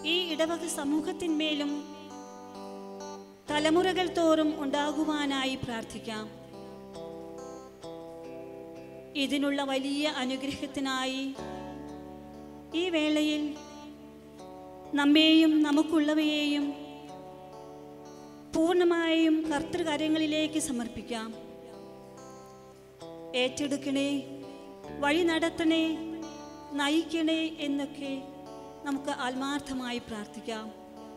ഈ ഇടവക സമൂഹത്തിന്മേലും തലമുറകൾ തോറും ഉണ്ടാകുവാനായി പ്രാർത്ഥിക്കാം ഇതിനുള്ള വലിയ അനുഗ്രഹത്തിനായി ഈ വേളയിൽ നമ്മെയും നമുക്കുള്ളവയെയും പൂർണ്ണമായും കർത്തൃകാര്യങ്ങളിലേക്ക് സമർപ്പിക്കാം ഏറ്റെടുക്കണേ വഴി നടത്തണേ നയിക്കണേ എന്നൊക്കെ നമുക്ക് ആത്മാർത്ഥമായി പ്രാർത്ഥിക്കാം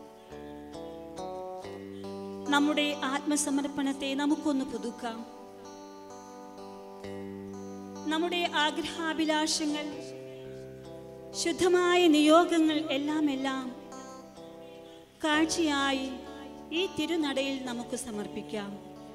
നമ്മുടെ ആത്മസമർപ്പണത്തെ നമുക്കൊന്ന് പുതുക്കാം നമ്മുടെ ആഗ്രഹാഭിലാഷങ്ങൾ ശുദ്ധമായ നിയോഗങ്ങൾ എല്ലാം എല്ലാം കാഴ്ചയായി ഈ തിരുനടയിൽ നമുക്ക് സമർപ്പിക്കാം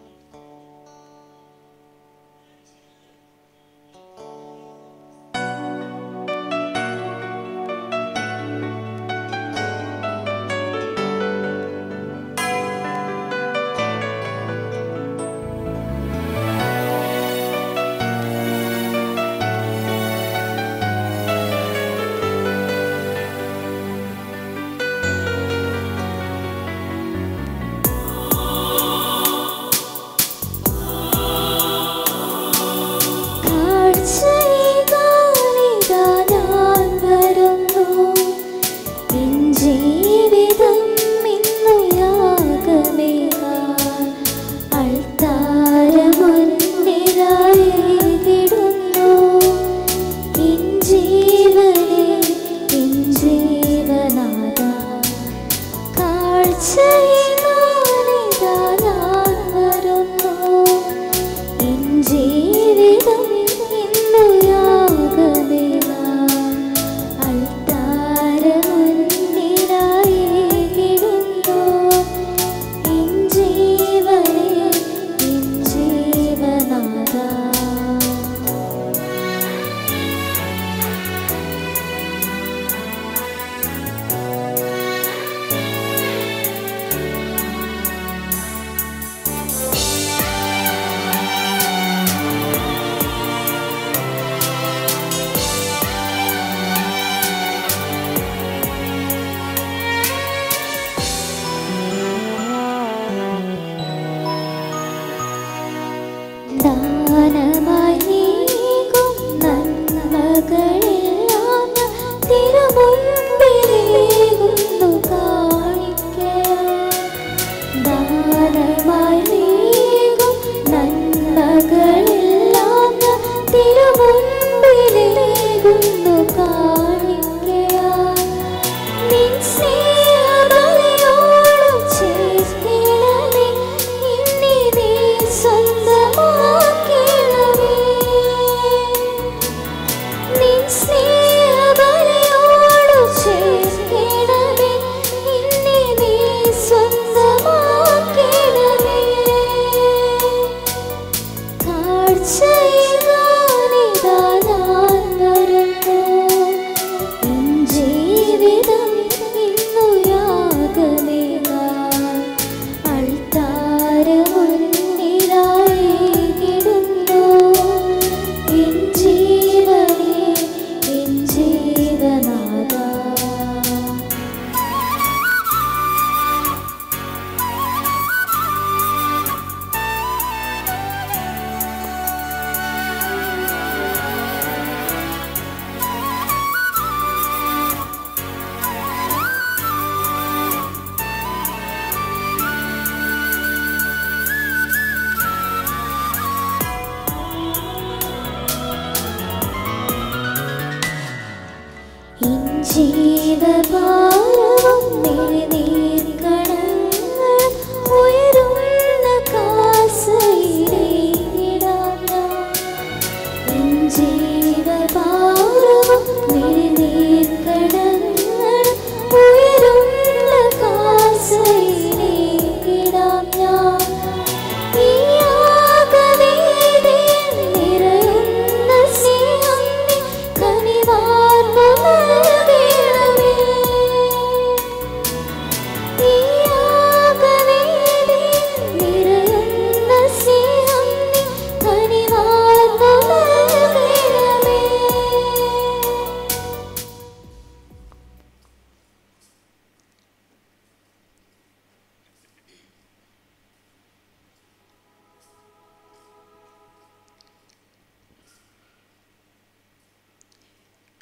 കാഴ്ചയിതാ ഞാൻ വരുന്നു എൻ ജീവിതം ഇന്നു യാഗമേകാൻ അൾത്താരമുന്നിലായിടുന്നു എൻ ജീവനെ എൻ ജീവനാഥ കാഴ്ചയിതാ ഞാൻ വരുന്നു എൻ ജീവിതം ഇന്നു യാഗമേകാൻ അൾത്താരമുന്നിലായിടുന്നു എൻ ജീവനെ എൻ ജീവനാഥ ദാനമായി നീക്കും നന്മകളെല്ലാം തിരുമുൻപിലേകുന്നു കാണിക്കയായി. ദാനമായി നീക്കും നന്മകളെല്ലാം തിരുമുൻപിലേകുന്നു കാണിക്കയായി. നിൻ സ്നേഹബലിയോടു ചേർത്തിടണേ, എന്നെ നീ സ്വന്തമാക്കിടണേ. നിൻ സ്നേഹബലിയോടു ചേർത്തിടണേ, എന്നെ നീ സ്വന്തമാക്കിടണേ. കാഴ്ചയിതാനിതാ ഞാൻ വരുന്നു എൻ ജീവിതം ഇന്നു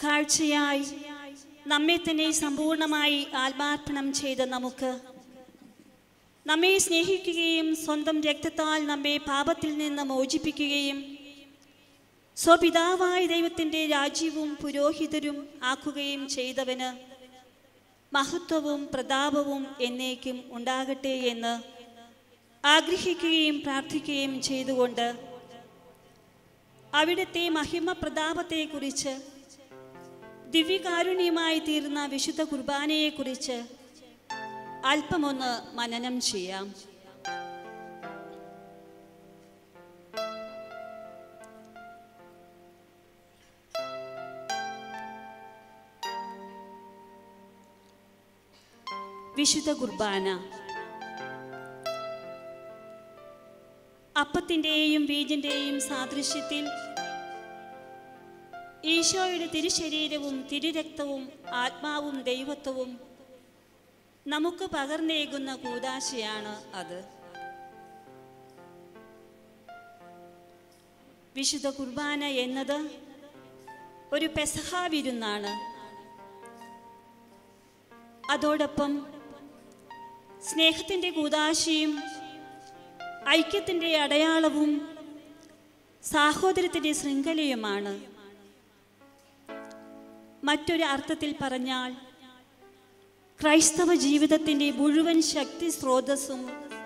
കാഴ്ചയായി നമ്മെ തന്നെ സമ്പൂർണമായി ആത്മാർപ്പണം ചെയ്ത നമുക്ക് നമ്മെ സ്നേഹിക്കുകയും സ്വന്തം രക്തത്താൽ നമ്മെ പാപത്തിൽ നിന്ന് മോചിപ്പിക്കുകയും സ്വപിതാവായ ദൈവത്തിൻ്റെ രാജ്യവും പുരോഹിതരും ആക്കുകയും ചെയ്തവന് മഹത്വവും പ്രതാപവും എന്നേക്കും ഉണ്ടാകട്ടെ എന്ന് ആഗ്രഹിക്കുകയും പ്രാർത്ഥിക്കുകയും ചെയ്തുകൊണ്ട് അവിടുത്തെ മഹിമ പ്രതാപത്തെക്കുറിച്ച് ദിവ്യകാരുണ്യമായി തീർന്ന വിശുദ്ധ കുർബാനയെക്കുറിച്ച് അല്പമൊന്ന് മനനം ചെയ്യാം വിശുദ്ധ കുർബാന അപ്പത്തിൻ്റെയും ബീജിൻ്റെയും സാദൃശ്യത്തിൽ ഈശോയുടെ തിരുശരീരവും തിരുരക്തവും ആത്മാവും ദൈവത്വവും നമുക്ക് പകർന്നേകുന്ന കൂതാശയാണ് അത് വിശുദ്ധ കുർബാന എന്നത് ഒരു പെസഹ വിരുന്നാണ് അതോടൊപ്പം സ്നേഹത്തിൻ്റെ കൂതാശയും ഐക്യത്തിൻ്റെ അടയാളവും സാഹോദര്യത്തിൻ്റെ ശൃംഖലയുമാണ് മറ്റൊരു അർത്ഥത്തിൽ പറഞ്ഞാൽ ക്രൈസ്തവ ജീവിതത്തിൻ്റെ മുഴുവൻ ശക്തി സ്രോതസ്സും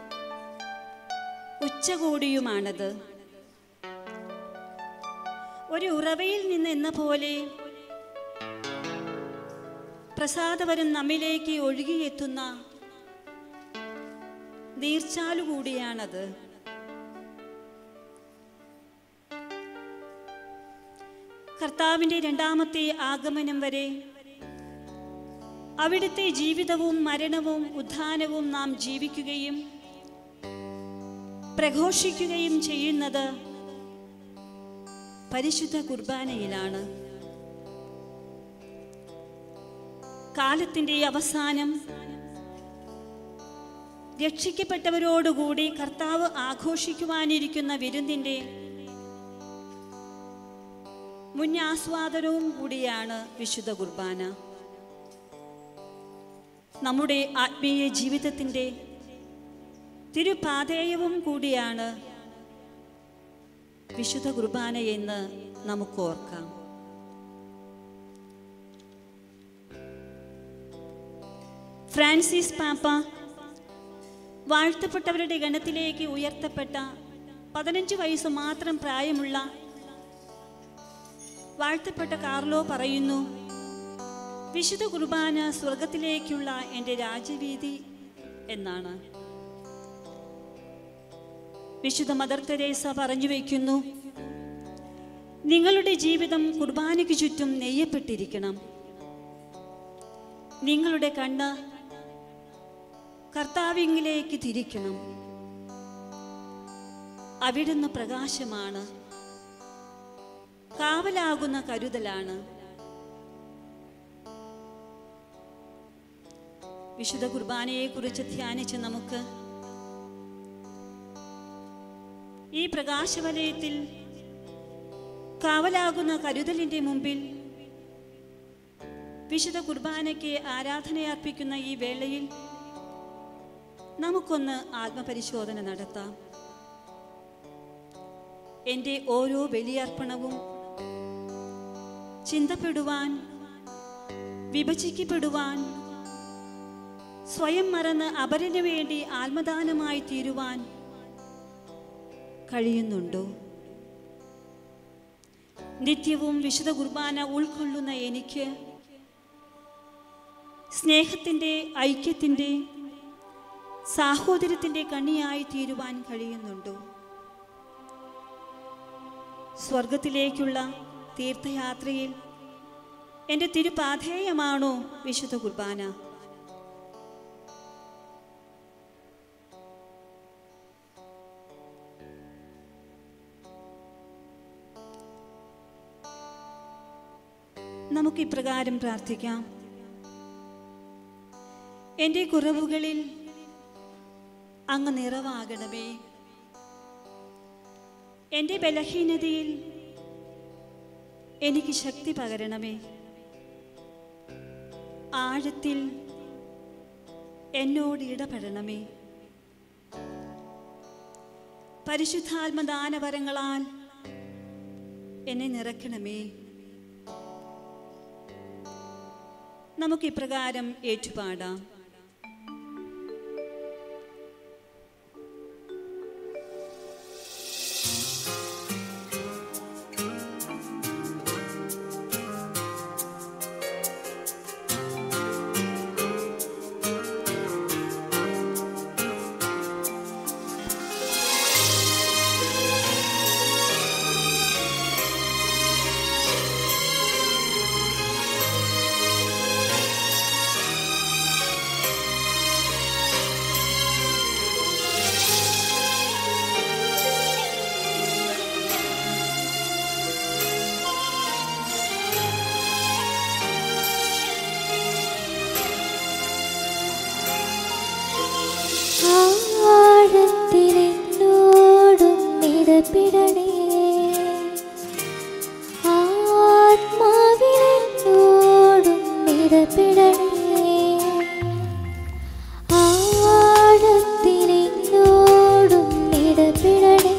ഉച്ചകോടിയുമാണത് ഒരു ഉറവയിൽ നിന്ന് എന്ന പോലെ പ്രസാദവരം നമ്മിലേക്ക് ഒഴുകിയെത്തുന്ന നീർച്ചാലുകൂടിയാണത് കർത്താവിൻ്റെ രണ്ടാമത്തെ ആഗമനം വരെ അവിടുത്തെ ജീവിതവും മരണവും ഉത്ഥാനവും നാം ജീവിക്കുകയും പ്രഘോഷിക്കുകയും ചെയ്യുന്നത് പരിശുദ്ധ കുർബാനയിലാണ് കാലത്തിൻ്റെ അവസാനം രക്ഷിക്കപ്പെട്ടവരോടുകൂടി കർത്താവ് ആഘോഷിക്കുവാനിരിക്കുന്ന വിരുന്നിൻ്റെ മുന്നാസ്വാദനവും കൂടിയാണ് വിശുദ്ധ കുർബാന നമ്മുടെ ആത്മീയ ജീവിതത്തിൻ്റെ തിരുപാതേയവും കൂടിയാണ് വിശുദ്ധ കുർബാന എന്ന് നമുക്ക് ഓർക്കാം ഫ്രാൻസിസ് പാപ്പ വാഴ്ത്തപ്പെട്ടവരുടെ ഗണത്തിലേക്ക് ഉയർത്തപ്പെട്ട പതിനഞ്ച് വയസ്സ് മാത്രം പ്രായമുള്ള വാഴ്ത്തപ്പെട്ട കാർലോ പറയുന്നു വിശുദ്ധ കുർബാന സ്വർഗത്തിലേക്കുള്ള എൻ്റെ രാജവീതി എന്നാണ് വിശുദ്ധ മദർ തെരേസ പറഞ്ഞു വയ്ക്കുന്നു നിങ്ങളുടെ ജീവിതം കുർബാനയ്ക്ക് ചുറ്റും നെയ്യപ്പെട്ടിരിക്കണം നിങ്ങളുടെ കണ്ണ് കർത്താവിങ്ങിലേക്ക് തിരിക്കണം അവിടുന്ന് പ്രകാശമാണ് കാവലാകുന്ന കരുതലാണ് വിശുദ്ധ കുർബാനയെക്കുറിച്ച് ധ്യാനിച്ച് നമുക്ക് ഈ പ്രകാശവലയത്തിൽ കാവലാകുന്ന കരുതലിൻ്റെ മുമ്പിൽ വിശുദ്ധ കുർബാനയ്ക്ക് ആരാധനയർപ്പിക്കുന്ന ഈ വേളയിൽ നമുക്കൊന്ന് ആത്മപരിശോധന നടത്താം എൻ്റെ ഓരോ ബലിയർപ്പണവും ചിന്തപ്പെടുവാൻ വിഭജിക്കപ്പെടുവാൻ സ്വയം മറന്ന് അപരന് വേണ്ടി ആത്മദാനമായി തീരുവാൻ കഴിയുന്നുണ്ടോ നിത്യവും വിശുദ്ധ കുർബാന ഉൾക്കൊള്ളുന്ന എനിക്ക് സ്നേഹത്തിൻ്റെ ഐക്യത്തിൻ്റെ സാഹോദര്യത്തിൻ്റെ കണ്ണിയായി തീരുവാൻ കഴിയുന്നുണ്ടോ സ്വർഗത്തിലേക്കുള്ള തീർത്ഥയാത്രയിൽ എൻ്റെ തിരുപാധേയമാണോ വിശുദ്ധ കുർബാന നമുക്ക് ഇപ്രകാരം പ്രാർത്ഥിക്കാം എൻ്റെ കുറവുകളിൽ അങ്ങ് നിറവാകണമേ എൻ്റെ ബലഹീനതയിൽ എനിക്ക് ശക്തി പകരണമേ ആഴത്തിൽ എന്നോട് ഇടപെടണമേ പരിശുദ്ധാത്മദാനവരങ്ങളാൽ എന്നെ നിറയ്ക്കണമേ നമുക്ക് ഇപ്രകാരം ഏറ്റുപാടാം ആഴത്തിലെന്നോടും ഇടപെടണേ ആത്മാവിലെന്നോടും ഇടപെടണേ ആഴത്തിലെന്നോടും ഇടപെടണേ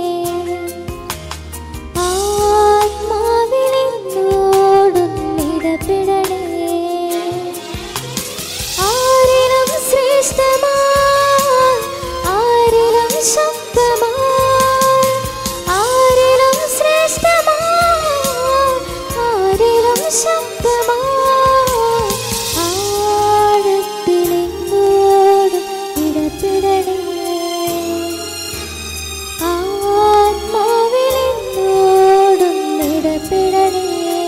ആത്മാവിലെന്നോടും ഇടപെടണേ ആരിലും ശ്രേഷ്ഠമായി ആരിലും ശക്തമായി ആരിലും ശ്രേഷ്ഠമായി ആരിലും ശക്തമായി ആഴത്തിലെന്നോടും ഇടപെടണേ ആത്മാവിലെന്നോടും ഇടപെടണേ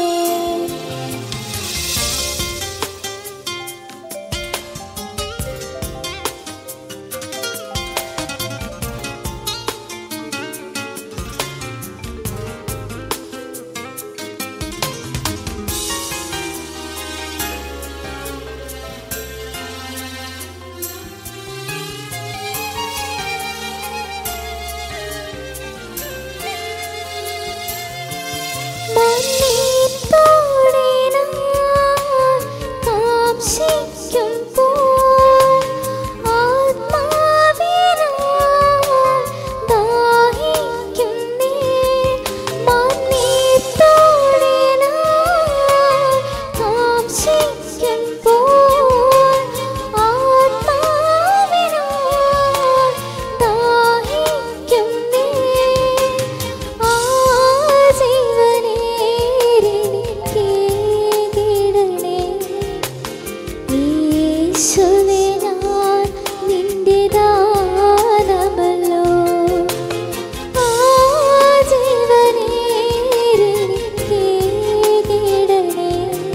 മണ്ണീത്തോടെ ഞാൻ കാംക്ഷിക്കുമ്പോൾ ആത്മാവിനാൽ ദാഹിക്കുന്നേ. മണ്ണീത്തോടെ ഞാൻ കാംക്ഷിക്കുമ്പോൾ ആത്മാവിനാൽ ദാഹിക്കുന്നേ. ആ ജീവനേരിനിക്കേകിടണേ. യേശുവേ ഞാൻ നിന്റെ ദാനമല്ലോ. ആ ജീവനേരിനിക്കേകിടണേ.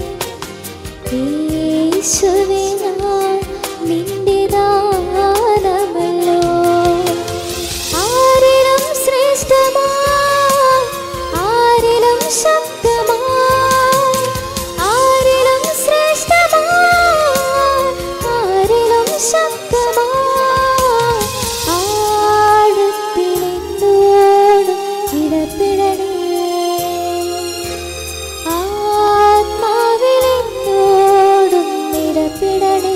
യേശുവേ ഞാൻ നിന്റെ ദാനമല്ലോ. ആരിലും ശ്രേഷ്ഠമായി ആരിലും ശക്തമായി ആരിലും ശ്രേഷ്ഠമായി ആരിലും ശക്തമായി ആഴത്തിലെന്നോടും ഇടപെടണേ ആത്മാവിലെന്നോടും ഇടപെടണേ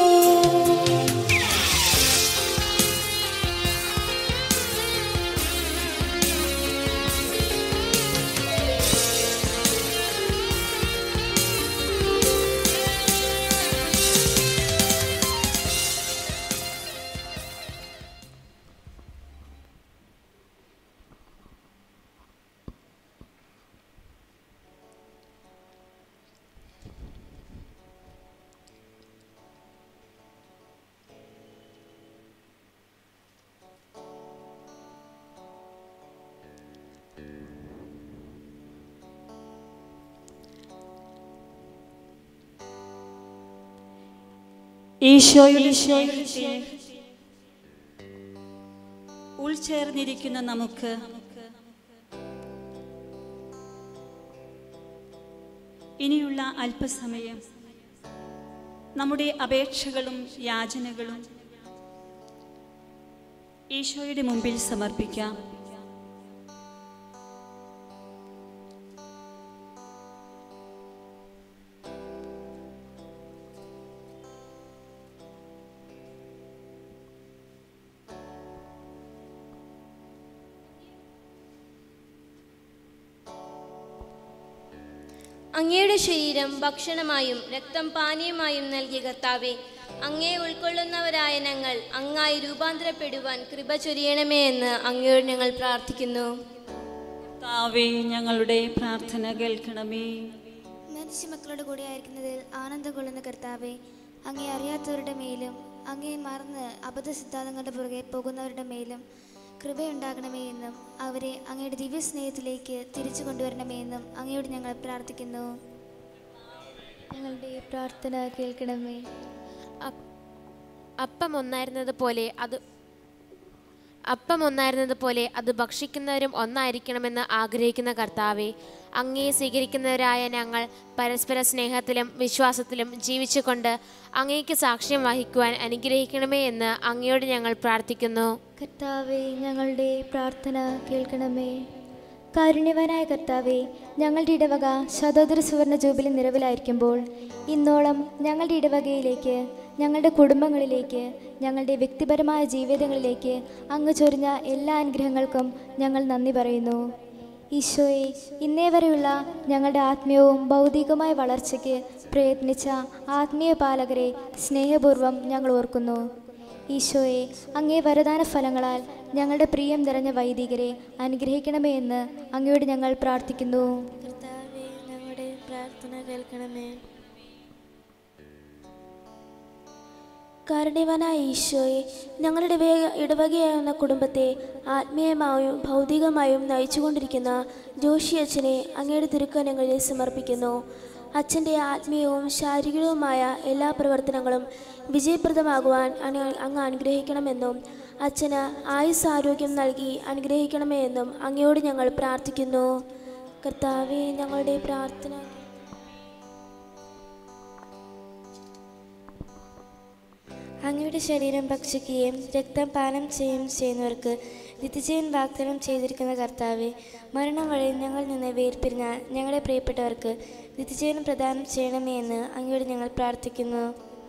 ഈശോയുടെ സ്നേഹത്തിൽ ഉൾച്ചേർന്നിരിക്കുന്ന നമുക്ക് ഇനിയുള്ള അല്പസമയം നമ്മുടെ അപേക്ഷകളും യാചനകളും ഈശോയുടെ മുമ്പിൽ സമർപ്പിക്കാം അങ്ങയുടെ ശരീരം ഭക്ഷണമായും രക്തം പാനീയമായും നൽകിയ കർത്താവെ അങ്ങയെ ഉൾക്കൊള്ളുന്നവരായ ഞങ്ങൾ അങ്ങായി രൂപാന്തരപ്പെടുവാൻ കൃപ ചൊരിയണമേ എന്ന് അങ്ങയോട് ഞങ്ങൾ പ്രാർത്ഥിക്കുന്നു താവേ ഞങ്ങളുടെ പ്രാർത്ഥന കേൾക്കണമേ മനുഷ്യ മക്കളുടെ കൂടെ ആയിരിക്കുന്നതിൽ ആനന്ദം കൊള്ളുന്ന കർത്താവെ അങ്ങേ അറിയാത്തവരുടെ മേലും അങ്ങേ മറന്ന് അബദ്ധ സിദ്ധാന്തങ്ങളുടെ പുറകെ പോകുന്നവരുടെ മേലും കൃപയുണ്ടാകണമേ എന്നും അവരെ അങ്ങയുടെ ദിവ്യ സ്നേഹത്തിലേക്ക് തിരിച്ചു കൊണ്ടുവരണമേ എന്നും അങ്ങയോട് ഞങ്ങൾ പ്രാർത്ഥിക്കുന്നു ഞങ്ങളുടെ പ്രാർത്ഥന കേൾക്കണമേ അപ്പ്- അപ്പം ഒന്നായിരുന്നത് പോലെ അത് അപ്പം ഒന്നായിരുന്നത് പോലെ അത് ഭക്ഷിക്കുന്നവരും ഒന്നായിരിക്കണമെന്ന് ആഗ്രഹിക്കുന്ന കർത്താവെ അങ്ങയെ സ്വീകരിക്കുന്നവരായ ഞങ്ങൾ പരസ്പര സ്നേഹത്തിലും വിശ്വാസത്തിലും ജീവിച്ചുകൊണ്ട് അങ്ങേക്ക് സാക്ഷ്യം വഹിക്കുവാൻ അനുഗ്രഹിക്കണമേ എന്ന് അങ്ങയോട് ഞങ്ങൾ പ്രാർത്ഥിക്കുന്നു കർത്താവെ ഞങ്ങളുടെ പ്രാർത്ഥന കേൾക്കണമേ കാരുണ്യവാനായ കർത്താവെ ഞങ്ങളുടെ ഇടവക ശതോദര സുവർണ ജൂബിലി നിറവിലായിരിക്കുമ്പോൾ ഇന്നോളം ഞങ്ങളുടെ ഇടവകയിലേക്ക് ഞങ്ങളുടെ കുടുംബങ്ങളിലേക്ക് ഞങ്ങളുടെ വ്യക്തിപരമായ ജീവിതങ്ങളിലേക്ക് അങ്ങ് ചൊരിഞ്ഞ എല്ലാ അനുഗ്രഹങ്ങൾക്കും ഞങ്ങൾ നന്ദി പറയുന്നു ഈശോയെ ഇന്നേ വരെയുള്ള ഞങ്ങളുടെ ആത്മീയവും ഭൗതികവുമായ വളർച്ചയ്ക്ക് പ്രയത്നിച്ച ആത്മീയ പാലകരെ സ്നേഹപൂർവ്വം ഞങ്ങൾ ഓർക്കുന്നു ഈശോയെ അങ്ങേ വരദാന ഫലങ്ങളാൽ ഞങ്ങളുടെ പ്രിയം നിറഞ്ഞ വൈദികരെ അനുഗ്രഹിക്കണമേ എന്ന് അങ്ങയോട് ഞങ്ങൾ പ്രാർത്ഥിക്കുന്നു കർത്താവെ ഞങ്ങളുടെ പ്രാർത്ഥന കേൾക്കണമേ കാരുണ്യവാനായ ഈശോയെ ഞങ്ങളുടെ വേഗ ഇടവകയാവുന്ന കുടുംബത്തെ ആത്മീയമായും ഭൗതികമായും നയിച്ചുകൊണ്ടിരിക്കുന്ന ജോഷി അച്ഛനെ അങ്ങയുടെ തിരുക്കരങ്ങളിൽ സമർപ്പിക്കുന്നു അച്ഛൻ്റെ ആത്മീയവും ശാരീരികവുമായ എല്ലാ പ്രവർത്തനങ്ങളും വിജയപ്രദമാകുവാൻ അങ്ങ് അങ്ങ് അനുഗ്രഹിക്കണമെന്നും അച്ഛന് ആയുസ് ആരോഗ്യം നൽകി അനുഗ്രഹിക്കണമേ എന്നും അങ്ങയോട് ഞങ്ങൾ പ്രാർത്ഥിക്കുന്നു കർത്താവെ ഞങ്ങളുടെ പ്രാർത്ഥന അങ്ങയുടെ ശരീരം ഭക്ഷിക്കുകയും രക്തം പാനം ചെയ്യുകയും ചെയ്യുന്നവർക്ക് നിത്യജീവൻ വാഗ്ദാനം ചെയ്തിരിക്കുന്ന കർത്താവെ മരണം വഴി ഞങ്ങളിൽ നിന്ന് വേർപിരിഞ്ഞ ഞങ്ങളുടെ പ്രിയപ്പെട്ടവർക്ക് നിത്യജീവൻ പ്രദാനം ചെയ്യണമേ എന്ന് അങ്ങയോട് ഞങ്ങൾ പ്രാർത്ഥിക്കുന്നു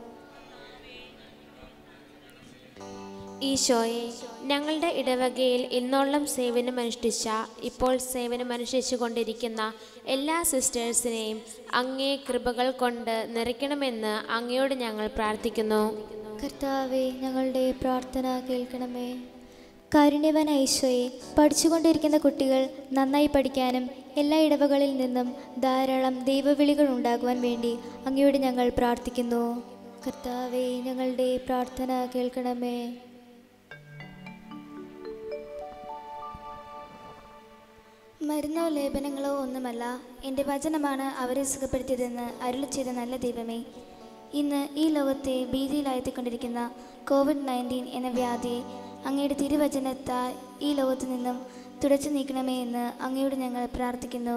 ഈശോയെ ഞങ്ങളുടെ ഇടവകയിൽ ഇന്നോളം സേവനമനുഷ്ഠിച്ച ഇപ്പോൾ സേവനമനുഷ്ഠിച്ചു കൊണ്ടിരിക്കുന്ന എല്ലാ സിസ്റ്റേഴ്സിനെയും അങ്ങേ കൃപകൾ കൊണ്ട് നിറയ്ക്കണമെന്ന് അങ്ങയോട് ഞങ്ങൾ പ്രാർത്ഥിക്കുന്നു കർത്താവെ ഞങ്ങളുടെ പ്രാർത്ഥന കേൾക്കണമേ കാരുണ്യവന ഈശോയെ പഠിച്ചുകൊണ്ടിരിക്കുന്ന കുട്ടികൾ നന്നായി പഠിക്കാനും എല്ലാ ഇടവകളിൽ നിന്നും ധാരാളം ദൈവവിളികൾ ഉണ്ടാകുവാൻ വേണ്ടി അങ്ങയോട് ഞങ്ങൾ പ്രാർത്ഥിക്കുന്നു കർത്താവെ ഞങ്ങളുടെ പ്രാർത്ഥന കേൾക്കണമേ മരുന്നോ ലേപനങ്ങളോ ഒന്നുമല്ല എൻ്റെ വചനമാണ് അവരെ സുഖപ്പെടുത്തിയതെന്ന് അരുളി ചെയ്ത നല്ല ദൈവമേ ഇന്ന് ഈ ലോകത്തെ ഭീതിയിലായെത്തിക്കൊണ്ടിരിക്കുന്ന കോവിഡ് നയൻറ്റീൻ എന്ന വ്യാധിയെ അങ്ങയുടെ തിരുവചനത്താൽ ഈ ലോകത്തു നിന്നും തുടച്ചു നീക്കണമേ എന്ന് അങ്ങയോട് ഞങ്ങൾ പ്രാർത്ഥിക്കുന്നു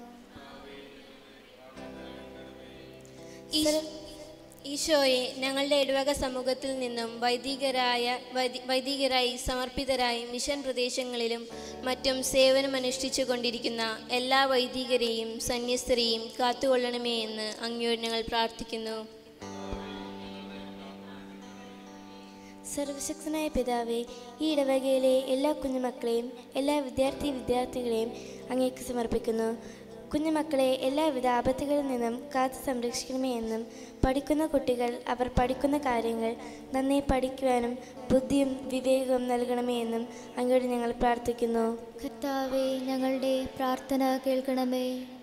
ഈശോ- ഈശോയെ ഞങ്ങളുടെ ഇടവക സമൂഹത്തിൽ നിന്നും വൈദികരായ വൈദി- വൈദികരായി സമർപ്പിതരായി മിഷൻ പ്രദേശങ്ങളിലും മറ്റും സേവനമനുഷ്ഠിച്ചു കൊണ്ടിരിക്കുന്ന എല്ലാ വൈദികരെയും സന്യസ്തരെയും കാത്തുകൊള്ളണമേ എന്ന് അങ്ങയോട് ഞങ്ങൾ പ്രാർത്ഥിക്കുന്നു സർവശക്തനായ പിതാവേ ഈ ഇടവകയിലെ എല്ലാ കുഞ്ഞുമക്കളെയും എല്ലാ വിദ്യാർത്ഥി വിദ്യാർത്ഥികളെയും അങ്ങേക്ക് സമർപ്പിക്കുന്നു കുഞ്ഞുമക്കളെ എല്ലാവിധ ആപത്തുകളിൽ നിന്നും കാത്തു സംരക്ഷിക്കണമേ എന്നും പഠിക്കുന്ന കുട്ടികൾ അവർ പഠിക്കുന്ന കാര്യങ്ങൾ നന്നായി പഠിക്കുവാനും ബുദ്ധിയും വിവേകവും നൽകണമേ എന്നും അങ്ങോട്ട് ഞങ്ങൾ പ്രാർത്ഥിക്കുന്നു കർത്താവെ ഞങ്ങളുടെ പ്രാർത്ഥന കേൾക്കണമേ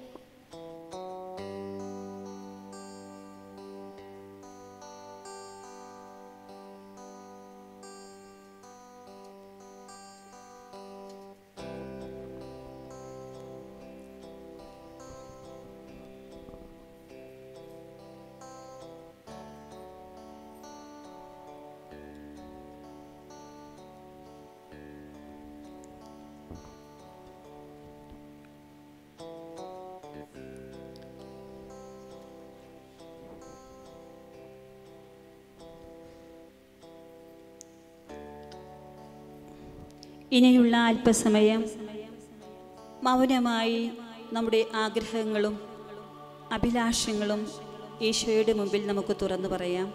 ഇനിയുള്ള അല്പസമയം മൗനമായി നമ്മുടെ ആഗ്രഹങ്ങളും അഭിലാഷങ്ങളും ഈശോയുടെ മുമ്പിൽ നമുക്ക് തുറന്നു പറയാം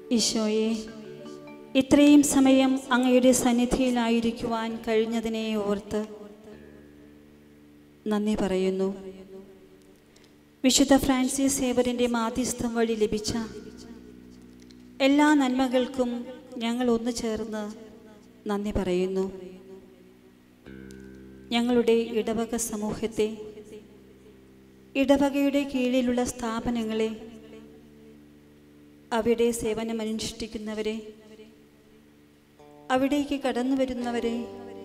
ഈശോയെ ഇത്രയും സമയം അങ്ങയുടെ സന്നിധിയിലായിരിക്കുവാൻ കഴിഞ്ഞതിനെ ഓർത്ത് നന്ദി പറയുന്നു വിശുദ്ധ ഫ്രാൻസിസ് സേവറിൻ്റെ മാധ്യസ്ഥം വഴി ലഭിച്ച എല്ലാ നന്മകൾക്കും ഞങ്ങൾ ഒന്നു ചേർന്ന് നന്ദി പറയുന്നു ഞങ്ങളുടെ ഇടവക സമൂഹത്തെ ഇടവകയുടെ കീഴിലുള്ള സ്ഥാപനങ്ങളെ അവിടെ സേവനമനുഷ്ഠിക്കുന്നവരെ അവിടേക്ക് കടന്നു വരുന്നവരെ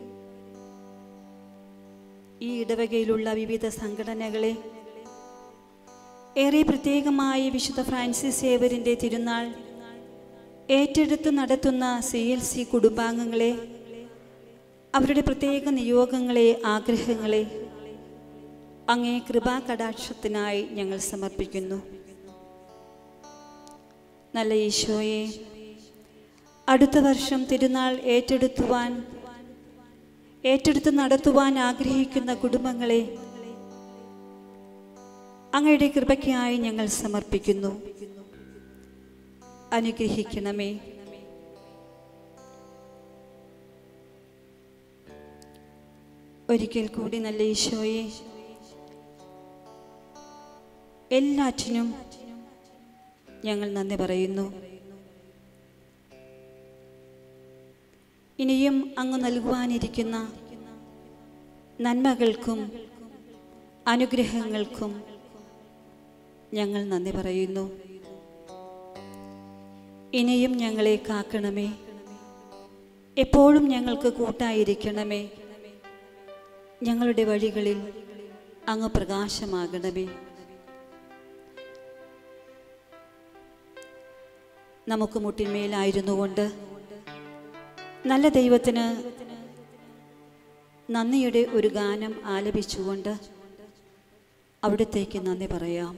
ഈ ഇടവകയിലുള്ള വിവിധ സംഘടനകളെ ഏറെ പ്രത്യേകമായി വിശുദ്ധ ഫ്രാൻസിസ് സേവരിൻ്റെ തിരുനാൾ ഏറ്റെടുത്ത് നടത്തുന്ന സി എൽ സി കുടുംബാംഗങ്ങളെ അവരുടെ പ്രത്യേക നിയോഗങ്ങളെ ആഗ്രഹങ്ങളെ അങ്ങേ കൃപാകടാക്ഷത്തിനായി ഞങ്ങൾ സമർപ്പിക്കുന്നു നല്ല ഈശോയെ അടുത്ത വർഷം തിരുനാൾ ഏറ്റെടുത്തുവാൻ ഏറ്റെടുത്ത് നടത്തുവാൻ ആഗ്രഹിക്കുന്ന കുടുംബങ്ങളെ അങ്ങയുടെ കൃപയ്ക്കായി ഞങ്ങൾ സമർപ്പിക്കുന്നു അനുഗ്രഹിക്കണമേ ഒരിക്കൽ കൂടി നല്ല ഈശോയെ എല്ലാറ്റിനും ഞങ്ങൾ നന്ദി പറയുന്നു ഇനിയും അങ്ങ് നൽകുവാനിരിക്കുന്ന നന്മകൾക്കും അനുഗ്രഹങ്ങൾക്കും ഞങ്ങൾ നന്ദി പറയുന്നു ഇനിയും ഞങ്ങളെ കാക്കണമേ എപ്പോഴും ഞങ്ങൾക്ക് കൂട്ടായിരിക്കണമേ ഞങ്ങളുടെ വഴികളിൽ അങ്ങ് പ്രകാശമാകണമേ നമുക്ക് മുട്ടിന്മേലായിരുന്നു കൊണ്ട് നല്ല ദൈവത്തിന് നന്ദിയുടെ ഒരു ഗാനം ആലപിച്ചുകൊണ്ട് അവിടത്തേക്ക് നന്ദി പറയാം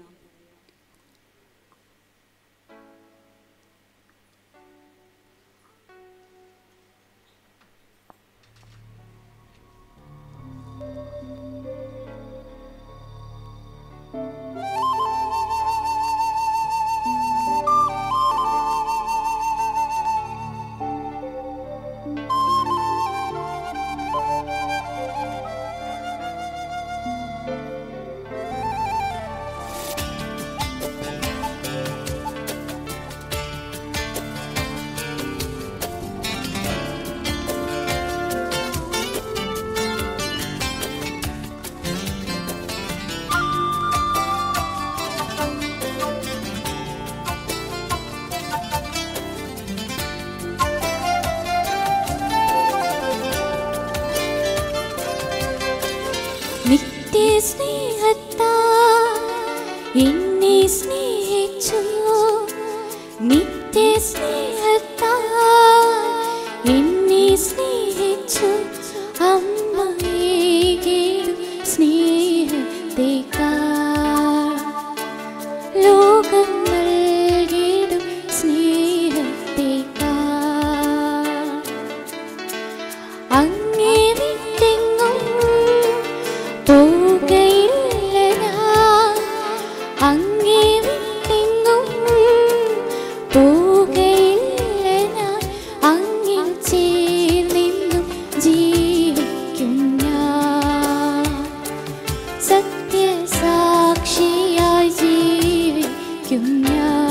നിത്യസ്നേഹത്താ എന്നെ സ്നേഹിച്ചു നിത്യസ്നേഹത്താ എന്നെ സ്നേഹിച്ചു അമ്മയേകെ സ്നേഹത്തേക്കാ ലോകം നൽകിടും സ്നേഹത്തേക്കാ അങ്ങേ വിട്ടെങ്ങും പോകയില്ല ഞാൻ അങ്ങേ വിട്ടെങ്ങും പോകയില്ല ഞാൻ അങ്ങിൽ ചേർന്നെന്നും ജീവിക്കും ഞാൻ സത്യസാക്ഷിയായി ജീവിക്കും ഞാൻ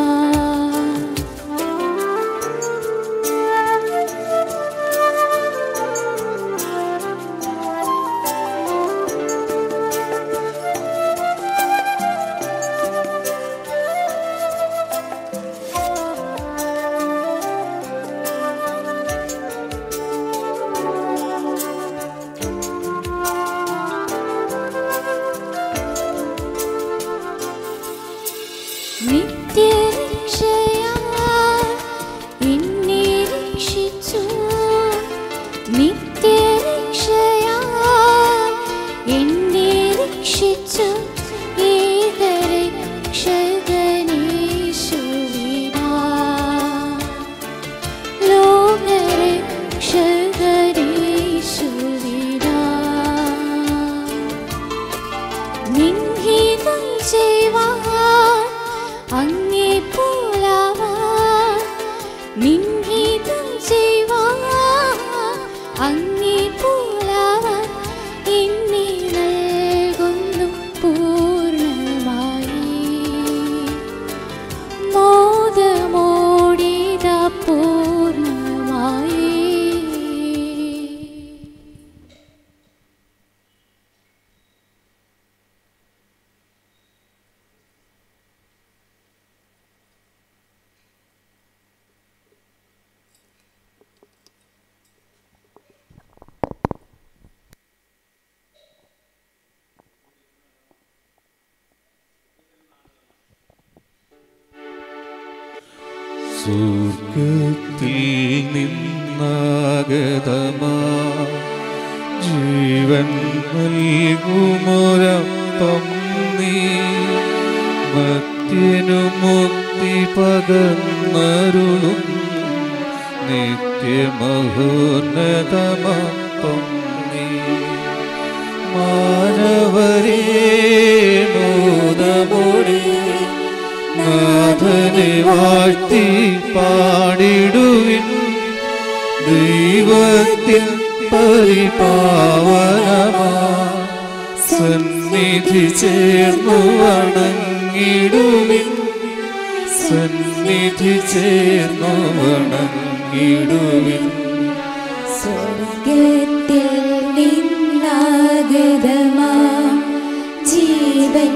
നിത്യരക്ഷയാൽ എന്നെ രക്ഷിച്ചു നിത്യരക്ഷയാൽ എന്നെ രക്ഷിച്ചു ഏകരക്ഷകനീശുവിനാ ലോകരക്ഷകനീശുവിനാ നിൻഹിതം ചെയ്യുവാൻ അങ്ങ് സ്വർഗത്തിൽ നിന്നാഗതമാ ജീവൻ നൽകുമൊരപ്പം നീ മത്യനു മുക്തി പകർന്നരുളും നിത്യമഹോന്നതമപ്പം നീ മാനവരേ മോദമോടെ നാഥനെ വാഴ്ത്തി പാടിടുവിൻ ദൈവത്തിൻ പരിപാവനമാ സന്നിധി ചേർന്നു വണങ്ങിടുവിൻ സന്നിധി ചേർന്നു വണങ്ങിടുവിൻ സ്വർഗത്തിൽ നിന്നാഗതമാ ജീവൻ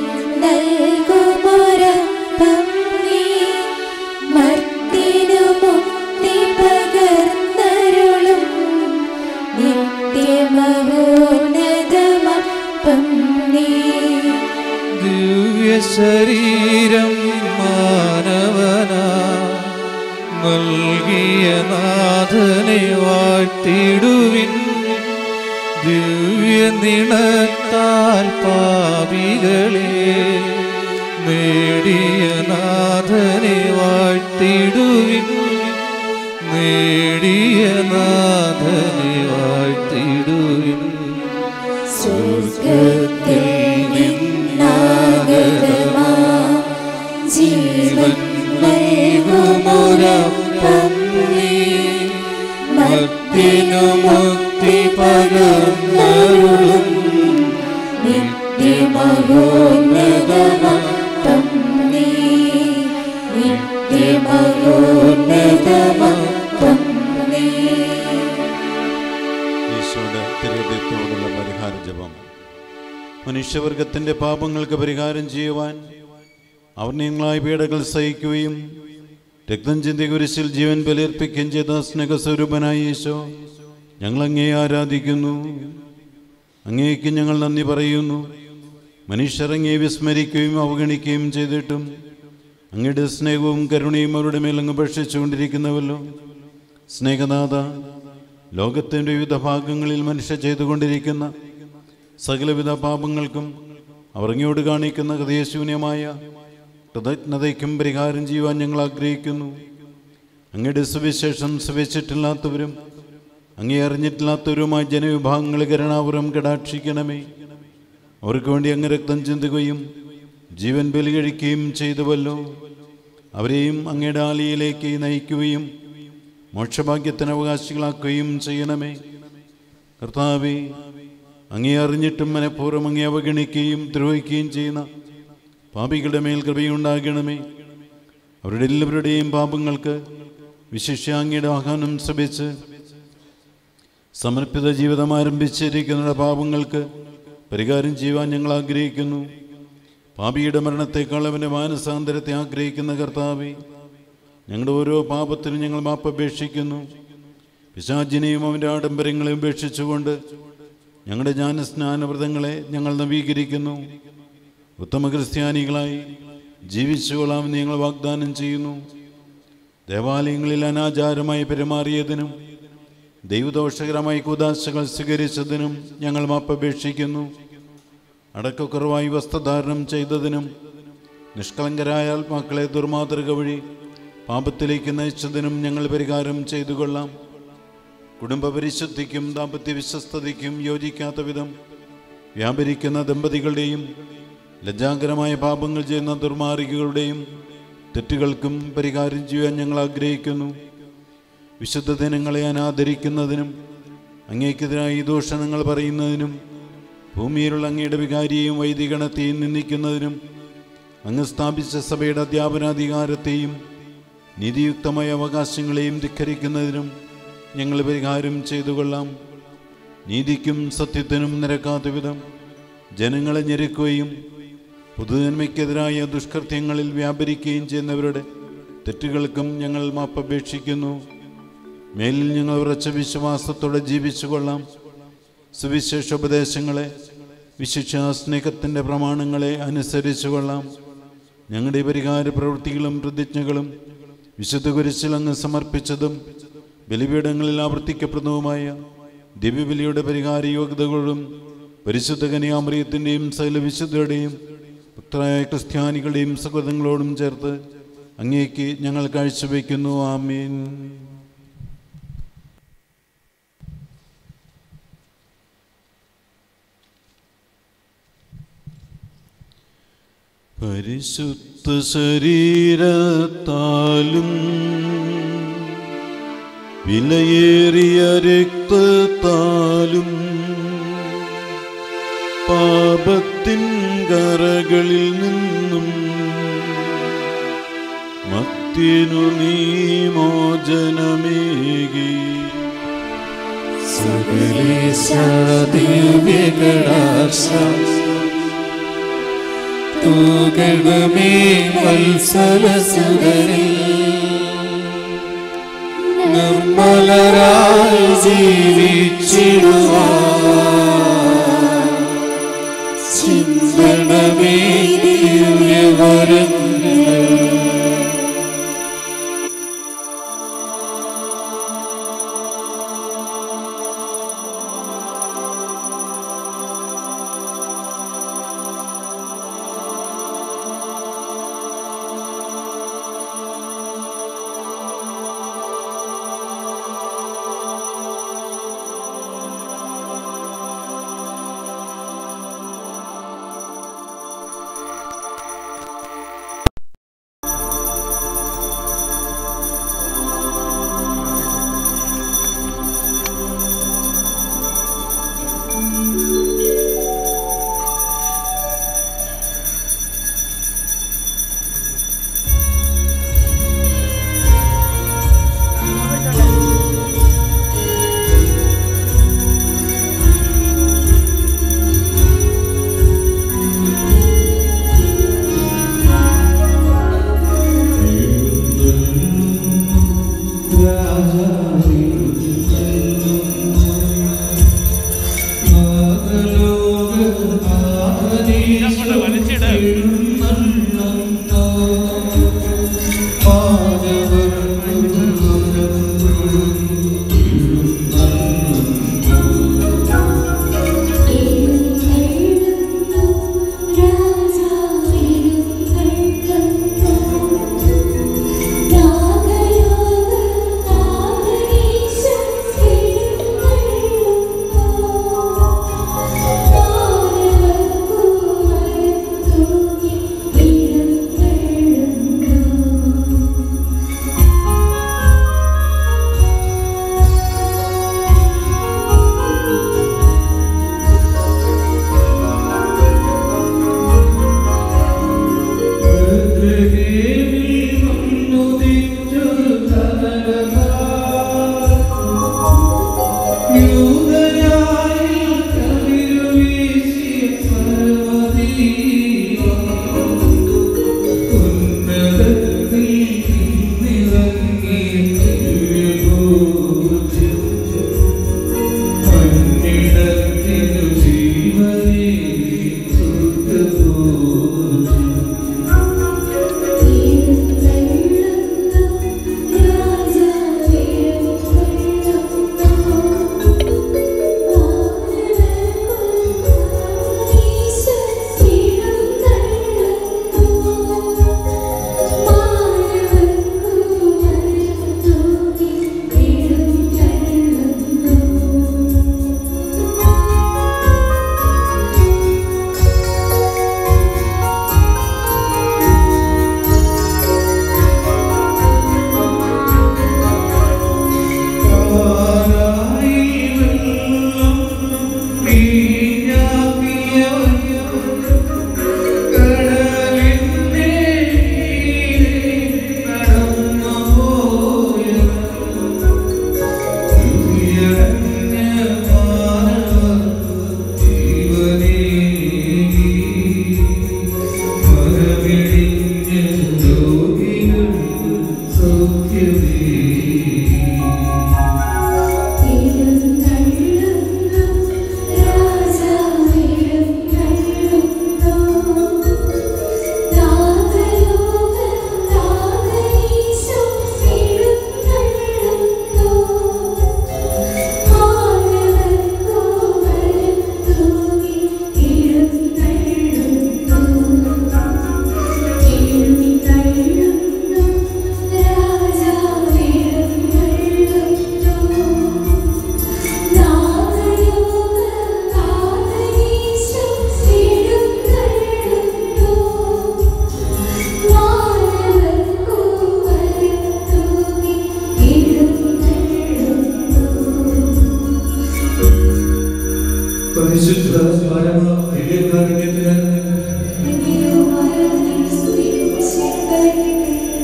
നൽകുമൊരപ്പം നീ മർത്തിനു മുക്തി പകർന്നരുളും നിത്യമഹോന്നതമപ്പം നീ ദിവ്യ ശരീരം മാനവനാ നൽകിയ നാഥനെ വാഴ്ത്തിടുവിൻ ദിവ്യ നിണത്താൽ പാപികളെ നേടിയ നാഥനെ വാഴ്ത്തിടുവിൻ നേടിയ നാഥനെ വാഴ്ത്തിടുവിൻ സ്വർഗത്തിൽ നിന്നാഗതമാ ജീവൻ നൽകുമൊരപ്പം നീ മത്തിനു മുക്തി പകർന്നരുളും നിത്യമഹോന്നതമപ്പം നീ നിത്യമഹോന്നതമപ്പം നീ ഈശോയുടെ തിരുഹൃദയത്തോടുള്ള പരിഹാര ജപം മനുഷ്യവർഗത്തിന്റെ പാപങ്ങൾക്ക് പരിഹാരം ചെയ്യുവാൻ അവർ നിങ്ങളായ പീഡകൾ സഹിക്കുകയും രക്തം ചിന്തി കുരിശിൽ ജീവൻ ബലിയർപ്പിക്കുകയും ചെയ്ത സ്നേഹസ്വരൂപനായ ഈശോ ഞങ്ങൾ അങ്ങേ ആരാധിക്കുന്നു അങ്ങേക്ക് ഞങ്ങൾ നന്ദി പറയുന്നു മനുഷ്യർ അങ്ങേ വിസ്മരിക്കുകയും അവഗണിക്കുകയും ചെയ്തിട്ടും അങ്ങയുടെ സ്നേഹവും കരുണയും അവരുടെ മേൽ അങ്ങ് ഭക്ഷിച്ചുകൊണ്ടിരിക്കുന്നുവല്ലോ സ്നേഹനാഥ ലോകത്തിൻ്റെ വിവിധ ഭാഗങ്ങളിൽ മനുഷ്യ ചെയ്തുകൊണ്ടിരിക്കുന്ന സകലവിധ പാപങ്ങൾക്കും അവർ അങ്ങയോട് കാണിക്കുന്ന ഹൃദയശൂന്യമായ കൃതജ്ഞതയ്ക്കും പരിഹാരം ചെയ്യുവാൻ ഞങ്ങൾ ആഗ്രഹിക്കുന്നു അങ്ങയുടെ സുവിശേഷം സുവിച്ചിട്ടില്ലാത്തവരും അങ്ങേ അറിഞ്ഞിട്ടില്ലാത്തവരുമായ ജനവിഭാഗങ്ങളെ കരുണാപുരം കടാക്ഷിക്കണമേ അവർക്ക് വേണ്ടി അങ്ങ് രക്തം ചിന്തുകയും ജീവൻ ബലി കഴിക്കുകയും ചെയ്തുവല്ലോ അവരെയും അങ്ങയുടെ ആലയിലേക്ക് നയിക്കുകയും മോക്ഷഭാഗ്യത്തിന് അവകാശികളാക്കുകയും ചെയ്യണമേ കർത്താവെ അങ്ങേ അറിഞ്ഞിട്ടും മനഃപൂർവ്വം അങ്ങേ അവഗണിക്കുകയും ദ്രോഹിക്കുകയും ചെയ്യുന്ന പാപികളുടെ മേൽ കൃപയുണ്ടാകണമേ അവരുടെ എല്ലാവരുടെയും പാപങ്ങൾക്ക് വിശിഷ്യ അങ്ങയുടെ ആഹ്വാനം ശ്രമിച്ച് സമർപ്പിത ജീവിതം ആരംഭിച്ചിരിക്കുന്ന പാപങ്ങൾക്ക് പരിഹാരം ചെയ്യുവാൻ ഞങ്ങൾ ആഗ്രഹിക്കുന്നു പാപിയുടെ മരണത്തെക്കാൾ അവൻ്റെ മാനസാന്തരത്തെ ആഗ്രഹിക്കുന്ന കർത്താവെ ഞങ്ങളുടെ ഓരോ പാപത്തിനും ഞങ്ങൾ മാപ്പപേക്ഷിക്കുന്നു പിശാചിനെയും അവൻ്റെ ആഡംബരങ്ങളെയും ഉപേക്ഷിച്ചുകൊണ്ട് ഞങ്ങളുടെ ജ്ഞാനസ്നാനവ്രതങ്ങളെ ഞങ്ങൾ നവീകരിക്കുന്നു ഉത്തമ ക്രിസ്ത്യാനികളായി ജീവിച്ചുകൊള്ളാമെന്ന് ഞങ്ങൾ വാഗ്ദാനം ചെയ്യുന്നു ദേവാലയങ്ങളിൽ അനാചാരമായി പെരുമാറിയതിനും ദൈവദോഷകരമായി കുദാശകൾ സ്വീകരിച്ചതിനും ഞങ്ങൾ മാപ്പപേക്ഷിക്കുന്നു അടക്കക്കുറവായി വസ്ത്രധാരണം ചെയ്തതിനും നിഷ്കളങ്കരായ ആത്മാക്കളെ ദുർമാതൃക വഴി പാപത്തിലേക്ക് നയിച്ചതിനും ഞങ്ങൾ പരിഹാരം ചെയ്തു കൊള്ളാം കുടുംബ പരിശുദ്ധിക്കും ദാമ്പത്യ വിശ്വസ്തതയ്ക്കും യോജിക്കാത്ത വിധം വ്യാപരിക്കുന്ന ദമ്പതികളുടെയും ലജ്ജാകരമായ പാപങ്ങൾ ചെയ്യുന്ന ദുർമാർഗികളുടെയും തെറ്റുകൾക്കും പരിഹാരം ചെയ്യാൻ ഞങ്ങൾ ആഗ്രഹിക്കുന്നു വിശുദ്ധ ദിനങ്ങളെ അനാദരിക്കുന്നതിനും അങ്ങേക്കെതിരായി ദൂഷണങ്ങൾ പറയുന്നതിനും ഭൂമിയിലുള്ള അങ്ങയുടെ വികാരിയെയും വൈദികണത്തെയും നിന്ദിക്കുന്നതിനും അങ്ങ് സ്ഥാപിച്ച സഭയുടെ അധ്യാപനാധികാരത്തെയും നീതിയുക്തമായ അവകാശങ്ങളെയും ധിക്കരിക്കുന്നതിനും ഞങ്ങൾ പരിഹാരം ചെയ്തു കൊള്ളാം നീതിക്കും സത്യത്തിനും നിരക്കാത്ത വിധം ജനങ്ങളെ ഞെരുക്കുകയും പുതുനന്മയ്ക്കെതിരായ ദുഷ്കൃത്യങ്ങളിൽ വ്യാപരിക്കുകയും ചെയ്യുന്നവരുടെ തെറ്റുകൾക്കും ഞങ്ങൾ മാപ്പപേക്ഷിക്കുന്നു മേലിൽ ഞങ്ങൾ ഉറച്ച വിശ്വാസത്തോടെ ജീവിച്ചു കൊള്ളാം സുവിശേഷോപദേശങ്ങളെ വിശിക്ഷ സ്നേഹത്തിൻ്റെ പ്രമാണങ്ങളെ അനുസരിച്ചു കൊള്ളാം ഞങ്ങളുടെ പരിഹാര പ്രവൃത്തികളും പ്രതിജ്ഞകളും വിശുദ്ധ കുരിശിൽ അങ്ങ് സമർപ്പിച്ചതും ബലിപീഠങ്ങളിൽ ആവർത്തിക്കപ്പെടുന്നതുമായ ദിവ്യബലിയുടെ പരിഹാര യോഗ്യതകളും പരിശുദ്ധ കനിയാമറിയത്തിൻ്റെയും സകല വിശുദ്ധരുടെയും ഭക്തരായ ക്രിസ്ത്യാനികളുടെയും സൗഹൃദങ്ങളോടും ചേർത്ത് അങ്ങേക്ക് ഞങ്ങൾ കാഴ്ചവെക്കുന്നു ആമീൻ പരിശുദ്ധ ശരീരത്താലും വിലയേറിയ രക്തത്താലും പാപത്തിൻ കറകളിൽ നിന്നും മത്തിനു നീ മോചനമേകി ദിവ്യകടാക്ഷം തൂകണമേ വത്സലസുതരിൽ നിർമ്മലരായി ജീവിച്ചിടുവാൻ ചിന്തണമേ ദിവ്യവരങ്ങൾ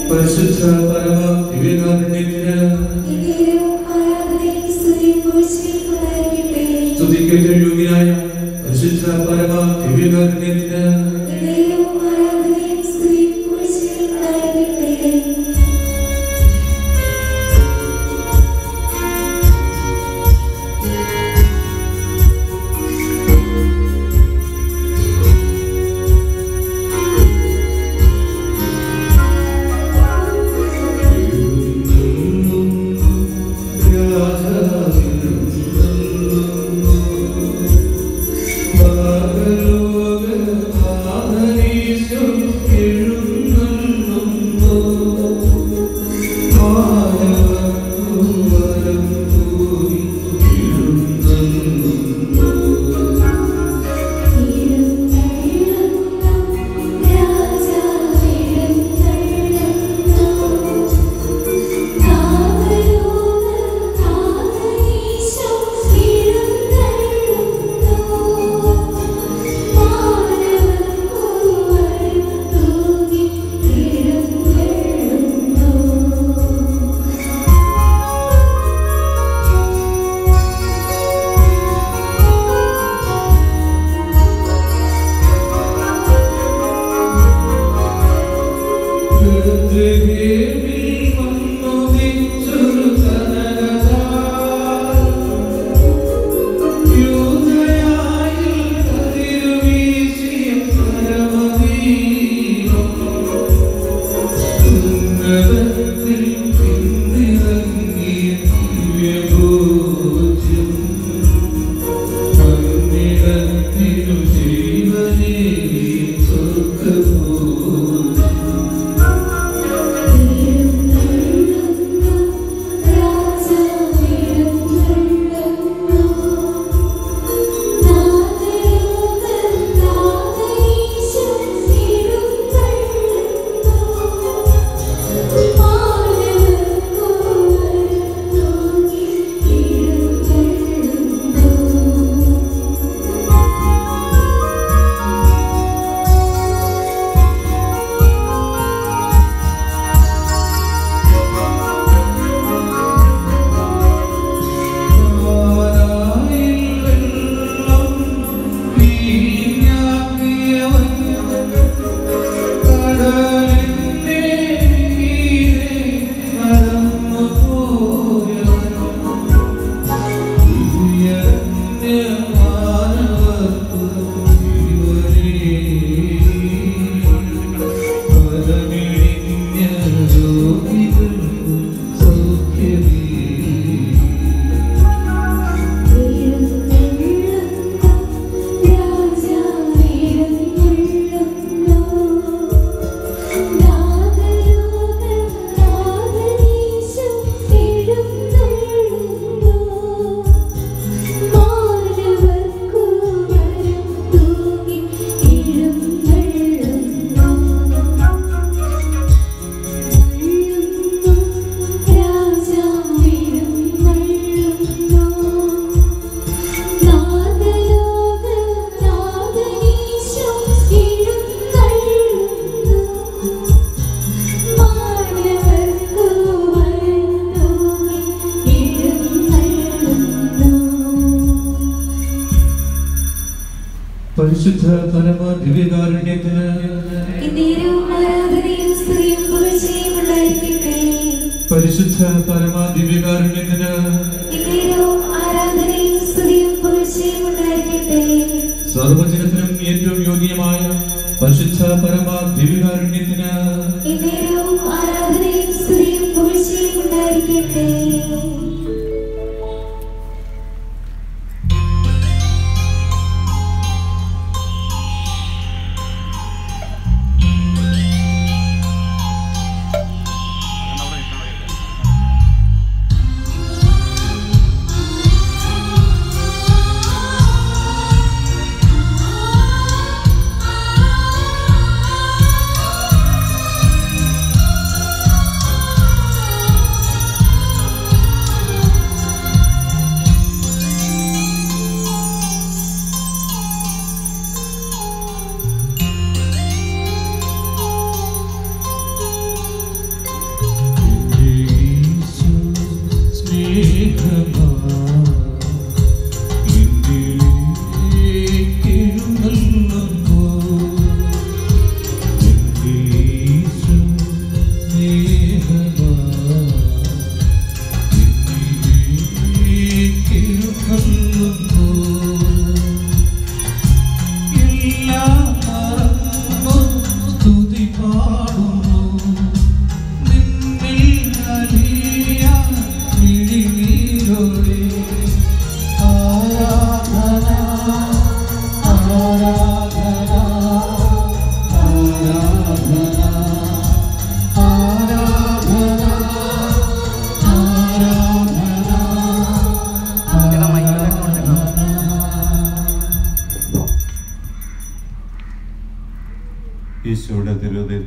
പരിശുദ്ധ പരമ ദിവ്യകാരുണ്യത്തിന് സ്തുതിക്കട്ടെ യോഗ്യനായ പരിശുദ്ധ പരമ ദിവ്യകാരുണ്യത്തിന് പരിശുദ്ധ പരമ ദിവ്യകാരുണ്യത്തിന് പരിശുദ്ധ പരമ ദിവ്യകാരുണ്യത്തിന് സർവജനത്തിനും ഏറ്റവും യോഗ്യമായ പരിശുദ്ധ പരമ ദിവ്യകാരുണ്യത്തിന് ആരാധനയും സ്തുതിയും പുകഴ്ചയും ഉണ്ടായിരിക്കട്ടെ ആ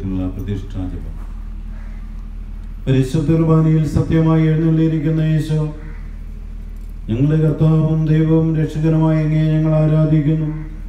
വേണ്ടിയിട്ടുള്ള പ്രതിഷ്ഠാജപം പരിശുദ്ധ കുർബാനയിൽ സത്യമായി എഴുന്നള്ളിയിരിക്കുന്ന യേശോ ഞങ്ങളുടെ കർത്താവും ദൈവവും രക്ഷകനുമായ അങ്ങയെ ഞങ്ങൾ ആരാധിക്കുന്നു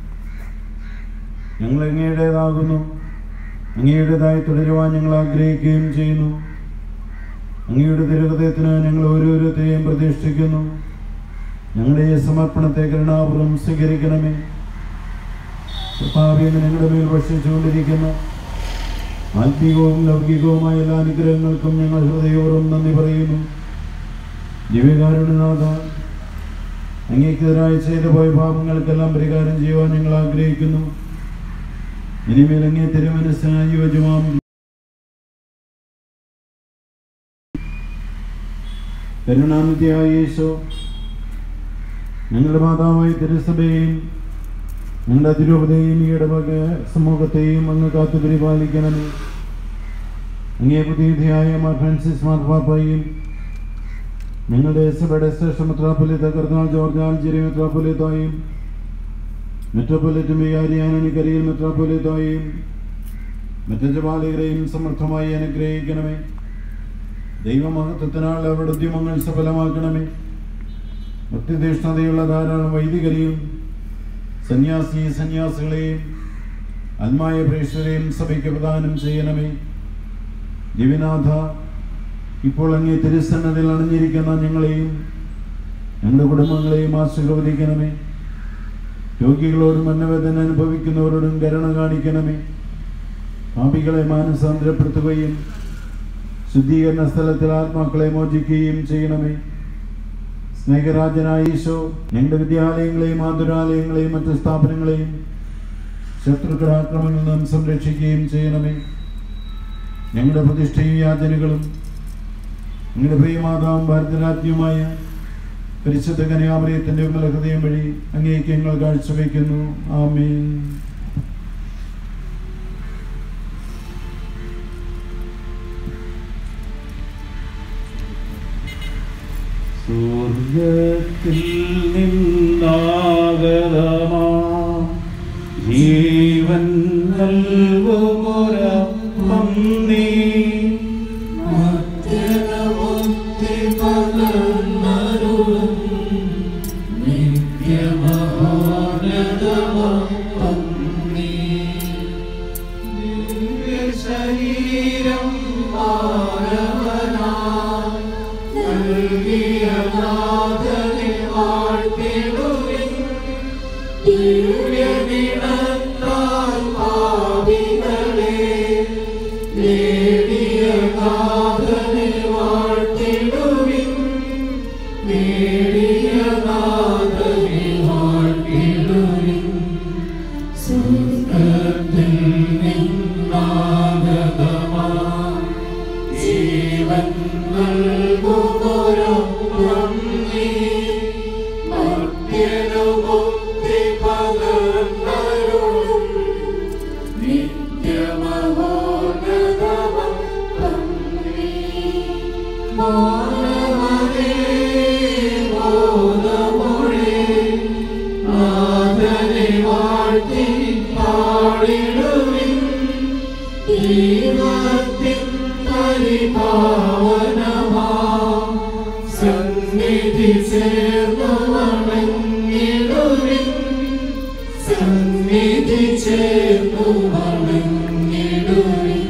ഞങ്ങൾ അങ്ങയുടേതാകുന്നു അങ്ങയുടേതായി തുടരുവാൻ ഞങ്ങൾ ആഗ്രഹിക്കുകയും ചെയ്യുന്നു അങ്ങയുടെ തിരുഹൃദയത്തിന് ഞങ്ങൾ ഓരോരുത്തരെയും പ്രതിഷ്ഠിക്കുന്നു ഞങ്ങളുടെ ഈ സമർപ്പണത്തെ കരുണാപുരം സ്വീകരിക്കണമേ കർത്താവേ, അങ്ങ് ഞങ്ങളുടെ മേൽ വർഷിച്ചുകൊണ്ടിരിക്കുന്ന ആത്മീകവും ലൗകികവുമായ എല്ലാ അനുഗ്രഹങ്ങൾക്കും ഞങ്ങൾ ഹൃദയപൂർവ്വം നന്ദി പറയുന്നു ദിവ്യകാരുണ്യനാഥ അങ്ങേക്കെതിരായി ചെയ്തു പോയ പാപങ്ങൾക്കെല്ലാം പരിഹാരം ചെയ്യുവാൻ ഞങ്ങൾ ആഗ്രഹിക്കുന്നു ഇനിമേൽ അങ്ങേ തിരുമനസ്സിന് അനുയോജ്യമാം കരുണാനിധിയായ യേശോ ഞങ്ങളുടെ മാതാവായ തിരുസഭയെയും ഞങ്ങളുടെ അതിരൂപതയും ഈ ഇടവക സമൂഹത്തെയും അങ്ങ് കാത്തു പരിപാലിക്കണമേ അങ്ങേ പുതിയതിയായ മാർ ഫ്രാൻസിസ് മാർപ്പാപ്പയും ഞങ്ങളുടെ സഭയുടെ ശ്രേഷ്ഠ മെത്രാപ്പൊലിത്ത കർദിനാൾ ജോർജ് ആൽജിരി മെത്രാപ്പൊലിത്തായും മെട്രോപൊലിറ്റ് മെയ്യാരിയാനണിക്കരിയിൽ മെത്രാപ്പൊലിത്തായും മറ്റു ജപാലികളെയും സമർത്ഥമായി അനുഗ്രഹിക്കണമേ ദൈവമഹത്വത്തിനാൽ അവരുടെ ഉദ്യമങ്ങൾ സഫലമാക്കണമേ ഭക്തിതീഷ്ണതയുള്ള ധാരാളം വൈദികരെയും സന്യാസി സന്യാസികളെയും ആത്മായ പ്രേക്ഷകരെയും സഭയ്ക്ക് പ്രദാനം ചെയ്യണമേ ദിവ്യനാഥ ഇപ്പോൾ അങ്ങേ തിരുസന്നതിൽ അണിഞ്ഞിരിക്കുന്ന ഞങ്ങളെയും ഞങ്ങളുടെ കുടുംബങ്ങളെയും ആശീർവദിക്കണമേ രോഗികളോടും അന്നവേദന അനുഭവിക്കുന്നവരോടും കരുണ കാണിക്കണമേ പാപികളെ മാനസാന്തരപ്പെടുത്തുകയും ശുദ്ധീകരണ സ്ഥലത്തിൽ ആത്മാക്കളെ മോചിക്കുകയും ചെയ്യണമേ സ്നേഹരാജനായ ഈശോ ഞങ്ങളുടെ വിദ്യാലയങ്ങളെയും ആതുരാലയങ്ങളെയും മറ്റു സ്ഥാപനങ്ങളെയും ശത്രുക്കളുടെ ആക്രമണങ്ങളിൽ നിന്നും സംരക്ഷിക്കുകയും ചെയ്യണമേ ഞങ്ങളുടെ പ്രതിഷ്ഠയും യാചനകളും ഞങ്ങളുടെ പ്രിയമാതാവും ഭാരതരാജ്യവുമായ പരിശുദ്ധ കന്യാമറിയത്തിന്റെ വിമല ഹൃദയം വഴി അങ്ങേക്ക് ഞങ്ങൾ കാഴ്ചവെക്കുന്നു ആമേൻ സ്വർഗത്തിൽ നിന്നാഗതമാ ജീവൻ നൽകുമൊരപ്പം നീ മധ്യനമുക്തി പകർന്നരുളും നിത്യമഹോന്നതമപ്പം നീ ദിവ്യശരീരം മാനവനായി നൽകിയ നാഥനെ വാഴ്ത്തിടുവിൻ ദിവ്യദിനത്താൽ പാപികളെ നേടിയ നാഥനെ വാഴ്ത്തിടുവിൻ നേടിയ നാഥനെ വാഴ്ത്തിടുവിൻ സ്വർഗത്തിൽ നിന്നാഗതമാ ജീവൻ നൽകുമൊരൊപ്പം നീ മർത്യനുമുക്തി പകർന്നരുളും നിത്യമഹോന്നതമപ്പം നീ മാനവരേ മോദമൊഴി നാഥനെ വാഴ്ത്തി പാടിടുവിൻ ദൈവത്തിൻ പരിപാവനമാ സന്നിധി ചേർന്നു വണങ്ങിടുവിൻ സന്നിധി ചേർന്നു വണങ്ങിടുവിൻ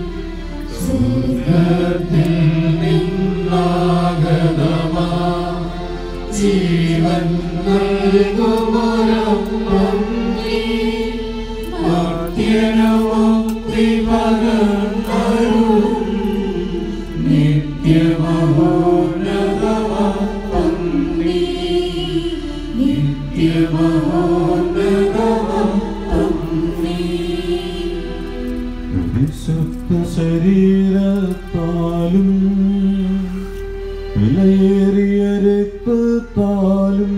സ്വർഗത്തിൽ നിന്നാഗതമാ ജീവൻ നൽകുമൊരപ്പം നീ മർത്യനുമുക്തി പകർന്നരുളും നിത്യമഹോന്നതമപ്പം നീ നിത്യമഹോന്നതമപ്പം നീ വിശുദ്ധ ശരീരത്താലും വിലയേറിയ രക്തത്താലും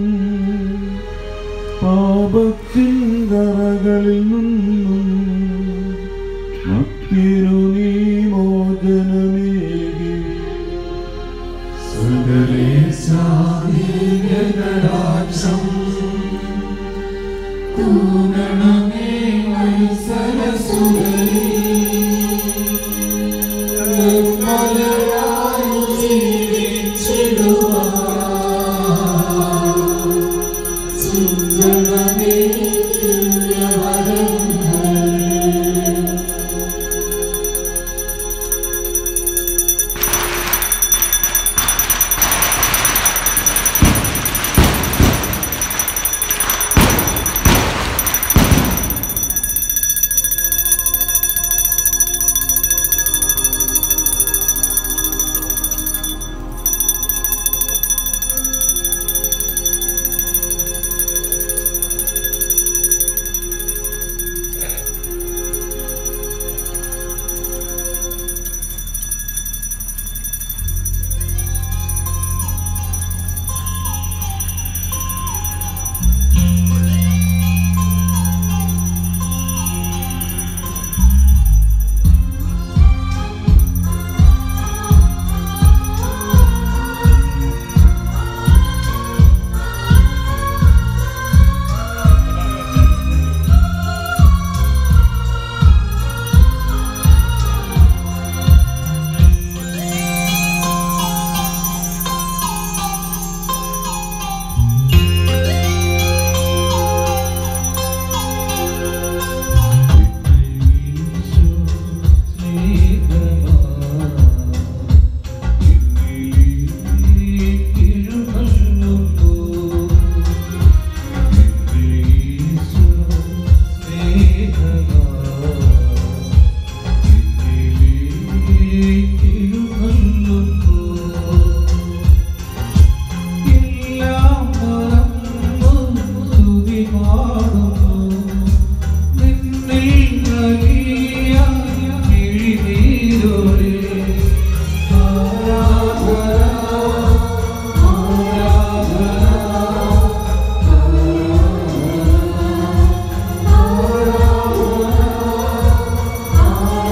പാപത്തിൻ കറകളിൽ നിന്നും ഭക്തിരു നീ മോചനമേകി കടാക്ഷം തൂകണമേ വത്സലസുരേ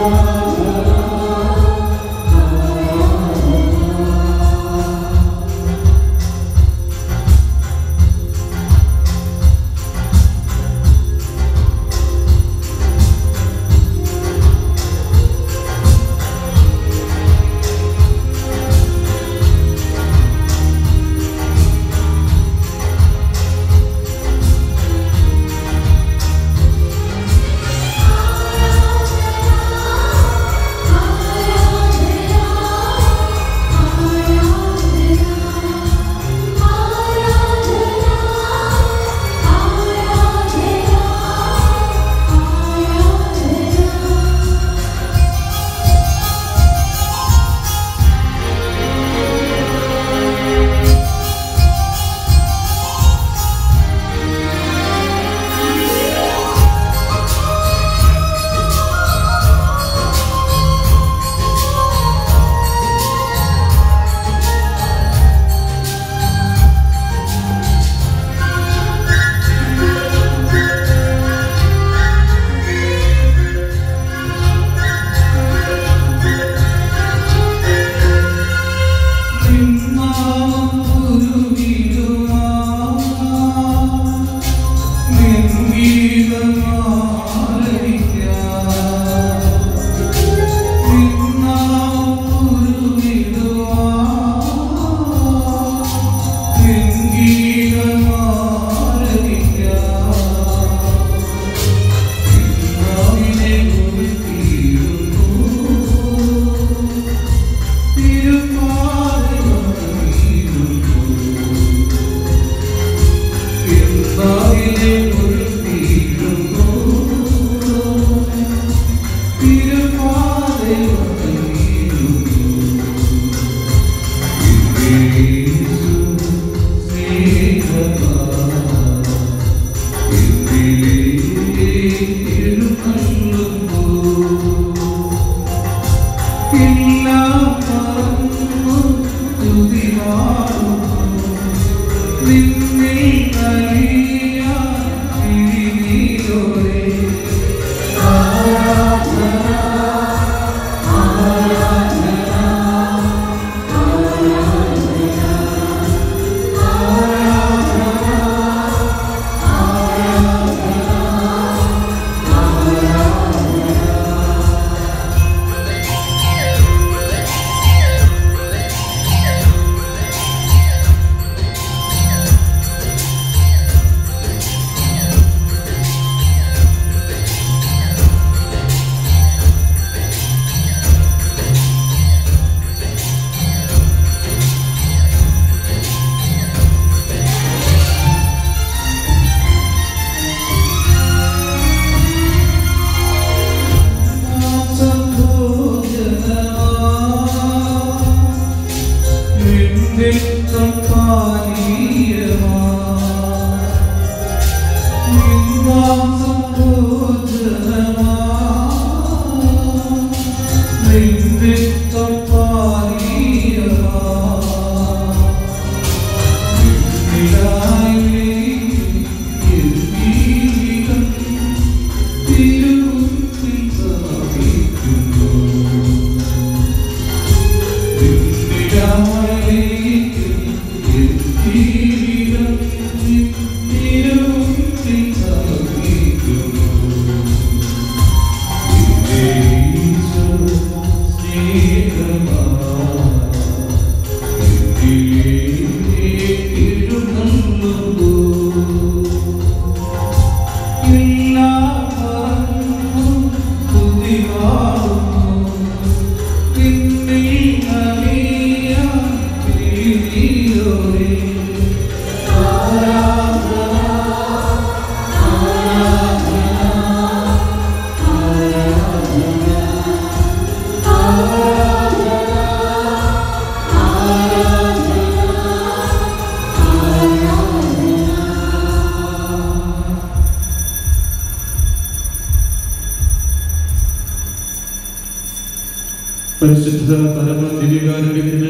പരിശുദ്ധ പരമ ദിവ്യകാരുണ്യത്തിന്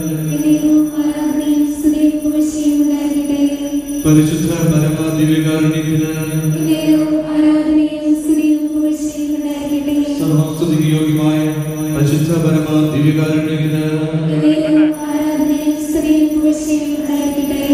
പരിശുദ്ധ പരമ ദിവ്യകാരുണ്യത്തിന് സർവസ്തുതിയും യോഗ്യമായ പരിശുദ്ധ പരമ ദിവ്യകാരുണ്യത്തിന് ആരാധനയും സ്തുതിയും പുകഴ്ചയും ഉണ്ടായിരിക്കട്ടെ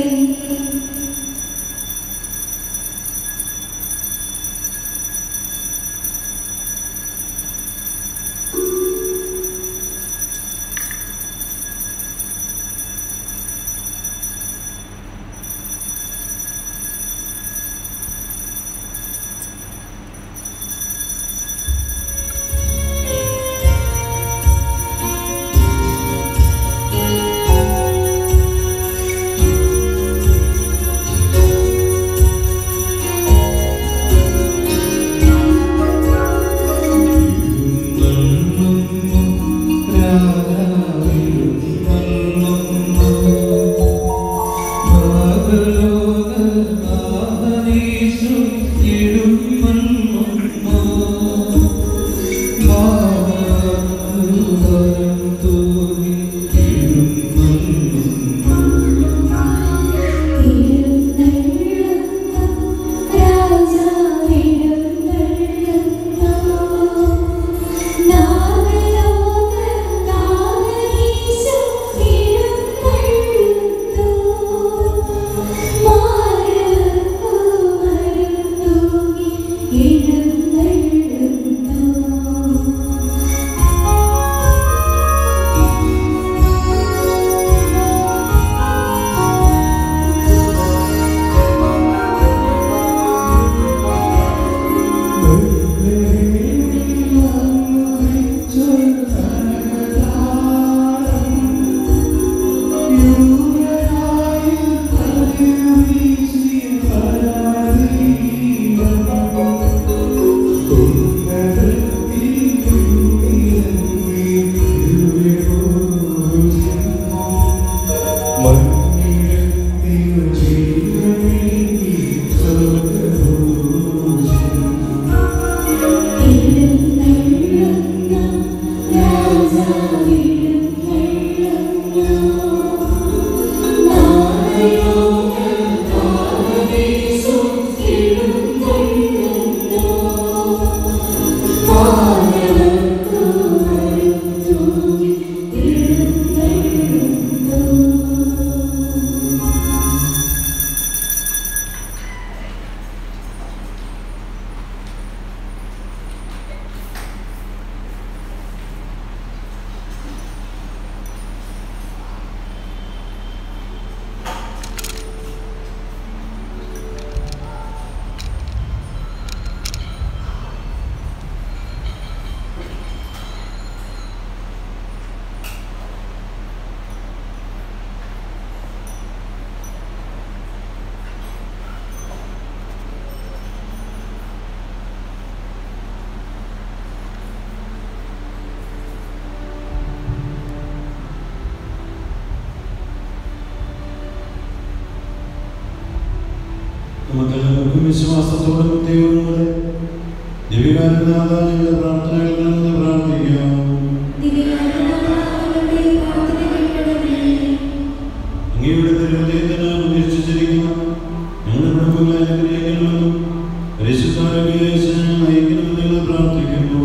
നമുക്കെല്ലാവർക്കും വിശ്വാസത്തോടും ദൈവങ്ങളുടെ ദിവ്യകാരനാഥ ഞങ്ങളുടെ പ്രാർത്ഥനകളിൽ നിന്ന് പ്രാർത്ഥിക്കാം അങ്ങയുടെ തിരുവനന്തപുരത്തിന് പ്രതീക്ഷിച്ചിരിക്കുന്ന ഞങ്ങളുടെ കുടുംബങ്ങളെ അനുഗ്രഹിക്കണമെന്നും പരിശുദ്ധാരോഗ്യ നയിക്കണമെന്ന് ഞങ്ങൾ പ്രാർത്ഥിക്കുന്നു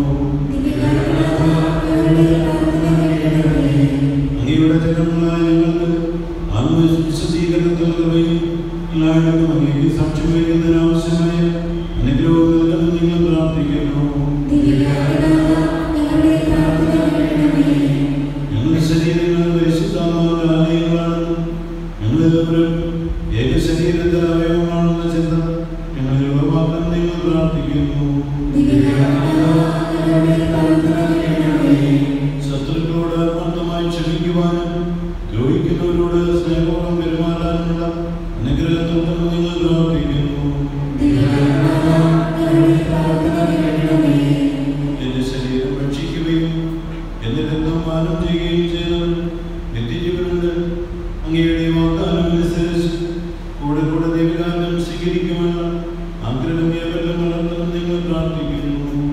അങ്ങയുടെ ജനങ്ങളായ ഞങ്ങൾക്ക് ആത്മവിശുദ്ധീകരണത്തിൽ കൃപയും എല്ലായിടത്തും അങ്ങേക്ക് സാക്ഷ്യം വയ്ക്കുന്നതിന് ആവശ്യമായ അനുഗ്രഹവും നൽകണമെന്ന് നിങ്ങൾ പ്രാർത്ഥിക്കുന്നു ഞങ്ങളുടെ ശരീരങ്ങൾ പരിശുദ്ധാത്മാവിന്റെ ആലയങ്ങളാണ് ഞങ്ങളെല്ലാവരും ഏക ശരീരത്തിൽ അവയവമാണെന്ന ചിന്ത ഞങ്ങൾ ഉറവാക്കാൻ നിങ്ങൾ പ്രാർത്ഥിക്കുന്നു ശത്രുക്കളോട് ആത്മാർത്ഥമായി ക്ഷമിക്കുവാനും ദ്രോഹിക്കുന്നവരോട് സ്നേഹപൂർവ്വം പെരുമാറാനുള്ള അനുഗ്രഹത്തോടെ നിങ്ങൾ പ്രാർത്ഥിക്കുന്നു എന്റെ ശരീരം ഭക്ഷിക്കുകയും എന്റെ രക്തം പാനം ചെയ്യുകയും ചെയ്തവൻ നിത്യജീവനുണ്ട് അങ്ങയുടെ വാഗ്ദാനം അനുസരിച്ച് കൂടെ കൂടെ ദൈവകാലം സ്വീകരിക്കുമെന്ന് ആഗ്രഹമേ വല്ലം വളർത്തുമെന്ന് നിങ്ങൾ പ്രാർത്ഥിക്കുന്നു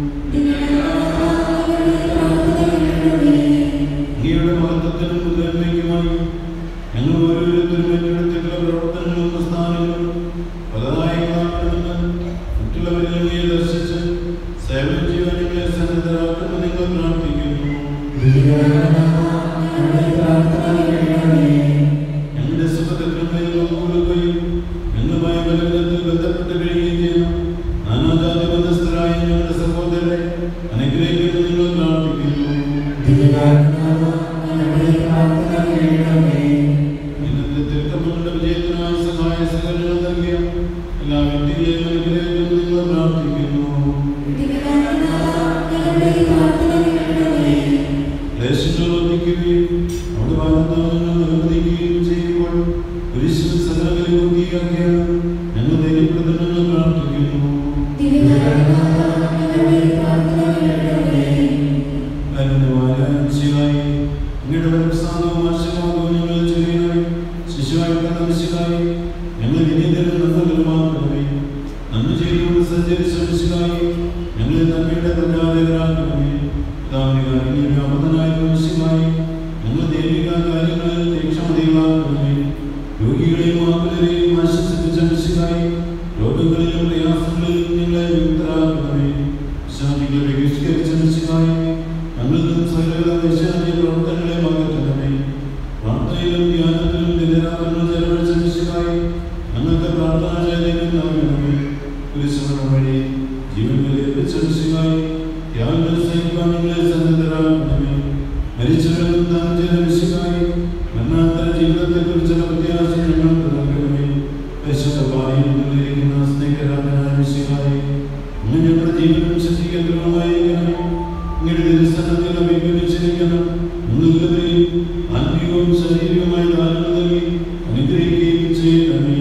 അങ്ങയുടെ മഹത്വത്തിനും മുതന്മയ്ക്കുമായി ഞങ്ങൾ ഓരോരുത്തരും ഏറ്റെടുത്തിട്ടുള്ള പ്രവർത്തനങ്ങളും പ്രസ്ഥാനങ്ങളും പലതായി കാണണമെന്ന് മറ്റുള്ളവരെ അങ്ങയെ ദർശിച്ച് സേവനം ചെയ്യാൻ നിങ്ങളെ സന്നദ്ധരാക്കുമെന്ന് നിങ്ങൾ പ്രാർത്ഥിക്കുന്നു പ്രാർത്ഥിക്കുന്നു ഞങ്ങളുടെ സുഖത്തിൽ കൊടുക്കുകയും ഞങ്ങളുമായി ബലത്തിൽ ബന്ധപ്പെട്ട് കഴിയുകയും ചെയ്യുന്നു നാനാജാതി ബന്ധസ്ഥരായ ഞങ്ങളുടെ സഹോദരരെ അനുഗ്രഹിക്കുന്നു നിങ്ങൾ പ്രാർത്ഥിക്കുന്നു ഇന്നത്തെ തിരുക്കമ്മയുടെ വിജയത്തിനായി സഹായ സഹകരണങ്ങൾ നൽകിയ എല്ലാ വ്യക്തികളെയും അനുഗ്രഹിക്കുന്നു നിങ്ങൾ പ്രാർത്ഥിക്കുന്നു ക്ലേശങ്ങൾ വർദ്ധിക്കുകയും അവിടെ വാഗ്ദാനങ്ങൾ അനുവദിക്കുകയും ചെയ്യുമ്പോൾ കുരിശിൽ സകലങ്ങളെ പൂർത്തിയാക്കിയ ഞങ്ങൾ ധൈര്യപ്പെടുത്തണമെന്ന് പ്രാർത്ഥിക്കുന്നു കരുണവാരാശിയായി അങ്ങയുടെ വരപ്രസാദവും ആശീർവാദവും ഞങ്ങൾ ചെയ്യുകയായി ശിശുവായി കർമ്മശിലായി ഞങ്ങൾ വിനീതരും നന്മകളുമാക്കണമേ നന്മ ചെയ്തുകൊണ്ട് സഞ്ചരിച്ച മനുഷ്യരായി ഞങ്ങളെ നന്മയുടെ പ്രചാരകരാക്കണമേ വ്യാപകനായ മനുഷ്യമായി ഞങ്ങൾ ദൈവിക കാര്യങ്ങളിൽ തീക്ഷണതയിലാക്കണമേ രോഗികളെയും ആകുലരെയും ആശ്വസിപ്പിച്ച മനുഷ്യരായി രോഗങ്ങളിലും പ്രയാസങ്ങളിലും ഞങ്ങളെ വിമുക്തരാക്കണമേ ശാന്തികളെ ബഹിഷ്കരിച്ച മനുഷ്യരായി ഞങ്ങൾക്ക് സകല വൈശാന്യ പ്രവർത്തനങ്ങളെ അകറ്റണമേ പ്രാർത്ഥനയിലും ധ്യാനത്തിലും നിരരാത്രം ചെലവഴിച്ച മനുഷ്യരായി ഞങ്ങൾക്ക് പ്രാർത്ഥന ചെയ്തേക്കും നൽകണമേ കുരിശുമരണം വഴി ജീവനിൽ ലഭിച്ച മനുഷ്യരായി ത്യാഗങ്ങൾ സഹിക്കാൻ നിങ്ങളെ സന്നദ്ധരാകണമേ മരിച്ചവരും താൻ ചെയ്ത മനുഷ്യരായി മരണാന്തര ജീവിതത്തെക്കുറിച്ചുള്ള പ്രത്യാശ ഞങ്ങൾക്ക് നൽകണമേ പരിശുദ്ധ പാലിയിരിക്കുന്ന സ്നേഹരാജനായ മനുഷ്യരായി അങ്ങ് ഞങ്ങളുടെ ജീവനും ശക്തികേന്ദ്രവുമായിരിക്കണമേ ഇങ്ങയുടെ ദിവസത്തിൽ അഭിമുഖിച്ചിരിക്കണം നിങ്ങളെല്ലാവരെയും ആത്മീയവും ശാരീരികവുമായ ദാനങ്ങൾ നൽകി അനുഗ്രഹിക്കുകയും ചെയ്യണമേ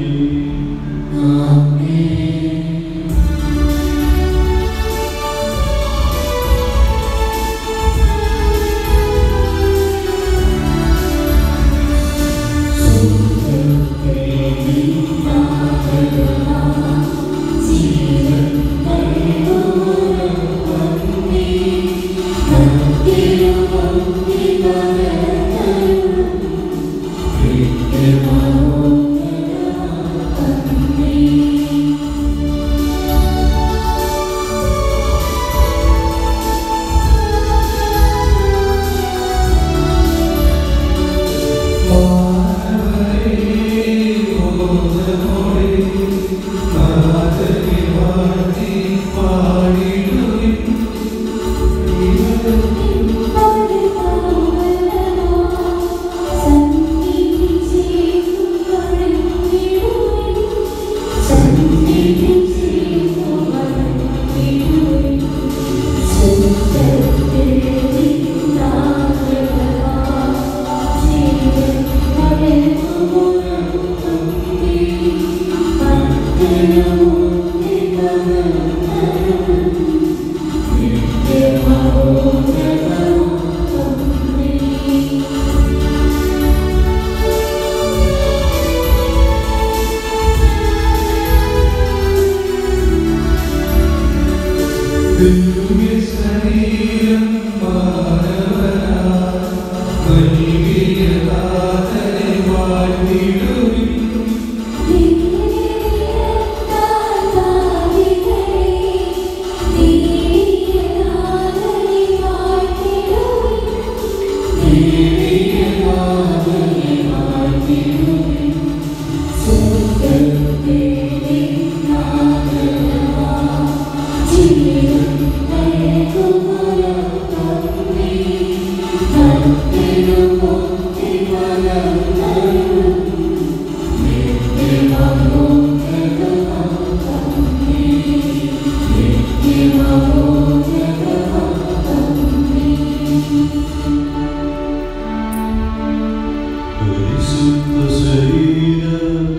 പരിശുദ്ധ ശരീരത്താലും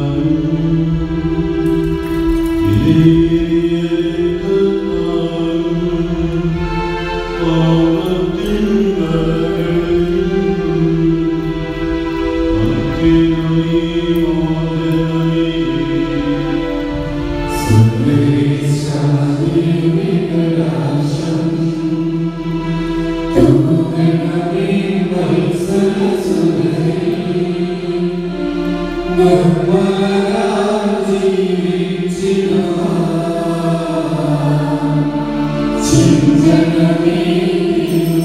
വിലയേറിയതാലും പാപത്തിൻ കരകളിൽ ഭക്തിയായി മോചനമേ. ചിന്തനമേ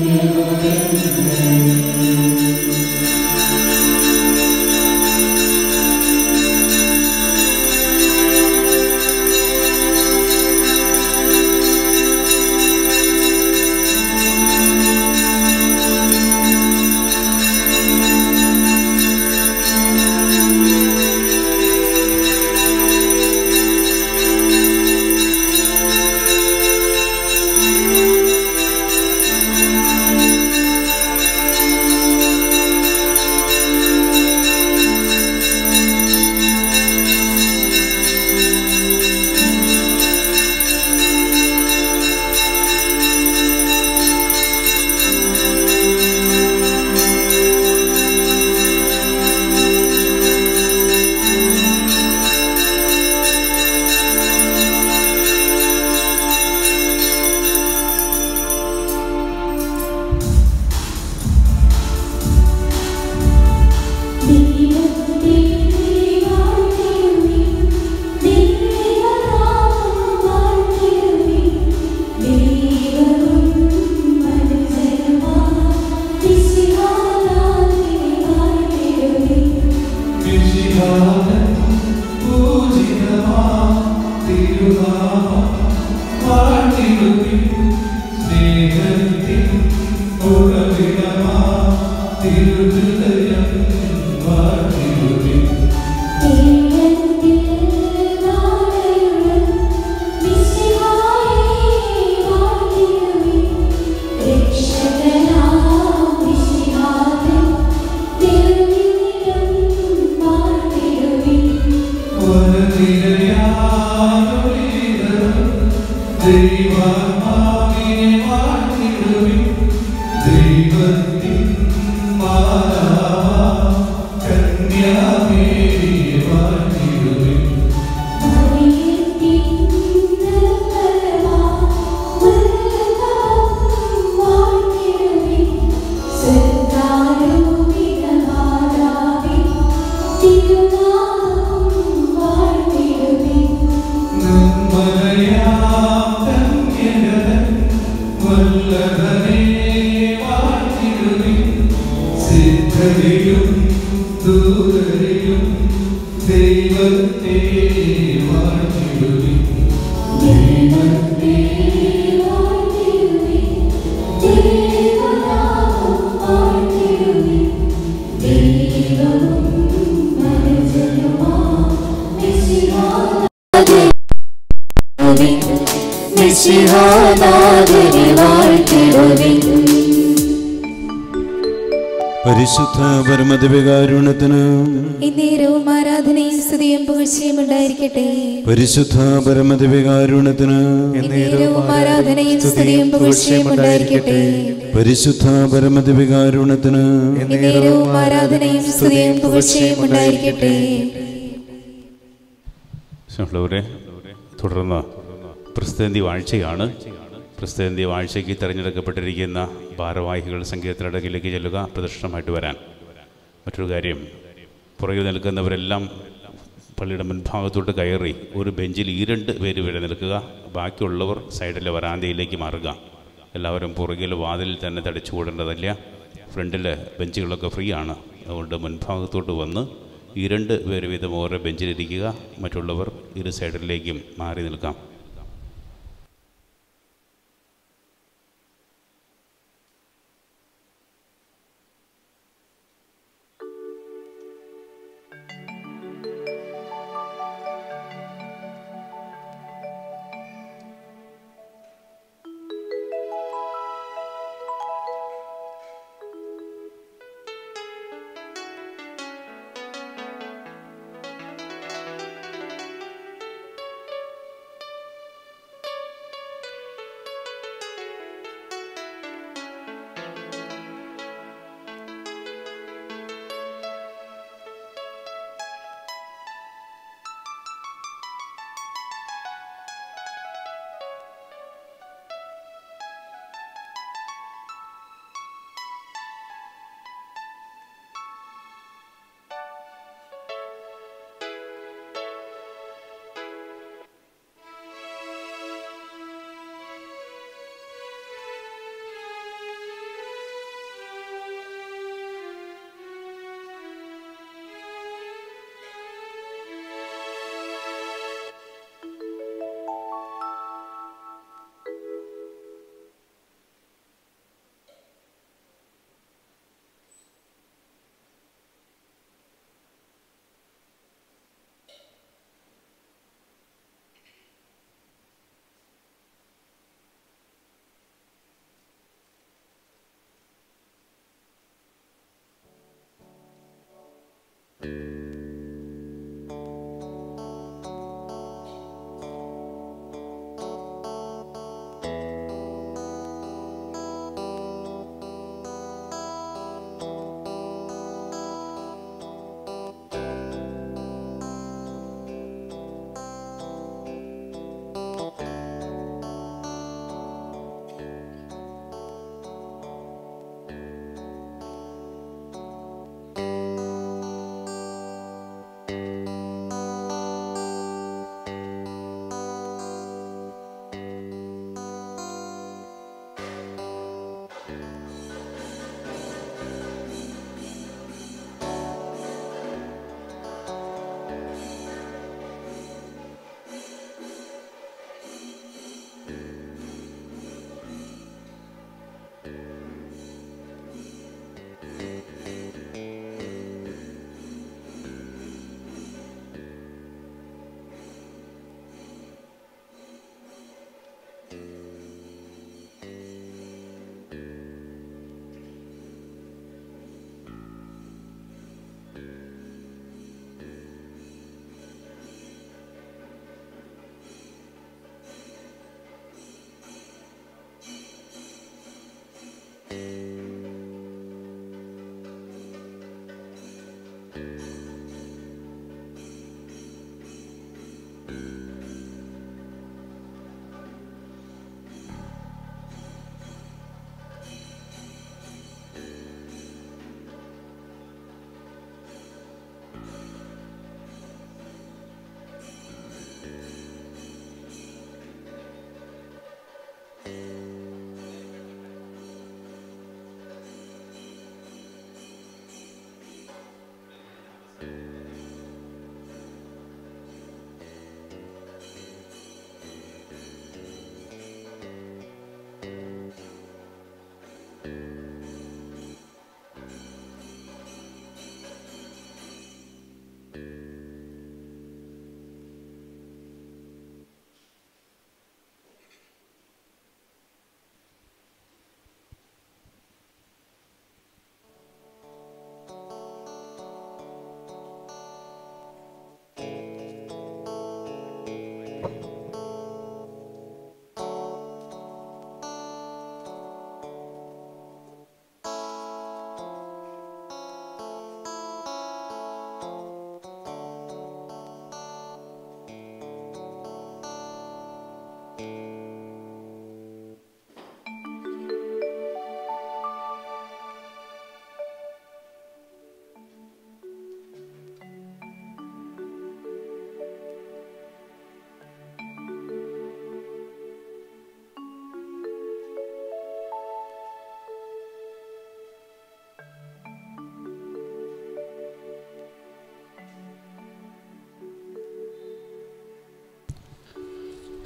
ദൈവത്തിൻ മാതാവാ കന്യാമേരിയെ വാഴ്ത്തിടുവിൻ നിർമ്മലയാം കന്യകതൻ വല്ലഭനെ വാഴ്ത്തിടുവിൻ സിദ്ധരിലും ദൂരരിലും ദൈവത്തെ വാഴ്ത്തിടുവിൻ ദൈവത്തെ പരിശുദ്ധ പരമദിവകാരുണ്യത്തിന് ഇന്നേരവും ആരാധനയും സ്തുതിയും പുകഴ്ചയും ഉണ്ടായിരിക്കട്ടെ പരിശുദ്ധ പരമദിവകാരുണ്യത്തിന് ഇന്നേരവും ആരാധനയും സ്തുതിയും പുകഴ്ചയും ഉണ്ടായിരിക്കട്ടെ പരിശുദ്ധ പരമദിവകാരുണ്യത്തിന് ഇന്നേരവും ആരാധനയും സ്തുതിയും പുകഴ്ചയും ഉണ്ടായിരിക്കട്ടെ സ്നേഹമുള്ളവരെ തുടർന്ന് ക്രിസ്തേന്തി വാഴ്ചയാണ് ക്രിസ്തേന്തി വാഴ്ചയ്ക്ക് തിരഞ്ഞെടുക്കപ്പെട്ടിരിക്കുന്ന ഭാരവാഹികൾ സംഗീതത്തിനടക്കിലേക്ക് ചെല്ലുക പ്രദക്ഷിണമായിട്ട് വരാൻ മറ്റൊരു കാര്യം പുറകിൽ നിൽക്കുന്നവരെല്ലാം പള്ളിയുടെ മുൻഭാഗത്തോട്ട് കയറി ഒരു ബെഞ്ചിൽ ഈ രണ്ട് പേര് വരെ നിൽക്കുക ബാക്കിയുള്ളവർ സൈഡിലെ വരാന്തയിലേക്ക് മാറുക എല്ലാവരും പുറകിൽ വാതിലിൽ തന്നെ തടിച്ചു കൂടേണ്ടതല്ല ഫ്രണ്ടിൽ ബെഞ്ചുകളൊക്കെ ഫ്രീ ആണ് അതുകൊണ്ട് മുൻഭാഗത്തോട്ട് വന്ന് ഈ രണ്ട് പേര് വീതം ഓരോ ബെഞ്ചിലിരിക്കുക മറ്റുള്ളവർ ഇരു സൈഡിലേക്കും മാറി നിൽക്കാം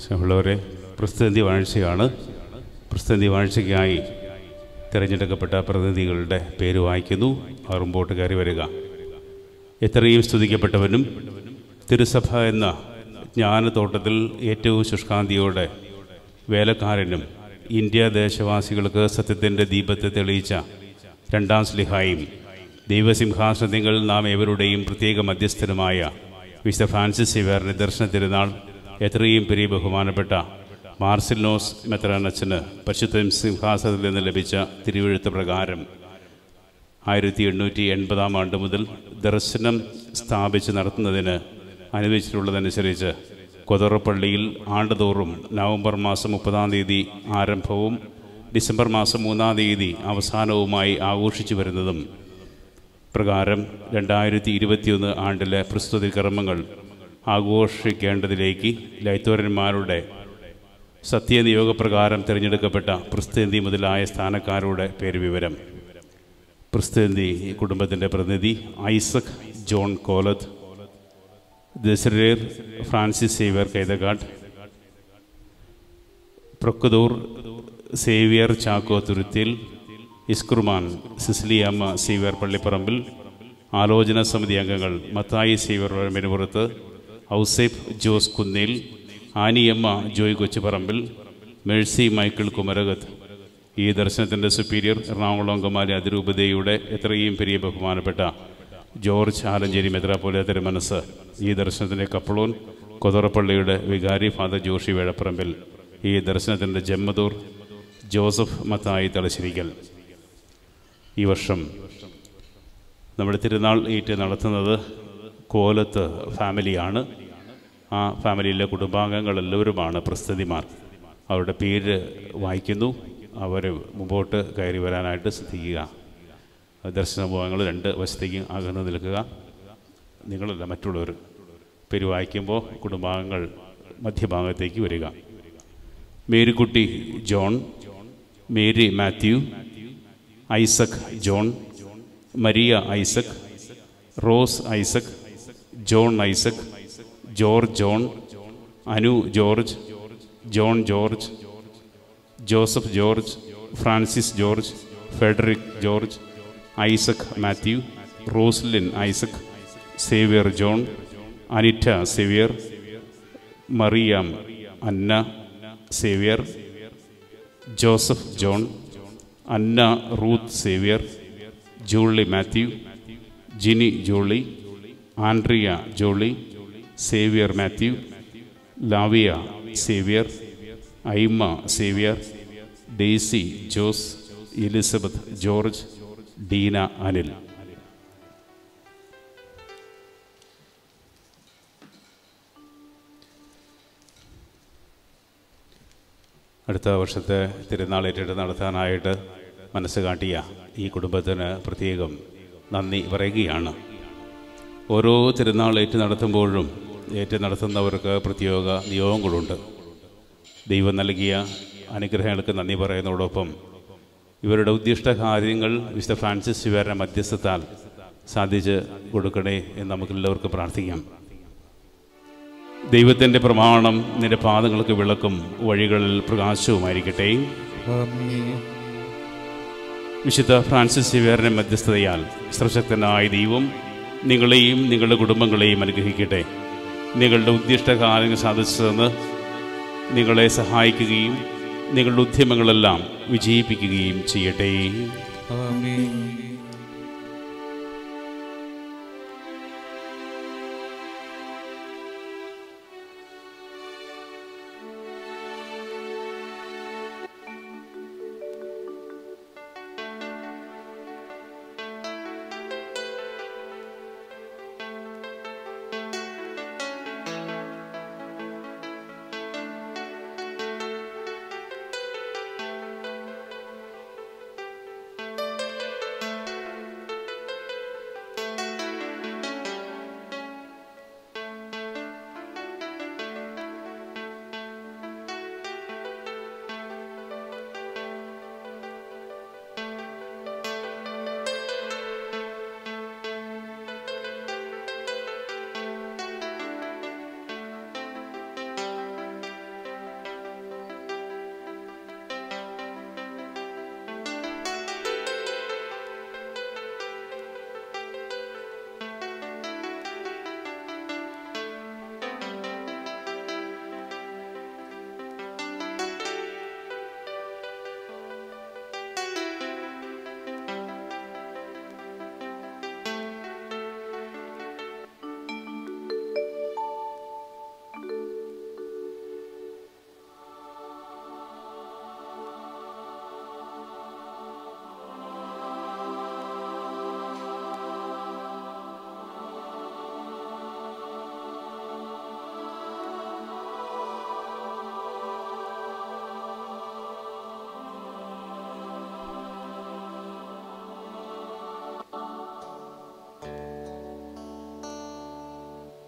സ്നേഹമുള്ളവരെ പ്രസിദ്ധി വാഴ്ചയാണ് പ്രസിദ്ധി വാഴ്ചയ്ക്കായി തിരഞ്ഞെടുക്കപ്പെട്ട പ്രതിനിധികളുടെ പേര് വായിക്കുന്നു അവർ മുമ്പോട്ട് കയറി വരിക എത്രയും സ്തുതിക്കപ്പെട്ടവനും തിരുസഭ എന്ന ജ്ഞാനത്തോട്ടത്തിൽ ഏറ്റവും ശുഷ്കാന്തിയോടെ വേലക്കാരനും ഇന്ത്യ ദേശവാസികൾക്ക് സത്യത്തിൻ്റെ ദീപത്തെ തെളിയിച്ച രണ്ടാം സ്ലിഹായും ദൈവസിംഹാസനങ്ങൾ നാം ഏവരുടെയും പ്രത്യേക മധ്യസ്ഥനുമായ വിശുദ്ധ ഫ്രാൻസിസ് സിവേറിൻ്റെ ദർശന തിരുനാൾ എത്രയും പെരിയ ബഹുമാനപ്പെട്ട മാർസിലോസ് മെത്രാനച്ചന് പരിശുദ്ധ സിംഹാസനത്തിൽ നിന്ന് ലഭിച്ച തിരുവെഴുത്ത് പ്രകാരം ആയിരത്തി എണ്ണൂറ്റി എൺപതാം ആണ്ട് മുതൽ ദർശനം സ്ഥാപിച്ച് നടത്തുന്നതിന് അനുവദിച്ചിട്ടുള്ളതനുസരിച്ച് കൊതറപ്പള്ളിയിൽ ആണ്ടുതോറും നവംബർ മാസം മുപ്പതാം തീയതി ആരംഭവും ഡിസംബർ മാസം മൂന്നാം തീയതി അവസാനവുമായി ആഘോഷിച്ചു വരുന്നതും പ്രകാരം രണ്ടായിരത്തി ഇരുപത്തിയൊന്ന് ആണ്ടിലെ പ്രസ്തുതി കർമ്മങ്ങൾ ആഘോഷിക്കേണ്ടതിലേക്ക് ലൈത്തോരന്മാരുടെ സത്യനിയോഗപ്രകാരം തിരഞ്ഞെടുക്കപ്പെട്ട പ്രസ്തേന്തി മുതലായ സ്ഥാനക്കാരുടെ പേര് വിവരം പ്രസ്തേന്തി കുടുംബത്തിൻ്റെ പ്രതിനിധി ഐസക് ജോൺ കോലത്ത് ദസറേർ ഫ്രാൻസിസ് സേവ്യർ കൈതകാട് പ്രൊക്കദൂർ സേവിയർ ചാക്കോ തുരുത്തിൽ ഇസ്കുർമാൻ സിസ്ലിയമ്മ സീവർ പള്ളിപ്പറമ്പിൽ ആലോചന സമിതി അംഗങ്ങൾ മത്തായി സീവർ മെനുപുറത്ത് ഔസേഫ് ജോസ് കുന്നേൽ ആനിയമ്മ ജോയ് കൊച്ചുപറമ്പിൽ മേഴ്സി മൈക്കിൾ കുമരകത്ത് ഈ ദർശനത്തിൻ്റെ സുപ്പീരിയർ എറണാകുളം അങ്കമാലി അതിരൂപതയുടെ എത്രയും പെരിയ ബഹുമാനപ്പെട്ട ജോർജ് ആലഞ്ചേരി മെത്രാപ്പോലിയ തിരുമനസ് ഈ ദർശനത്തിൻ്റെ കപ്പളൂൻ കൊതറപ്പള്ളിയുടെ വികാരി ഫാദർ ജോഷി വേഴപ്പറമ്പിൽ ഈ ദർശനത്തിൻ്റെ ജമ്മദൂർ ജോസഫ് മത്തായി തലശ്ശേരിക്കൽ ഈ വർഷം നമ്മുടെ തിരുനാൾ ഈറ്റ് നടത്തുന്നത് കോലത്ത് ഫാമിലിയാണ് ആ ഫാമിലിയിലെ കുടുംബാംഗങ്ങൾ എല്ലാവരുമാണ് പ്രസ്തുതിമാർ അവരുടെ പേര് വായിക്കുന്നു അവർ മുമ്പോട്ട് കയറി വരാനായിട്ട് ശ്രദ്ധിക്കുക ദർശന മുഖങ്ങൾ രണ്ട് വശത്തേക്ക് അകന്ന് നിൽക്കുക നിങ്ങളല്ല മറ്റുള്ളവർ പേര് വായിക്കുമ്പോൾ കുടുംബാംഗങ്ങൾ മധ്യഭാഗത്തേക്ക് വരിക മേരിക്കുട്ടി ജോൺ മേരി മാത്യു ഐസക് ജോൺ മരിയ ഐസക് റോസ് ഐസക് ജോൺ ഐസക് ജോർജ് ജോൺ അനു ജോർജ് ജോൺ ജോർജ് ജോസഫ് ജോർജ് ഫ്രാൻസിസ് ജോർജ് ഫെഡറിക് ജോർജ് ഐസക് മാത്യു റോസ്ലിൻ ഐസക് സേവിയർ ജോൺ അനിറ്റ സേവിയർ മറിയാം അന്ന സേവിയർ ജോസഫ് ജോൺ അന്ന റൂത്ത് സേവിയർ ജൂളി മാത്യു ജിനി ജോളി ആൻഡ്രിയ ജോളി സേവിയർ മാത്യു ലാവിയ സേവിയർ ഐമ സേവിയർ ഡേസി ജോസ് എലിസബത്ത് ജോർജ് ഡീന അനിൽ അടുത്ത വർഷത്തെ തിരുനാൾ ഏറ്റെടുത്ത് നടത്താനായിട്ട് മനസ്സ് കാട്ടിയ ഈ കുടുംബത്തിന് പ്രത്യേകം നന്ദി പറയുകയാണ് ഓരോ തിരുനാൾ ഏറ്റു നടത്തുമ്പോഴും ഏറ്റു നടത്തുന്നവർക്ക് പ്രത്യേക നിയോഗങ്ങളുണ്ട് ദൈവം നൽകിയ അനുഗ്രഹങ്ങൾക്ക് നന്ദി പറയുന്നതോടൊപ്പം ഇവരുടെ ഉദ്ദിഷ്ട കാര്യങ്ങൾ വിശുദ്ധ ഫ്രാൻസിസ് ശിവരുടെ മധ്യസ്ഥത്താൽ സാധിച്ച് കൊടുക്കണേ എന്ന് നമുക്കെല്ലാവർക്കും പ്രാർത്ഥിക്കാം ദൈവത്തിൻ്റെ പ്രമാണം നിന്റെ പാദങ്ങൾക്ക് വിളക്കും വഴികളിൽ പ്രകാശവുമായിരിക്കട്ടെ വിശുദ്ധ ഫ്രാൻസിസ് സിവേറിൻ്റെ മധ്യസ്ഥതയാൽ സർവശക്തനായ ദൈവം നിങ്ങളെയും നിങ്ങളുടെ കുടുംബങ്ങളെയും അനുഗ്രഹിക്കട്ടെ നിങ്ങളുടെ ഉദ്ദിഷ്ട കാര്യങ്ങൾ സാധിച്ചതെന്ന് നിങ്ങളെ സഹായിക്കുകയും നിങ്ങളുടെ ഉദ്യമങ്ങളെല്ലാം വിജയിപ്പിക്കുകയും ചെയ്യട്ടെ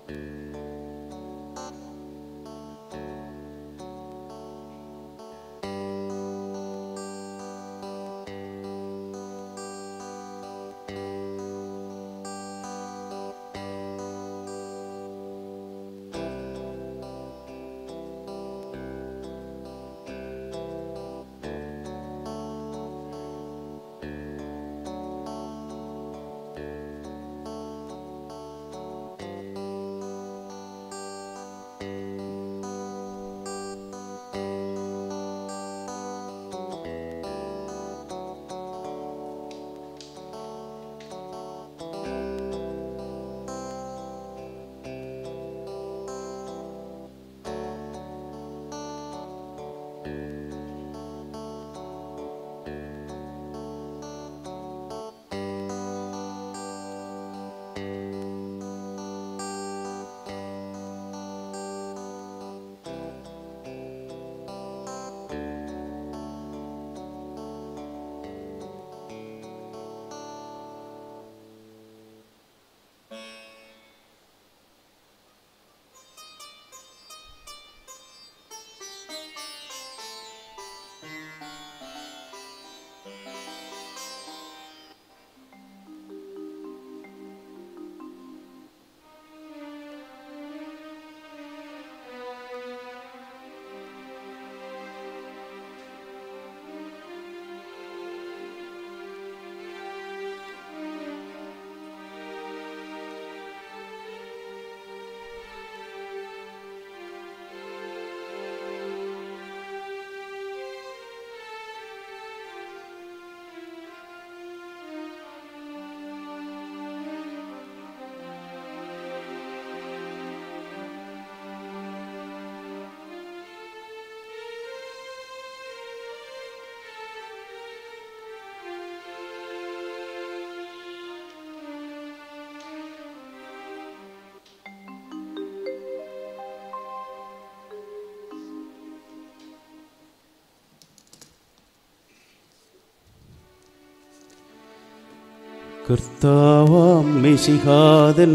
കർത്താവാം മിശിഹാദൻ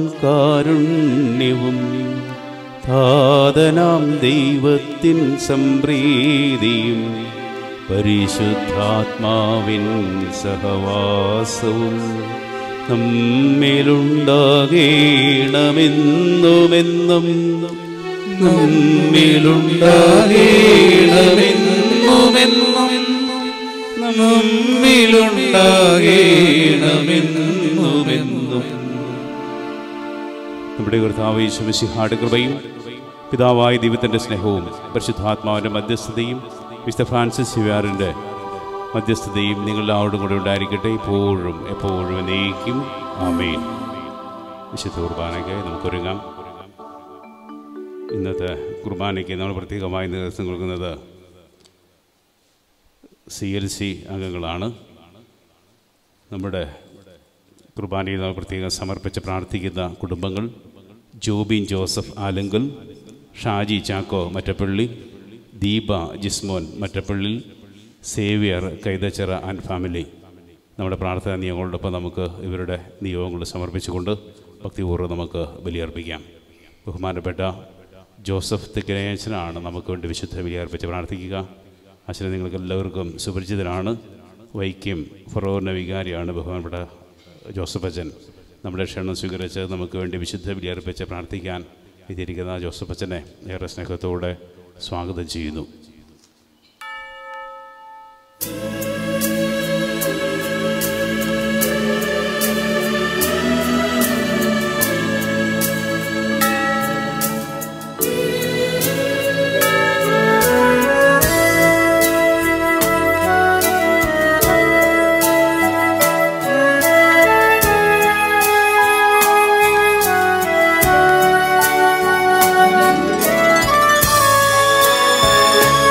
കാരുണ്യവും താതനാം ദൈവത്തിൻ സംപ്രീതിയും പരിശുദ്ധാത്മാവിൻ സഹവാസവും നമ്മിലുണ്ടാകേണമെന്നുമെന്നും നമ്മിലുണ്ടാകേണമെന്നുമെന്നും നമ്മിലുണ്ടാകേണമെന്നുമെന്നും നമ്മുടെ കർത്താവ് യേശുമിശിഹാട് കൃപയും പിതാവായ ദൈവത്തിൻ്റെ സ്നേഹവും പരിശുദ്ധാത്മാവിൻ്റെ മധ്യസ്ഥതയും മിസ്റ്റർ ഫ്രാൻസിസ് സിവാറിൻ്റെ മധ്യസ്ഥതയും നിങ്ങളെല്ലാവരോടും കൂടെ ഉണ്ടായിരിക്കട്ടെ ഇപ്പോഴും എപ്പോഴും എന്നേക്കും ആമേൻ വിശുദ്ധ കുർബാനയ്ക്ക് നമുക്കൊരുങ്ങാം ഇന്നത്തെ കുർബാനയ്ക്ക് നമ്മൾ പ്രത്യേകമായി നേതൃത്വം കൊടുക്കുന്നത് സി എൽ സി അംഗങ്ങളാണ് നമ്മുടെ കുർബാനയിൽ നമ്മൾ പ്രത്യേകം സമർപ്പിച്ച് പ്രാർത്ഥിക്കുന്ന കുടുംബങ്ങൾ ജോബിൻ ജോസഫ് ആലങ്കൽ ഷാജി ചാക്കോ മറ്റപ്പള്ളി ദീപ ജിസ്മോൻ മറ്റപ്പള്ളി സേവിയർ കൈതച്ചിറ ആൻഡ് ഫാമിലി നമ്മുടെ പ്രാർത്ഥനാ നിയമങ്ങളോടൊപ്പം നമുക്ക് ഇവരുടെ നിയോഗങ്ങൾ സമർപ്പിച്ചുകൊണ്ട് ഭക്തിപൂർവ്വം നമുക്ക് ബലിയർപ്പിക്കാം ബഹുമാനപ്പെട്ട ജോസഫ് തെക്കനേച്ചനാണ് നമുക്ക് വേണ്ടി വിശുദ്ധ ബലിയർപ്പിച്ച് പ്രാർത്ഥിക്കുക അച്ഛനെ നിങ്ങൾക്ക് എല്ലാവർക്കും സുപരിചിതനാണ് വൈക്കം ഫറോറിൻ്റെ വികാരിയാണ് ബഹുമാനപ്പെട്ട ജോസഫ് അച്ഛൻ നമ്മുടെ ക്ഷണം സ്വീകരിച്ച് നമുക്ക് വേണ്ടി വിശുദ്ധ ബലിയർപ്പിച്ച് പ്രാർത്ഥിക്കാൻ എത്തിയിരിക്കുന്ന ജോസഫ് അച്ഛനെ ഏറെ സ്നേഹത്തോടെ സ്വാഗതം ചെയ്യുന്നു Thank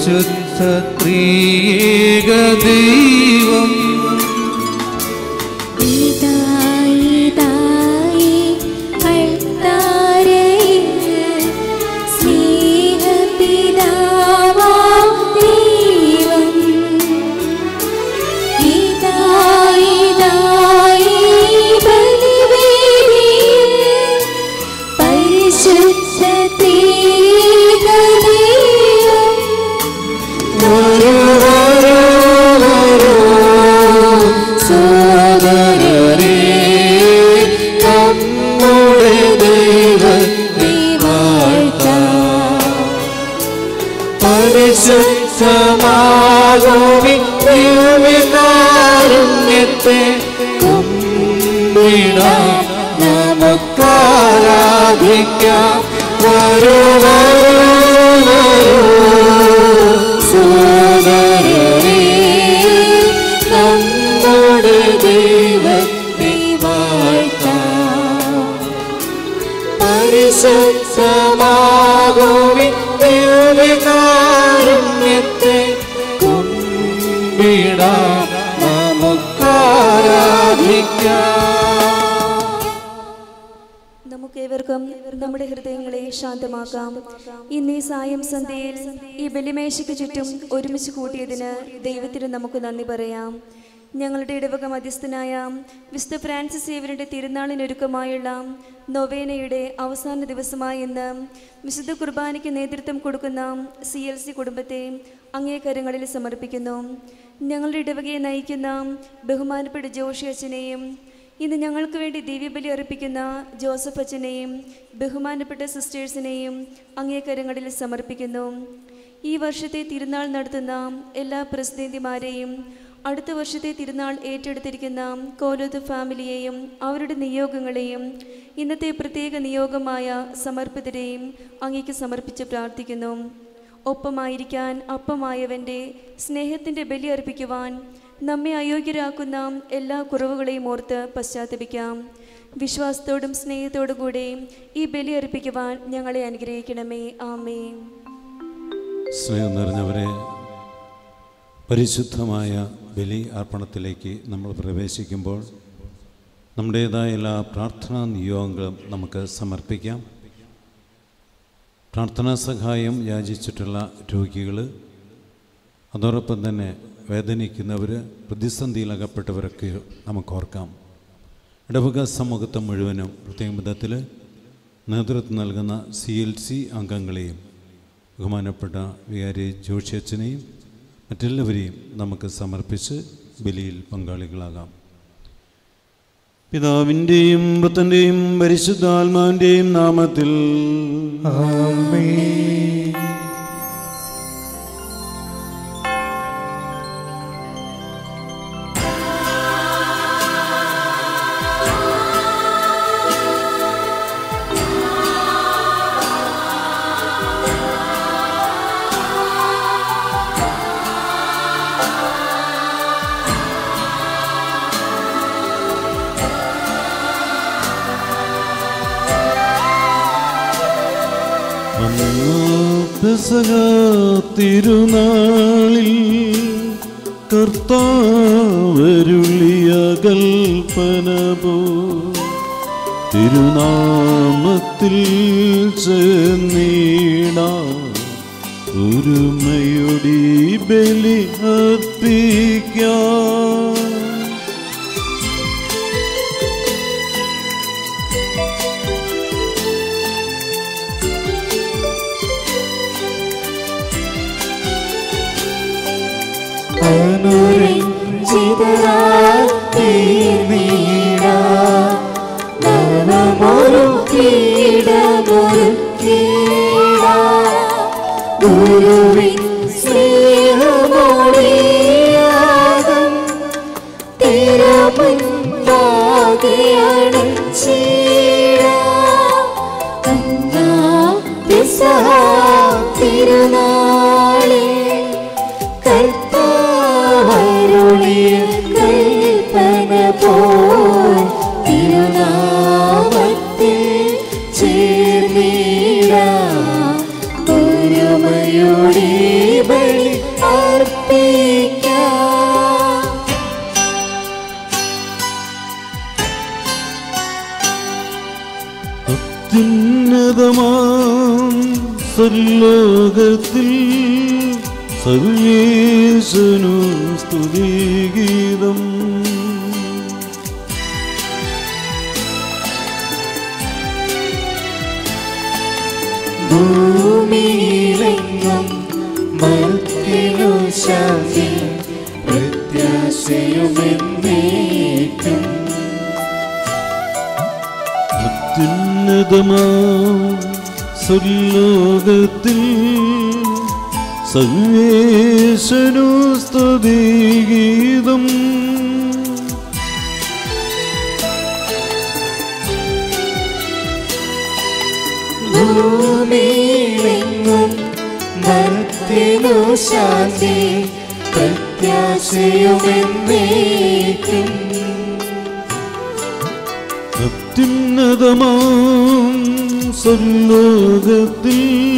പരിശുദ്ധ ത്രിയേക ദൈവം ഇതായി ഇതായി അൾത്താരയിൽ സ്നേഹപിതാവാം ദൈവം. ഇതായി ഇതായി ബലിവേദിയിൽ പരിശുദ്ധ ത്രിയേക ദൈവം. വരൂ വരൂ വരൂ സോദരരേ നമ്മുടെ ദൈവത്തെ വാഴ്ത്താം പരിശുദ്ധമാകുമി ദിവ്യകാരുണ്യത്തെ കുമ്പിടാം നമുക്കാരാധിക്കാം വരൂ വരൂ വരൂ സോദരരേ നമ്മുടെ ദൈവത്തെ വാഴ്ത്താം പരിശുദ്ധമാകുമി ദിവ്യകാരുണ്യത്തെ കുമ്പിടാം നമുക്കാരാധിക്കാം നമുക്കേവർക്കും നമ്മുടെ ഹൃദയങ്ങളെ ശാന്തമാക്കാം ഇന്ന് ഈ സായം സന്ധ്യയിൽ ഈ ബലിമേശയ്ക്ക് ചുറ്റും ഒരുമിച്ച് കൂട്ടിയതിന് ദൈവത്തിന് നമുക്ക് നന്ദി പറയാം ഞങ്ങളുടെ ഇടവക മധ്യസ്ഥനായ വിശുദ്ധ ഫ്രാൻസിസ് സേവരുടെ തിരുനാളിനൊരുക്കമായുള്ള നൊവേനയുടെ അവസാന ദിവസമായ ഇന്ന് വിശുദ്ധ കുർബാനയ്ക്ക് നേതൃത്വം കൊടുക്കുന്ന സി എൽ സി കുടുംബത്തെ അങ്ങേ കരങ്ങളിൽ സമർപ്പിക്കുന്നു ഞങ്ങളുടെ ഇടവകയെ നയിക്കുന്ന ബഹുമാനപ്പെട്ട ജോഷി അച്ഛനെയും ഇന്ന് ഞങ്ങൾക്ക് വേണ്ടി ദിവ്യബലി അർപ്പിക്കുന്ന ജോസഫ് അച്ഛനെയും ബഹുമാനപ്പെട്ട സിസ്റ്റേഴ്സിനെയും അങ്ങേ കരങ്ങളിൽ സമർപ്പിക്കുന്നു ഈ വർഷത്തെ തിരുനാൾ നടത്തുന്ന എല്ലാ പ്രസിദ്ധിമാരെയും അടുത്ത വർഷത്തെ തിരുനാൾ ഏറ്റെടുത്തിരിക്കുന്ന കോലോത്ത് ഫാമിലിയെയും അവരുടെ നിയോഗങ്ങളെയും ഇന്നത്തെ പ്രത്യേക നിയോഗമായ സമർപ്പിതരെയും അങ്ങേക്ക് സമർപ്പിച്ച് പ്രാർത്ഥിക്കുന്നു ഒപ്പമായിരിക്കാൻ അപ്പമായവൻ്റെ സ്നേഹത്തിൻ്റെ ബലി അർപ്പിക്കുവാൻ നമ്മെ അയോഗ്യരാക്കുന്ന എല്ലാ കുറവുകളെയും ഓർത്ത് പശ്ചാത്തപിക്കാം വിശ്വാസത്തോടും സ്നേഹത്തോടും കൂടെ ഈ ബലി അർപ്പിക്കുവാൻ ഞങ്ങളെ അനുഗ്രഹിക്കണമേ ആമേ സ്നേഹം നിറഞ്ഞവരെ പരിശുദ്ധമായ ബലി അർപ്പണത്തിലേക്ക് നമ്മൾ പ്രവേശിക്കുമ്പോൾ നമ്മുടേതായ എല്ലാ പ്രാർത്ഥനാ നിയോഗങ്ങളും നമുക്ക് സമർപ്പിക്കാം പ്രാർത്ഥനാ സഹായം യാചിച്ചിട്ടുള്ള രോഗികൾ അതോടൊപ്പം തന്നെ വേദനിക്കുന്നവർ പ്രതിസന്ധിയിലകപ്പെട്ടവരൊക്കെ നമുക്ക് ഓർക്കാം ഇടവക സമൂഹത്തെ മുഴുവനും പ്രത്യേക വിധത്തിൽ നേതൃത്വം നൽകുന്ന സി എൽ സി അംഗങ്ങളെയും ബഹുമാനപ്പെട്ട വികാരി ജോഷി അച്ഛനെയും മറ്റെല്ലാവരെയും നമുക്ക് സമർപ്പിച്ച് ബലിയിൽ പങ്കാളികളാകാം പിതാവിൻ്റെയും പുത്രൻ്റെയും പരിശുദ്ധാത്മാവിൻ്റെയും നാമത്തിൽ പെസക തിരുനാളിൽ കർത്താവരുളിയ കൽപ്പന പോ തിരുനാമത്തിൽ ചെന്നീട ഒരുമയൊടി ബലി അർപ്പിക്കാം ഗുരുവിൻ സ്നേഹമോടിയാകം തിരുമുൻപാകെയാണ് തിരുനാളെ കർത്താവരുളിയ കൽപ്പന പോൽ തിരുനാമത്തിൽ ചേർന്നിട ഒരുമയുടെ ബലി അത്യുന്നതമാം സർലോകത്തിൽ സർവേശനു സ്തുതിഗീതം ഭൂമിയിലെങ്ങും മർത്തിനു ശാന്തി പ്രത്യാശയുമെന്നേക്കും അത്യുന്നതമാം സർലോകത്തിൽ സർവേശനു സ്തുതിഗീതം ഭൂമിയിലെങ്ങും മർത്തിനു ശാന്തി പ്രത്യാശയുമെന്നേക്കും അത്യുന്നതമാം സർലോകത്തിൽ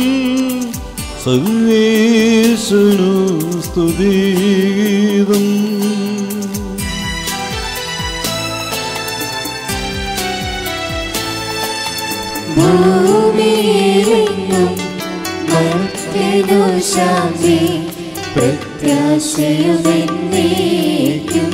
സർവേശനു സ്തുതിഗീതം ഭൂമിയിലെങ്ങും മർത്തിനു ശാന്തി പ്രത്യാശയുമെന്നേക്കും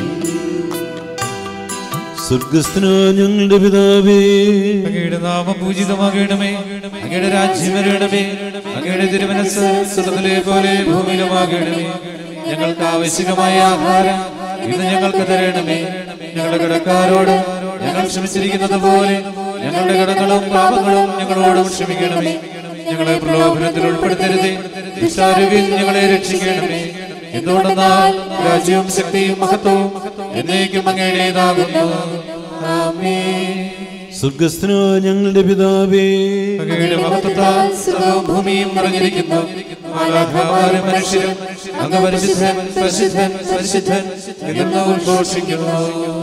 സ്വർഗസ്ഥനാ ഞങ്ങളുടെ പിതാവേ അങ്ങയുടെ നാമം പൂജിതമാകണമേ അങ്ങയുടെ രാജ്യം വരണമേ അങ്ങയുടെ തിരുമനസ് സ്വർഗ്ഗത്തിലെ പോലെ ഭൂമിയിലുമാകണമേ ഞങ്ങൾക്ക് ആവശ്യമായ ആഹാരം ഇന്ന് ഞങ്ങൾക്ക് തരണമേ ഞങ്ങളുടെ കടക്കാരോട് ഞങ്ങൾ ക്ഷമിച്ചിരിക്കുന്നത് പോലെ ഞങ്ങളുടെ കടങ്ങളും പാപങ്ങളും ഞങ്ങളോടും ക്ഷമിക്കണമേ ഞങ്ങളെ പ്രലോഭനത്തിൽ ഉൾപ്പെടുത്തരുതേ ദുഷ്ടാരൂപിൽ ഞങ്ങളെ രക്ഷിക്കണമേ എന്തുകൊണ്ടെന്നാൽ രാജ്യവും ശക്തിയും മഹത്വവും എന്നേക്കും അങ്ങയുടേതാകുന്നു ആമേൻ സ്വർഗസ്ഥനാ ഞങ്ങളുടെ പിതാവേ അങ്ങയുടെ മഹത്വത്താൽ സർവ്വവും ഭൂമിയും നിറഞ്ഞിരിക്കുന്നു മാലാഖമാരും മനുഷ്യരും അങ്ങ് പരിശുദ്ധൻ പരിശുദ്ധൻ പരിശുദ്ധൻ എന്ന് ഉദ്ഘോഷിക്കുന്നു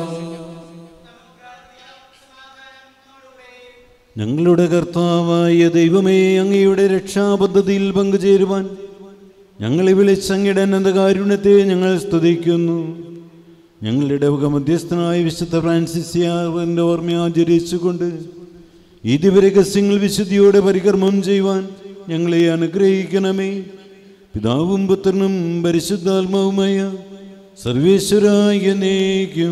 ഞങ്ങളുടെ കർത്താവായ ദൈവമേ അങ്ങയുടെ രക്ഷാപദ്ധതിയിൽ പങ്കുചേരുവാൻ ഞങ്ങളെ വിളിച്ചങ്ങയുടെ അനന്തകാരുണ്യത്തെ ഞങ്ങൾ സ്തുതിക്കുന്നു ഞങ്ങളുടെ വക മധ്യസ്ഥനായ വിശുദ്ധ ഫ്രാൻസിസിയാറിൻ്റെ ഓർമ്മ ആചരിച്ചുകൊണ്ട് ഇതുവരെ രഹസ്യങ്ങൾ വിശുദ്ധിയോടെ പരികർമ്മം ചെയ്യുവാൻ ഞങ്ങളെ അനുഗ്രഹിക്കണമേ പിതാവും പുത്രനും പരിശുദ്ധാത്മാവുമായ സർവേശ്വരായ നേക്കും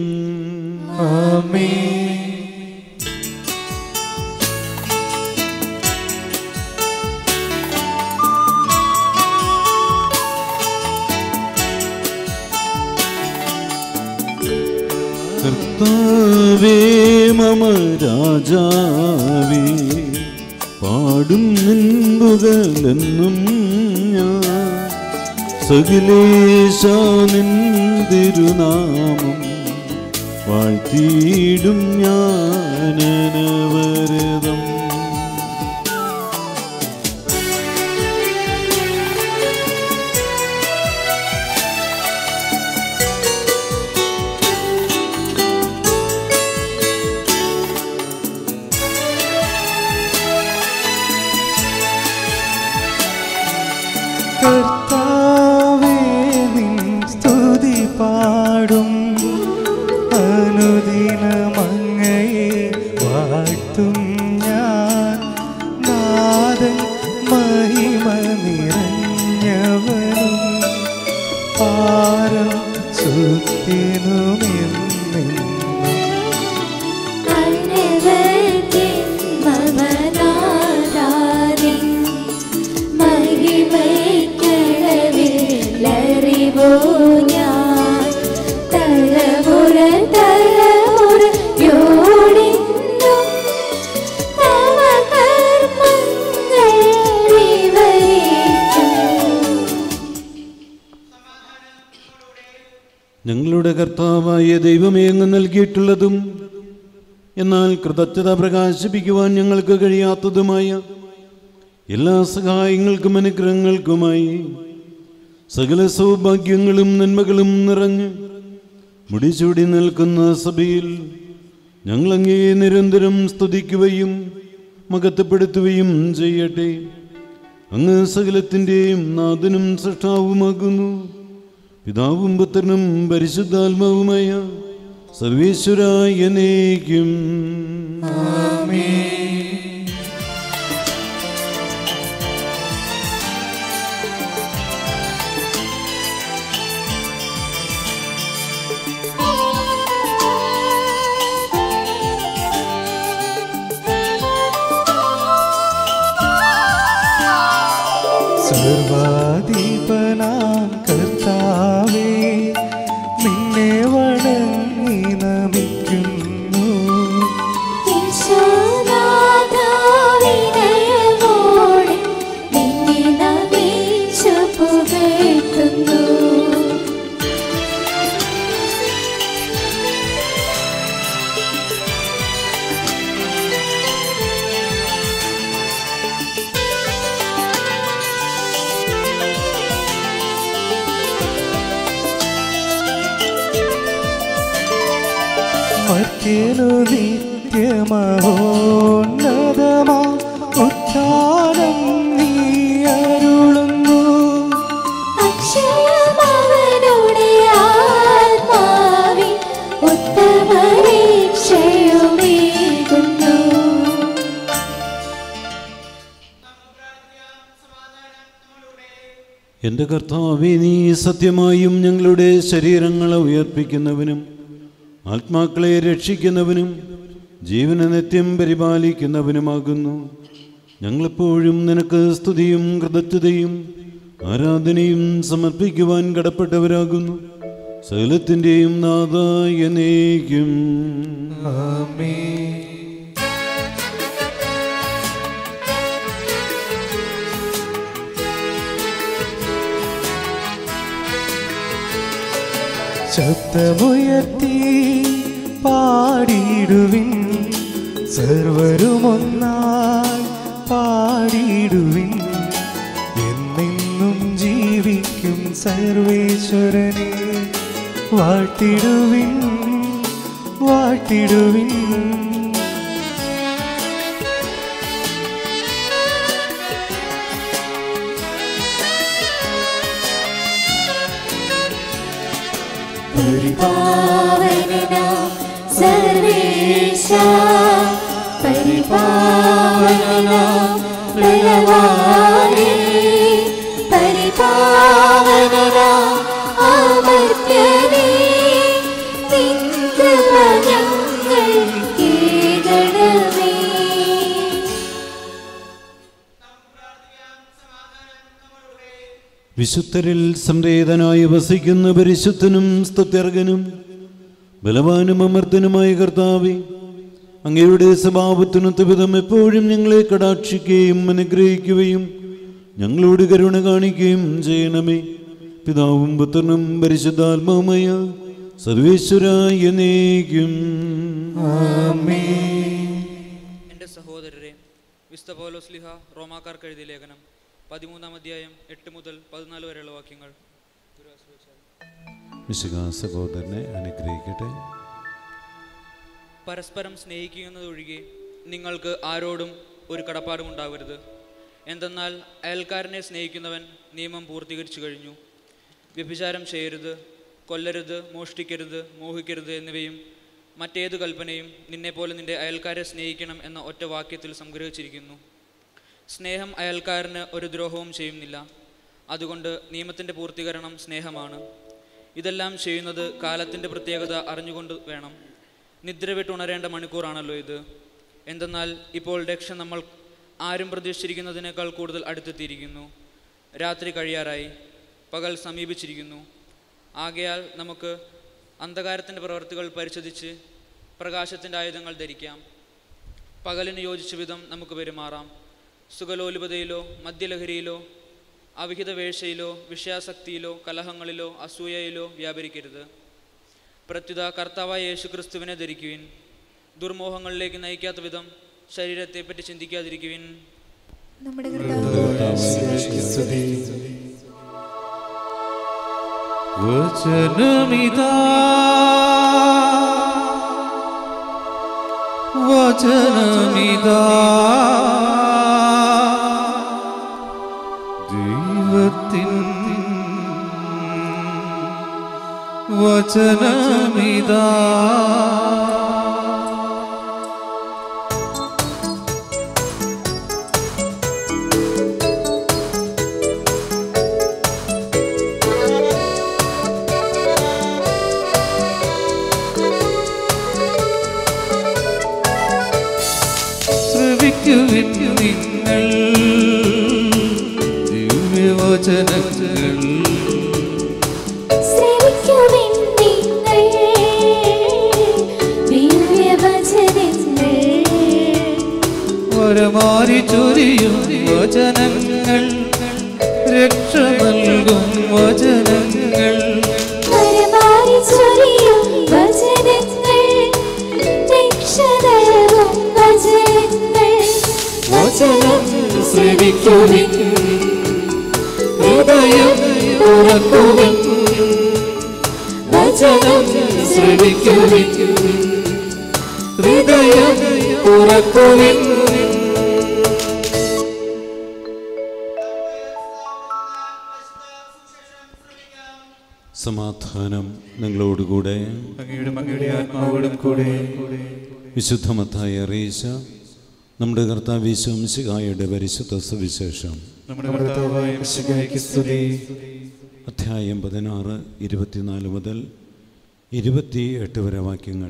കർത്താവേ മമ രാജാവേ പാടും നിൻപുകളെന്നും ഞാൻ സകലേശ നിൻ തിരുനാമം വാഴ്ത്തിയിടും ഞാനനവരതം കർത്താവേ നിൻ സ്തുതി പാടും അനുദിനമങ്ങയെ വാഴ്ത്തും ഞാൻ നാദൻ മഹിമ നിറഞ്ഞവനും പാരം സുത്തിനുമെന്നും ഞങ്ങളുടെ കർത്താവായ ദൈവമേ അങ്ങ് നൽകിയിട്ടുള്ളതും എന്നാൽ കൃതജ്ഞത പ്രകാശിപ്പിക്കുവാൻ ഞങ്ങൾക്ക് കഴിയാത്തതുമായ എല്ലാ സഹായങ്ങൾക്കും അനുഗ്രഹങ്ങൾക്കുമായി സകല സൗഭാഗ്യങ്ങളും നന്മകളും നിറഞ്ഞ് മുടിചൂടി നിൽക്കുന്ന സഭയിൽ ഞങ്ങളങ്ങേ നിരന്തരം സ്തുതിക്കുകയും മകത്തപ്പെടുത്തുകയും ചെയ്യട്ടെ അങ്ങ് സകലത്തിൻ്റെയും നാഥനും സൃഷ്ടാവുമാകുന്നു പിതാവും പുത്രനും പരിശുദ്ധാത്മാവുമായ സർവേശ്വരായ എന്നേക്കും മർത്യനു നിത്യമഹോന്നതമാ ഉത്ഥാനം നീ അരുളുന്നു അക്ഷയമവനുടെ ആത്മാവിൽ ഉത്തമരീക്ഷയുമേകുന്നു എൻ്റെ കർത്താവെ നീ സത്യമായും ഞങ്ങളുടെ ശരീരങ്ങളെ ഉയർപ്പിക്കുന്നവനും ആത്മാക്കളെ രക്ഷിക്കുന്നവനും ജീവനെ നിത്യം പരിപാലിക്കുന്നവനുമാകുന്നു ഞങ്ങളെപ്പോഴും നിനക്ക് സ്തുതിയും കൃതജ്ഞതയും ആരാധനയും സമർപ്പിക്കുവാൻ കടപ്പെട്ടവരാകുന്നു സകലത്തിൻ്റെയും നാഥായ നീക്കും ശബ്ദമുയർത്തി പാടിയിടുവിൻ സർവരുമൊന്നായി പാടിയിടുവിൻ എന്നെന്നും ജീവിക്കും സർവേശ്വരനെ വാഴ്ത്തിടുവിൻ വാഴ്ത്തിടുവിൻ പരിപാവനനാം സർവേശ പരിപാവനനാം ബലവാനേ പരിപാവനനാം അമർത്യനേ നിൻ കൃപ ഞങ്ങൾ കേൾക്കണമേ വിശുദ്ധരിൽ സംവേദനായി വസിക്കുന്ന പരിശുദ്ധനും സ്തുത്യർഗനും ബലവാനും അമർത്തനുമായ കർത്താവെ അങ്ങയുടെ സ്വഭാവത്തിനൊത്ത വിധം എപ്പോഴും ഞങ്ങളെ കടാക്ഷിക്കുകയും അനുഗ്രഹിക്കുകയും ഞങ്ങളോട് കരുണ കാണിക്കുകയും ചെയ്യണമേ പിതാവും പുത്രനും പരിശുദ്ധാത്മാവുമായ സർവേശ്വരായ എന്നേക്കും എൻ്റെ സഹോദരരെ വിസ്ത പൗലോസ്ലിഹ റോമാക്കാർക്ക് എഴുതിയ ലേഖനം പതിമൂന്നാം അധ്യായം എട്ട് മുതൽ പതിനാല് വരെയുള്ള വാക്യങ്ങൾ വിശുഖ സഹോദരനെ അനുഗ്രഹിക്കട്ടെ പരസ്പരം സ്നേഹിക്കുന്നതൊഴികെ നിങ്ങൾക്ക് ആരോടും ഒരു കടപ്പാടും ഉണ്ടാവരുത് എന്തെന്നാൽ അയൽക്കാരനെ സ്നേഹിക്കുന്നവൻ നിയമം പൂർത്തീകരിച്ചു കഴിഞ്ഞു വ്യഭിചാരം ചെയ്യരുത് കൊല്ലരുത് മോഷ്ടിക്കരുത് മോഹിക്കരുത് എന്നിവയും മറ്റേതു കൽപ്പനയും നിന്നെപ്പോലെ നിന്റെ അയൽക്കാരെ സ്നേഹിക്കണം എന്ന ഒറ്റ വാക്യത്തിൽ സംഗ്രഹിച്ചിരിക്കുന്നു സ്നേഹം അയൽക്കാരന് ഒരു ദ്രോഹവും ചെയ്യുന്നില്ല അതുകൊണ്ട് നിയമത്തിൻ്റെ പൂർത്തീകരണം സ്നേഹമാണ് ഇതെല്ലാം ചെയ്യുന്നത് കാലത്തിൻ്റെ പ്രത്യേകത അറിഞ്ഞുകൊണ്ട് വേണം നിദ്ര വിട്ടുണരേണ്ട മണിക്കൂറാണല്ലോ ഇത് എന്തെന്നാൽ ഇപ്പോൾ രക്ഷ നമ്മൾ ആരും പ്രതീക്ഷിച്ചിരിക്കുന്നതിനേക്കാൾ കൂടുതൽ അടുത്തെത്തിയിരിക്കുന്നു രാത്രി കഴിയാറായി പകൽ സമീപിച്ചിരിക്കുന്നു ആകയാൽ നമുക്ക് അന്ധകാരത്തിൻ്റെ പ്രവർത്തികൾ പരിശോധിച്ച് പ്രകാശത്തിൻ്റെ ആയുധങ്ങൾ ധരിക്കാം പകലിന് യോജിച്ച വിധം നമുക്ക് പെരുമാറാം സുഖലോലുപതയിലോ മദ്യലഹരിയിലോ അവിഹിത വേഴ്ചയിലോ വിഷയാസക്തിയിലോ കലഹങ്ങളിലോ അസൂയയിലോ വ്യാപരിക്കരുത് പ്രത്യുത കർത്താവായ യേശുക്രിസ്തുവിനെ ധരിക്കുവിൻ ദുർമോഹങ്ങളിലേക്ക് നയിക്കാത്ത വിധം ശരീരത്തെപ്പറ്റി ചിന്തിക്കാതിരിക്കുവിൻ നമ്മുടെ വചനമിതാ വചനമിതാ ദൈവത്തിൻ വചനമിതാ ശ്രവിക്കുവിൻ നിങ്ങൾ ദിവ്യവചനങ്ങൾ ശ്രവിക്കുവിൻ നിങ്ങൾ ദിവ്യവചനങ്ങൾ വരമാരി ചൊരിയും വചനങ്ങൾ രക്ഷ നൽകും വചനങ്ങൾ പരമാരി ചൊരിയും വചനങ്ങൾ രക്ഷ നൽകും വചനങ്ങൾ വചനം ശ്രവിക്കുവിൻ ഹൃദയം തുറക്കുവിൻ വചനം ശ്രവിക്കുവിൻ തുറക്കുവിൻ സമാധാനം നിങ്ങളോടുകൂടെ അങ്ങയുടെ അങ്ങയുടെ ആത്മാവോടും കൂടെ വിശുദ്ധമത്തായി അറിയിച്ച നമ്മുടെ കർത്താവ് ശംശികായുടെ പരിശുദ്ധ സുവിശേഷം നമ്മുടെ കർത്താവായ മിശിഹായ്ക്ക് സ്തുതി അധ്യായം പതിനാറ് ഇരുപത്തിനാല് മുതൽ ഇരുപത്തി എട്ട് വരെ വാക്യങ്ങൾ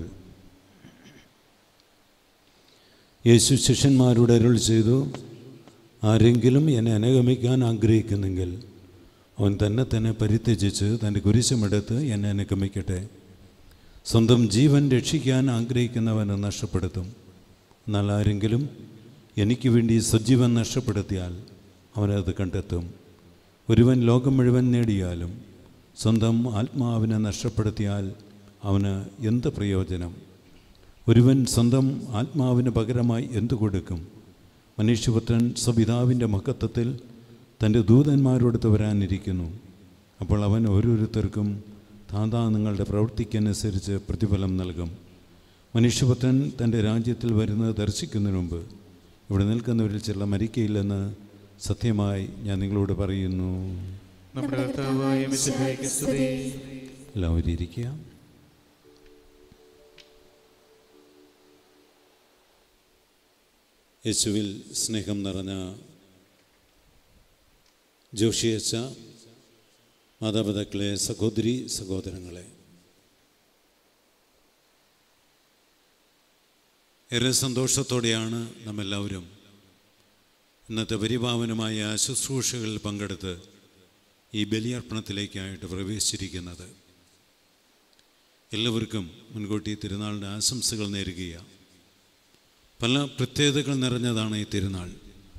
യേശു ശിഷ്യന്മാരോട് അരുൾ ചെയ്തു ആരെങ്കിലും എന്നെ അനുഗമിക്കാൻ ആഗ്രഹിക്കുന്നെങ്കിൽ അവൻ തന്നെ തന്നെ പരിത്യജിച്ച് തൻ്റെ കുരിശുമെടുത്ത് എന്നെ അനുഗമിക്കട്ടെ സ്വന്തം ജീവൻ രക്ഷിക്കാൻ ആഗ്രഹിക്കുന്നവനെ നഷ്ടപ്പെടുത്തും എന്നാൽ ആരെങ്കിലും എനിക്ക് വേണ്ടി സജീവൻ നഷ്ടപ്പെടുത്തിയാൽ അവനത് കണ്ടെത്തും ഒരുവൻ ലോകം മുഴുവൻ നേടിയാലും സ്വന്തം ആത്മാവിനെ നഷ്ടപ്പെടുത്തിയാൽ അവന് എന്ത് പ്രയോജനം ഒരുവൻ സ്വന്തം ആത്മാവിന് പകരമായി എന്തു കൊടുക്കും മനുഷ്യപുത്രൻ സ്വപിതാവിൻ്റെ മഹത്വത്തിൽ തൻ്റെ ദൂതന്മാരോടുത്ത് വരാനിരിക്കുന്നു അപ്പോൾ അവൻ ഓരോരുത്തർക്കും താതാ നിങ്ങളുടെ പ്രവൃത്തിക്കനുസരിച്ച് പ്രതിഫലം നൽകും മനുഷ്യപുത്രൻ തൻ്റെ രാജ്യത്തിൽ വരുന്നത് ദർശിക്കുന്നതിന് മുമ്പ് ഇവിടെ നിൽക്കുന്നവരിൽ ചില മരിക്കയില്ലെന്ന് സത്യമായി ഞാൻ നിങ്ങളോട് പറയുന്നു നമ്മുടെ കർത്താവായ മിശിഹായ്ക്ക് സ്തുതി എല്ലാവരും ഇരിക്കുക യേശുവിൽ സ്നേഹം നിറഞ്ഞ ജോഷിയച്ച മാതാപിതാക്കളെ സഹോദരി സഹോദരങ്ങളെ ഏറെ സന്തോഷത്തോടെയാണ് നമ്മെല്ലാവരും ഇന്നത്തെ പരിപാവനമായ ശുശ്രൂഷകളിൽ പങ്കെടുത്ത് ഈ ബലിയർപ്പണത്തിലേക്കായിട്ട് പ്രവേശിച്ചിരിക്കുന്നത് എല്ലാവർക്കും മുൻകൂട്ടി തിരുനാളിൻ്റെ ആശംസകൾ നേരുകയാണ് പല പ്രത്യേകതകൾ നിറഞ്ഞതാണ് ഈ തിരുനാൾ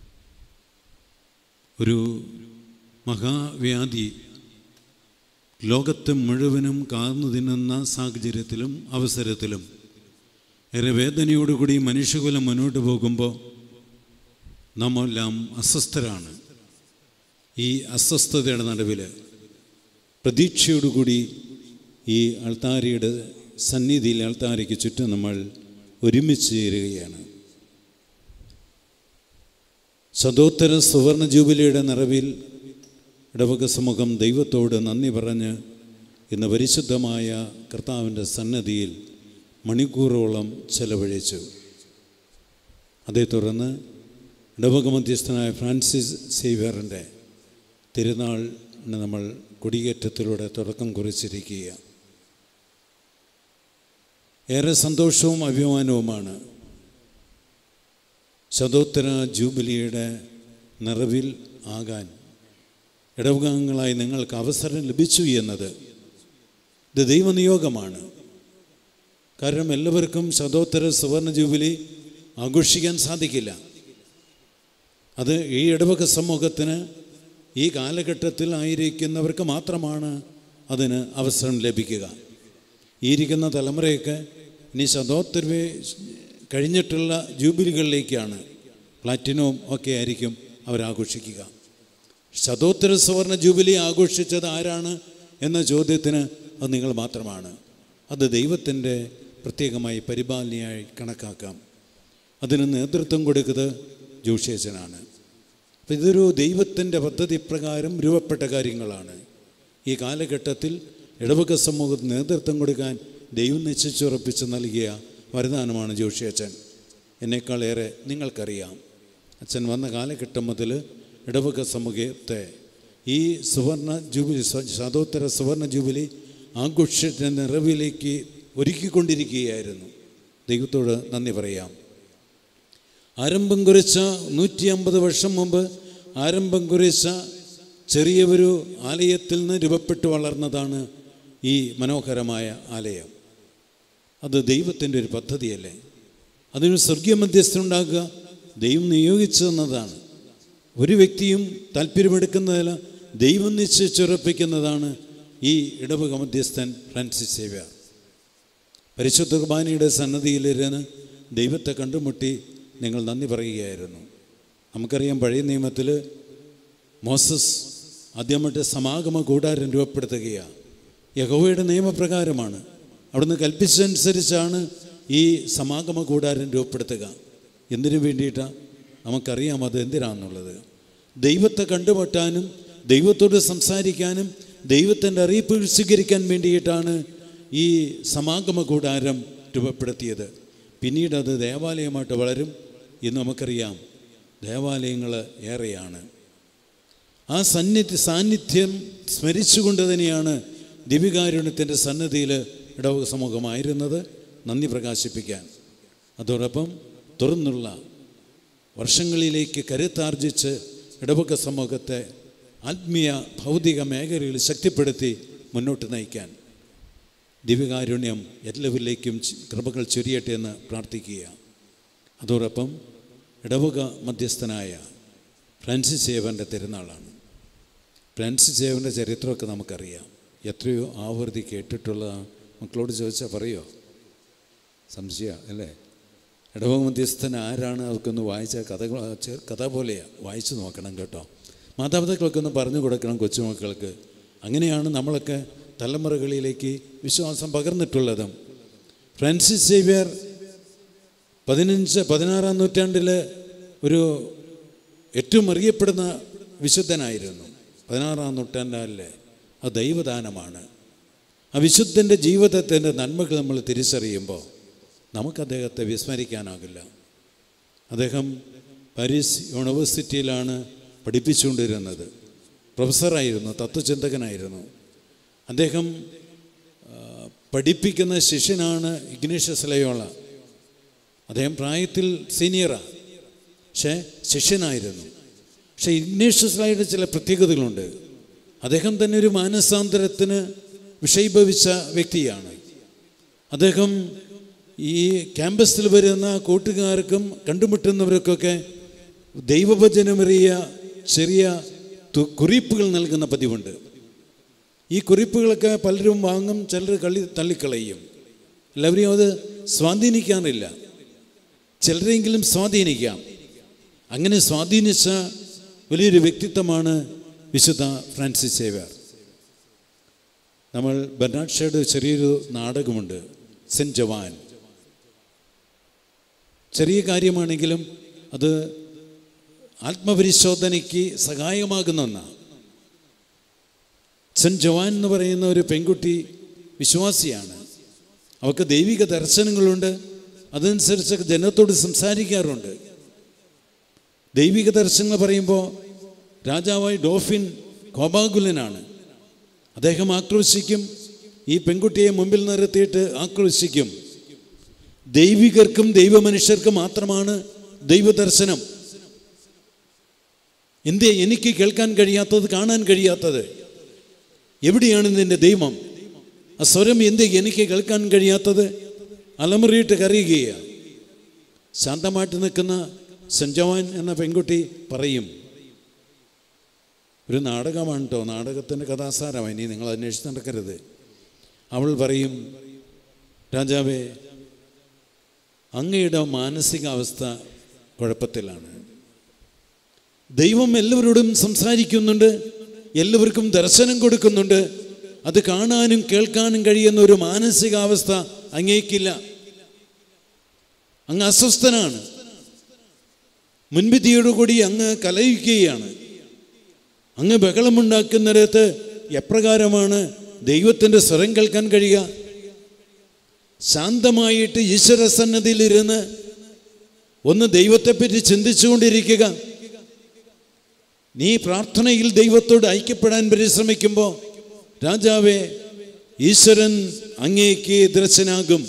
ഒരു മഹാവ്യാധി ലോകത്തെ മുഴുവനും കാർന്നു തിന്നുന്ന സാഹചര്യത്തിലും അവസരത്തിലും ഏറെ വേദനയോടുകൂടി മനുഷ്യകുലം മുന്നോട്ട് പോകുമ്പോൾ നാമെല്ലാം അസ്വസ്ഥരാണ് ഈ അസ്വസ്ഥതയുടെ നടുവിൽ പ്രതീക്ഷയോടുകൂടി ഈ അൾത്താരയുടെ സന്നിധിയിൽ അൾത്താരയ്ക്ക് ചുറ്റും നമ്മൾ ഒരുമിച്ച് ചേരുകയാണ് ശതോത്തര സുവർണ ജൂബിലിയുടെ നിറവിൽ ഇടവക സമൂഹം ദൈവത്തോട് നന്ദി പറഞ്ഞ് ഇന്ന് പരിശുദ്ധമായ കർത്താവിൻ്റെ സന്നദ്ധിയിൽ മണിക്കൂറോളം ചെലവഴിച്ചു അതേ തുടർന്ന് ഇടവക മധ്യസ്ഥനായ ഫ്രാൻസിസ് സേവ്യറിൻ്റെ തിരുനാളിന് നമ്മൾ കൊടിയേറ്റത്തിലൂടെ തുടക്കം കുറിച്ചിരിക്കുക ഏറെ സന്തോഷവും അഭിമാനവുമാണ് ശതോത്തര ജൂബിലിയുടെ നിറവിൽ ആകാൻ ഇടവകങ്ങളായി നിങ്ങൾക്ക് അവസരം ലഭിച്ചു എന്നത് ഇത് ദൈവനിയോഗമാണ് കാരണം എല്ലാവർക്കും ശതോത്തര സുവർണ ജൂബിലി ആഘോഷിക്കാൻ സാധിക്കില്ല അത് ഈ ഇടവക സമൂഹത്തിന് ഈ കാലഘട്ടത്തിൽ ആയിരിക്കുന്നവർക്ക് മാത്രമാണ് അതിന് അവസരം ലഭിക്കുക ഈ ഇരിക്കുന്ന തലമുറയൊക്കെ ഇനി ശതോത്തരവേ കഴിഞ്ഞിട്ടുള്ള ജൂബിലികളിലേക്കാണ് പ്ലാറ്റിനവും ഒക്കെ ആയിരിക്കും അവരാഘോഷിക്കുക ശതോത്തര സുവർണ ജൂബിലി ആഘോഷിച്ചത് ആരാണ് എന്ന ചോദ്യത്തിന് അത് നിങ്ങൾ മാത്രമാണ് അത് ദൈവത്തിൻ്റെ പ്രത്യേകമായി പരിപാലനയായി കണക്കാക്കാം അതിന് നേതൃത്വം കൊടുക്കുന്നത് ജോഷേശനാണ് അപ്പം ഇതൊരു ദൈവത്തിൻ്റെ പദ്ധതി പ്രകാരം രൂപപ്പെട്ട കാര്യങ്ങളാണ് ഈ കാലഘട്ടത്തിൽ ഇടവക സമൂഹത്തിന് നേതൃത്വം കൊടുക്കാൻ ദൈവം നിശ്ചയിച്ചുറപ്പിച്ച് നൽകിയ വരദാനമാണ് ജോഷി അച്ഛൻ എന്നേക്കാളേറെ നിങ്ങൾക്കറിയാം അച്ഛൻ വന്ന കാലഘട്ടം മുതൽ ഇടവക സമൂഹത്തെ ഈ സുവർണ ജൂബിലി ശതോത്തര സുവർണ ജൂബിലി ആഘോഷത്തിൻ്റെ നിറവിലേക്ക് ഒരുക്കിക്കൊണ്ടിരിക്കുകയായിരുന്നു ദൈവത്തോട് നന്ദി പറയാം ആരംഭം കുറിച്ച നൂറ്റി അമ്പത് വർഷം മുമ്പ് ആരംഭം കുറിച്ച ചെറിയൊരു ആലയത്തിൽ നിന്ന് രൂപപ്പെട്ടു വളർന്നതാണ് ഈ മനോഹരമായ ആലയം അത് ദൈവത്തിൻ്റെ ഒരു പദ്ധതിയല്ലേ അതിന് സ്വർഗീയ മധ്യസ്ഥനുണ്ടാക്കുക ദൈവം നിയോഗിച്ചു തന്നതാണ് ഒരു വ്യക്തിയും താല്പര്യമെടുക്കുന്നതല്ല ദൈവം നിശ്ചയിച്ചുറപ്പിക്കുന്നതാണ് ഈ ഇടവക മധ്യസ്ഥൻ ഫ്രാൻസിസ് സേവ്യർ പരിശുദ്ധ കുർബാനയുടെ സന്നദ്ധിയിലിരുന്ന് ദൈവത്തെ കണ്ടുമുട്ടി നിങ്ങൾ നന്ദി പറയുകയായിരുന്നു നമുക്കറിയാം പഴയ നിയമത്തിൽ മോസസ് ആദ്യമായിട്ട് സമാഗമ കൂടാരം രൂപപ്പെടുത്തുകയാണ് യഹോവയുടെ നിയമപ്രകാരമാണ് അവിടുന്ന് കൽപ്പിച്ചതനുസരിച്ചാണ് ഈ സമാഗമ കൂടാരം രൂപപ്പെടുത്തുക എന്തിനു വേണ്ടിയിട്ടാണ് നമുക്കറിയാം അത് എന്തിനാണെന്നുള്ളത് ദൈവത്തെ കണ്ടുമുട്ടാനും ദൈവത്തോട് സംസാരിക്കാനും ദൈവത്തിൻ്റെ അറിയിപ്പുകൾ സ്വീകരിക്കാൻ വേണ്ടിയിട്ടാണ് ഈ സമാഗമ കൂടാരം രൂപപ്പെടുത്തിയത് പിന്നീട് അത് ദേവാലയമായിട്ട് വളരും ഇന്ന് നമുക്കറിയാം ദേവാലയങ്ങൾ ഏറെയാണ് ആ സന്നിധി സാന്നിധ്യം സ്മരിച്ചുകൊണ്ട് തന്നെയാണ് ദിവികാരുണ്യത്തിൻ്റെ സന്നദ്ധിയിൽ ഇടവക സമൂഹമായിരുന്നത് നന്ദി പ്രകാശിപ്പിക്കാൻ അതോടൊപ്പം തുറന്നുള്ള വർഷങ്ങളിലേക്ക് കരുത്താർജിച്ച് ഇടവക സമൂഹത്തെ ആത്മീയ ഭൗതിക മേഖലയിൽ ശക്തിപ്പെടുത്തി മുന്നോട്ട് നയിക്കാൻ ദിവ്യകാരുണ്യം എല്ലാവരിലേക്കും ചി- കൃപകൾ ചൊരിയട്ടെ എന്ന് പ്രാർത്ഥിക്കുക അതോടൊപ്പം ഇടവക മധ്യസ്ഥനായ ഫ്രാൻസിസ് സേവൻ്റെ തിരുനാളാണ് ഫ്രാൻസിസ് സേവൻ്റെ ചരിത്രമൊക്കെ നമുക്കറിയാം എത്രയോ ആവർത്തി കേട്ടിട്ടുള്ള മക്കളോട് ചോദിച്ചാൽ പറയോ സംശയ അല്ലേ ഇടവക മധ്യസ്ഥൻ ആരാണ് അവർക്കൊന്ന് വായിച്ച കഥകൾ ചെ- കഥ പോലെയാണ് വായിച്ചു നോക്കണം കേട്ടോ മാതാപിതാക്കൾക്ക് ഒന്ന് പറഞ്ഞു കൊടുക്കണം കൊച്ചുമക്കൾക്ക് അങ്ങനെയാണ് നമ്മളൊക്കെ തലമുറകളിലേക്ക് വിശ്വാസം പകർന്നിട്ടുള്ളത് ഫ്രാൻസിസ് സേവ്യർ പതിനഞ്ച് പതിനാറാം നൂറ്റാണ്ടിൽ ഒരു ഏറ്റവും അറിയപ്പെടുന്ന വിശുദ്ധനായിരുന്നു പതിനാറാം നൂറ്റാണ്ടിലെ അത് ദൈവദാനമാണ് ആ വിശുദ്ധൻ്റെ ജീവിതത്തിൻ്റെ നന്മകൾ നമ്മൾ തിരിച്ചറിയുമ്പോൾ നമുക്ക് അദ്ദേഹത്തെ വിസ്മരിക്കാനാകില്ല അദ്ദേഹം പാരീസ് യൂണിവേഴ്സിറ്റിയിലാണ് പഠിപ്പിച്ചുകൊണ്ടിരുന്നത് പ്രൊഫസറായിരുന്നു തത്വചിന്തകനായിരുന്നു അദ്ദേഹം ആ, പഠിപ്പിക്കുന്ന ശിഷ്യനാണ് ഇഗ്നേഷ്യസ് ലയോള അദ്ദേഹം പ്രായത്തിൽ സീനിയറാണ് പക്ഷേ ശിഷ്യനായിരുന്നു പക്ഷേ ഇഗ്നേഷ്യസ് ലയുടെ ചില പ്രത്യേകതകളുണ്ട് അദ്ദേഹം തന്നെ ഒരു മാനസാന്തരത്തിന് വിഷയീഭവിച്ച വ്യക്തിയാണ് അദ്ദേഹം ഈ ക്യാമ്പസിൽ വരുന്ന കൂട്ടുകാർക്കും കണ്ടുമുട്ടുന്നവർക്കൊക്കെ ദൈവവചനമേറിയ ചെറിയ തു- കുറിപ്പുകൾ നൽകുന്ന പതിവുണ്ട് ഈ കുറിപ്പുകളൊക്കെ പലരും വാങ്ങും ചിലർ കളി തള്ളിക്കളയും എല്ലാവരെയും അത് സ്വാധീനിക്കാറില്ല ചിലരെങ്കിലും സ്വാധീനിക്കാം അങ്ങനെ സ്വാധീനിച്ച വലിയൊരു വ്യക്തിത്വമാണ് വിശുദ്ധ ഫ്രാൻസിസ് സേവ്യർ നമ്മൾ ബെർണാഡ് ഷേഡ് ചെറിയൊരു നാടകമുണ്ട് സെൻറ്റ് ജവാൻ ചെറിയ കാര്യമാണെങ്കിലും അത് ആത്മപരിശോധനയ്ക്ക് സഹായമാകുന്ന ഒന്നാണ് സെൻറ്റ് ജവാൻ എന്ന് പറയുന്ന ഒരു പെൺകുട്ടി വിശ്വാസിയാണ് അവൾക്ക് ദൈവിക ദർശനങ്ങളുണ്ട് അതനുസരിച്ച് ജനത്തോട് സംസാരിക്കാറുണ്ട് ദൈവിക ദർശനങ്ങൾ പറയുമ്പോൾ രാജാവായി ഡോഫിൻ കോപാകുലനാണ് അദ്ദേഹം ആക്രോശിക്കും ഈ പെൺകുട്ടിയെ മുമ്പിൽ നിർത്തിയിട്ട് ആക്രോശിക്കും ദൈവികർക്കും ദൈവമനുഷ്യർക്കും മാത്രമാണ് ദൈവദർശനം എന്തേ എനിക്ക് കേൾക്കാൻ കഴിയാത്തത് കാണാൻ കഴിയാത്തത് എവിടെയാണ് നിന്റെ ദൈവം ആ സ്വരം എന്തേ എനിക്ക് കേൾക്കാൻ കഴിയാത്തത് അലമുറിയിട്ട് കരയുകയാണ് ശാന്തമായിട്ട് നിൽക്കുന്ന സെൻജവാൻ എന്ന പെൺകുട്ടി പറയും ഒരു നാടകമാണ് കേട്ടോ നാടകത്തിൻ്റെ കഥാസാരമാണ് ഇനി നിങ്ങൾ അന്വേഷിച്ച് നടക്കരുത് അവൾ പറയും രാജാവേ അങ്ങയുടെ മാനസികാവസ്ഥ കുഴപ്പത്തിലാണ് ദൈവം എല്ലാവരോടും സംസാരിക്കുന്നുണ്ട് എല്ലാവർക്കും ദർശനം കൊടുക്കുന്നുണ്ട് അത് കാണാനും കേൾക്കാനും കഴിയുന്ന ഒരു മാനസികാവസ്ഥ അങ്ങേക്കില്ല അങ്ങ് അസ്വസ്ഥനാണ് മുൻവിധിയോടുകൂടി അങ്ങ് കലയിക്കുകയാണ് അങ്ങ് ബഹളമുണ്ടാക്കുന്നിടത്ത് എപ്രകാരമാണ് ദൈവത്തിൻ്റെ സ്വരം കേൾക്കാൻ കഴിയുക ശാന്തമായിട്ട് ഈശ്വര സന്നദ്ധിയിലിരുന്ന് ഒന്ന് ദൈവത്തെപ്പറ്റി ചിന്തിച്ചുകൊണ്ടിരിക്കുക നീ പ്രാർത്ഥനയിൽ ദൈവത്തോട് ഐക്യപ്പെടാൻ പരിശ്രമിക്കുമ്പോൾ രാജാവേ ഈശ്വരൻ അങ്ങേക്ക് ദർശനാകും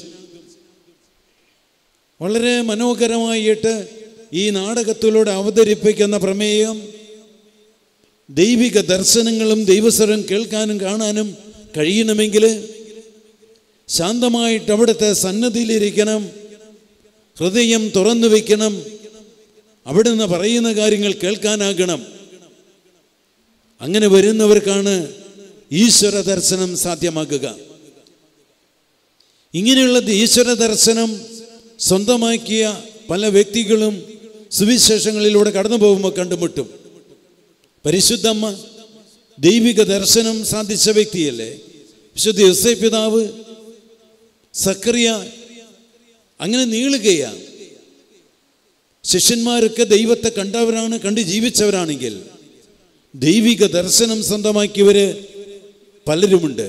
വളരെ മനോഹരമായിട്ട് ഈ നാടകത്തിലൂടെ അവതരിപ്പിക്കുന്ന പ്രമേയം ദൈവിക ദർശനങ്ങളും ദൈവസ്വരം കേൾക്കാനും കാണാനും കഴിയണമെങ്കിൽ ശാന്തമായിട്ട് അവിടുത്തെ സന്നദ്ധിയിലിരിക്കണം ഹൃദയം തുറന്നു വയ്ക്കണം അവിടുന്ന് പറയുന്ന കാര്യങ്ങൾ കേൾക്കാനാകണം അങ്ങനെ വരുന്നവർക്കാണ് ഈശ്വര ദർശനം സാധ്യമാക്കുക ഇങ്ങനെയുള്ള ഈശ്വര ദർശനം സ്വന്തമാക്കിയ പല വ്യക്തികളും സുവിശേഷങ്ങളിലൂടെ കടന്നു പോകുമ്പോൾ കണ്ടുമുട്ടും പരിശുദ്ധമ്മ ദൈവിക ദർശനം സാധിച്ച വ്യക്തിയല്ലേ വിശുദ്ധ യുസൈ പിതാവ് സക്രിയ അങ്ങനെ നീളുകയാണ് ശിഷ്യന്മാരൊക്കെ ദൈവത്തെ കണ്ടവരാണ് കണ്ട് ജീവിച്ചവരാണെങ്കിൽ ദൈവിക ദർശനം സ്വന്തമാക്കിയവര് പലരുമുണ്ട്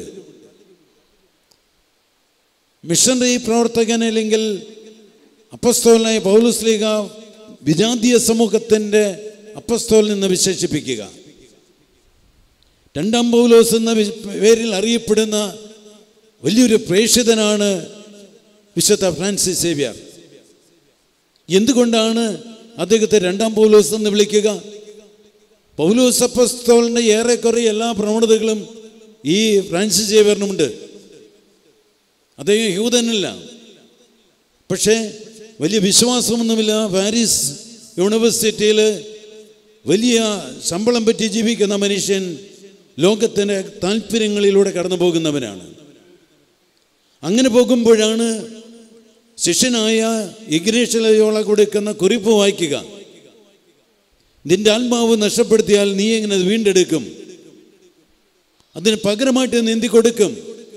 മിഷണറി പ്രവർത്തകൻ അല്ലെങ്കിൽ അപ്പസ്തോലായ പൗലുസ്ലീഗ വിജാതീയ സമൂഹത്തിൻ്റെ അപ്പസ്തോൽ എന്ന് വിശേഷിപ്പിക്കുക രണ്ടാം പൗലോസ് എന്ന വി- പേരിൽ അറിയപ്പെടുന്ന വലിയൊരു പ്രേക്ഷിതനാണ് വിശുദ്ധ ഫ്രാൻസിസ് സേവ്യർ എന്തുകൊണ്ടാണ് അദ്ദേഹത്തെ രണ്ടാം പൗലോസ് എന്ന് വിളിക്കുക പൗലോസ് അപ്പസ്തോലിൻ്റെ ഏറെക്കുറെ എല്ലാ പ്രവണതകളും ഈ ഫ്രാൻസിസ് സേവ്യറിനുമുണ്ട് അദ്ദേഹം യഹൂദനല്ല പക്ഷേ വലിയ വിശ്വാസമൊന്നുമില്ല പാരീസ് യൂണിവേഴ്സിറ്റിയിൽ വലിയ ശമ്പളം പറ്റി ജീവിക്കുന്ന മനുഷ്യൻ ലോകത്തിൻ്റെ താല്പര്യങ്ങളിലൂടെ കടന്നു പോകുന്നവനാണ് അങ്ങനെ പോകുമ്പോഴാണ് ശിഷ്യനായ ഇഗ്നേഷലയോള കൊടുക്കുന്ന കുറിപ്പ് വായിക്കുക നിന്റെ ആത്മാവ് നഷ്ടപ്പെടുത്തിയാൽ നീ എങ്ങനെ അത് വീണ്ടെടുക്കും അതിന് പകരമായിട്ട് നീന്തി കൊടുക്കും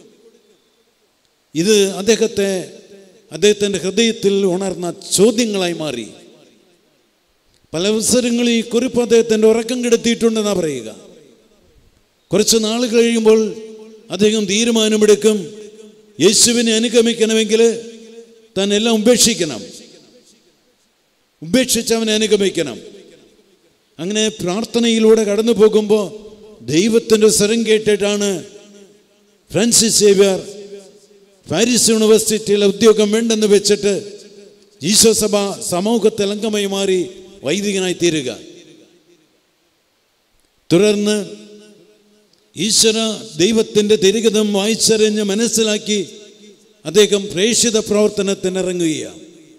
ഇത് അദ്ദേഹത്തെ അദ്ദേഹത്തിൻ്റെ ഹൃദയത്തിൽ ഉണർന്ന ചോദ്യങ്ങളായി മാറി പല അവസരങ്ങളിൽ ഈ കുറിപ്പ് അദ്ദേഹത്തിൻ്റെ ഉറക്കം കെടുത്തിയിട്ടുണ്ടെന്നാണ് പറയുക കുറച്ച് നാൾ കഴിയുമ്പോൾ അദ്ദേഹം തീരുമാനമെടുക്കും യേശുവിനെ അനുഗമിക്കണമെങ്കിൽ താൻ എല്ലാം ഉപേക്ഷിക്കണം ഉപേക്ഷിച്ച് അവനെ അനുഗമിക്കണം അങ്ങനെ പ്രാർത്ഥനയിലൂടെ കടന്നു പോകുമ്പോൾ ദൈവത്തിൻ്റെ സ്വരം കേട്ടിട്ടാണ് ഫ്രാൻസിസ് സേവ്യർ പാരീസ് യൂണിവേഴ്സിറ്റിയിലെ ഉദ്യോഗം വേണ്ടെന്ന് വെച്ചിട്ട് ഈശോ സഭ സമൂഹത്തിൽ അംഗമായി മാറി വൈദികനായി തീരുക തുടർന്ന് ഈശ്വര ദൈവത്തിൻ്റെ തിരുഗതം വായിച്ചറിഞ്ഞ് മനസ്സിലാക്കി അദ്ദേഹം പ്രേക്ഷിത പ്രവർത്തനത്തിന് ഇറങ്ങുകയാണ്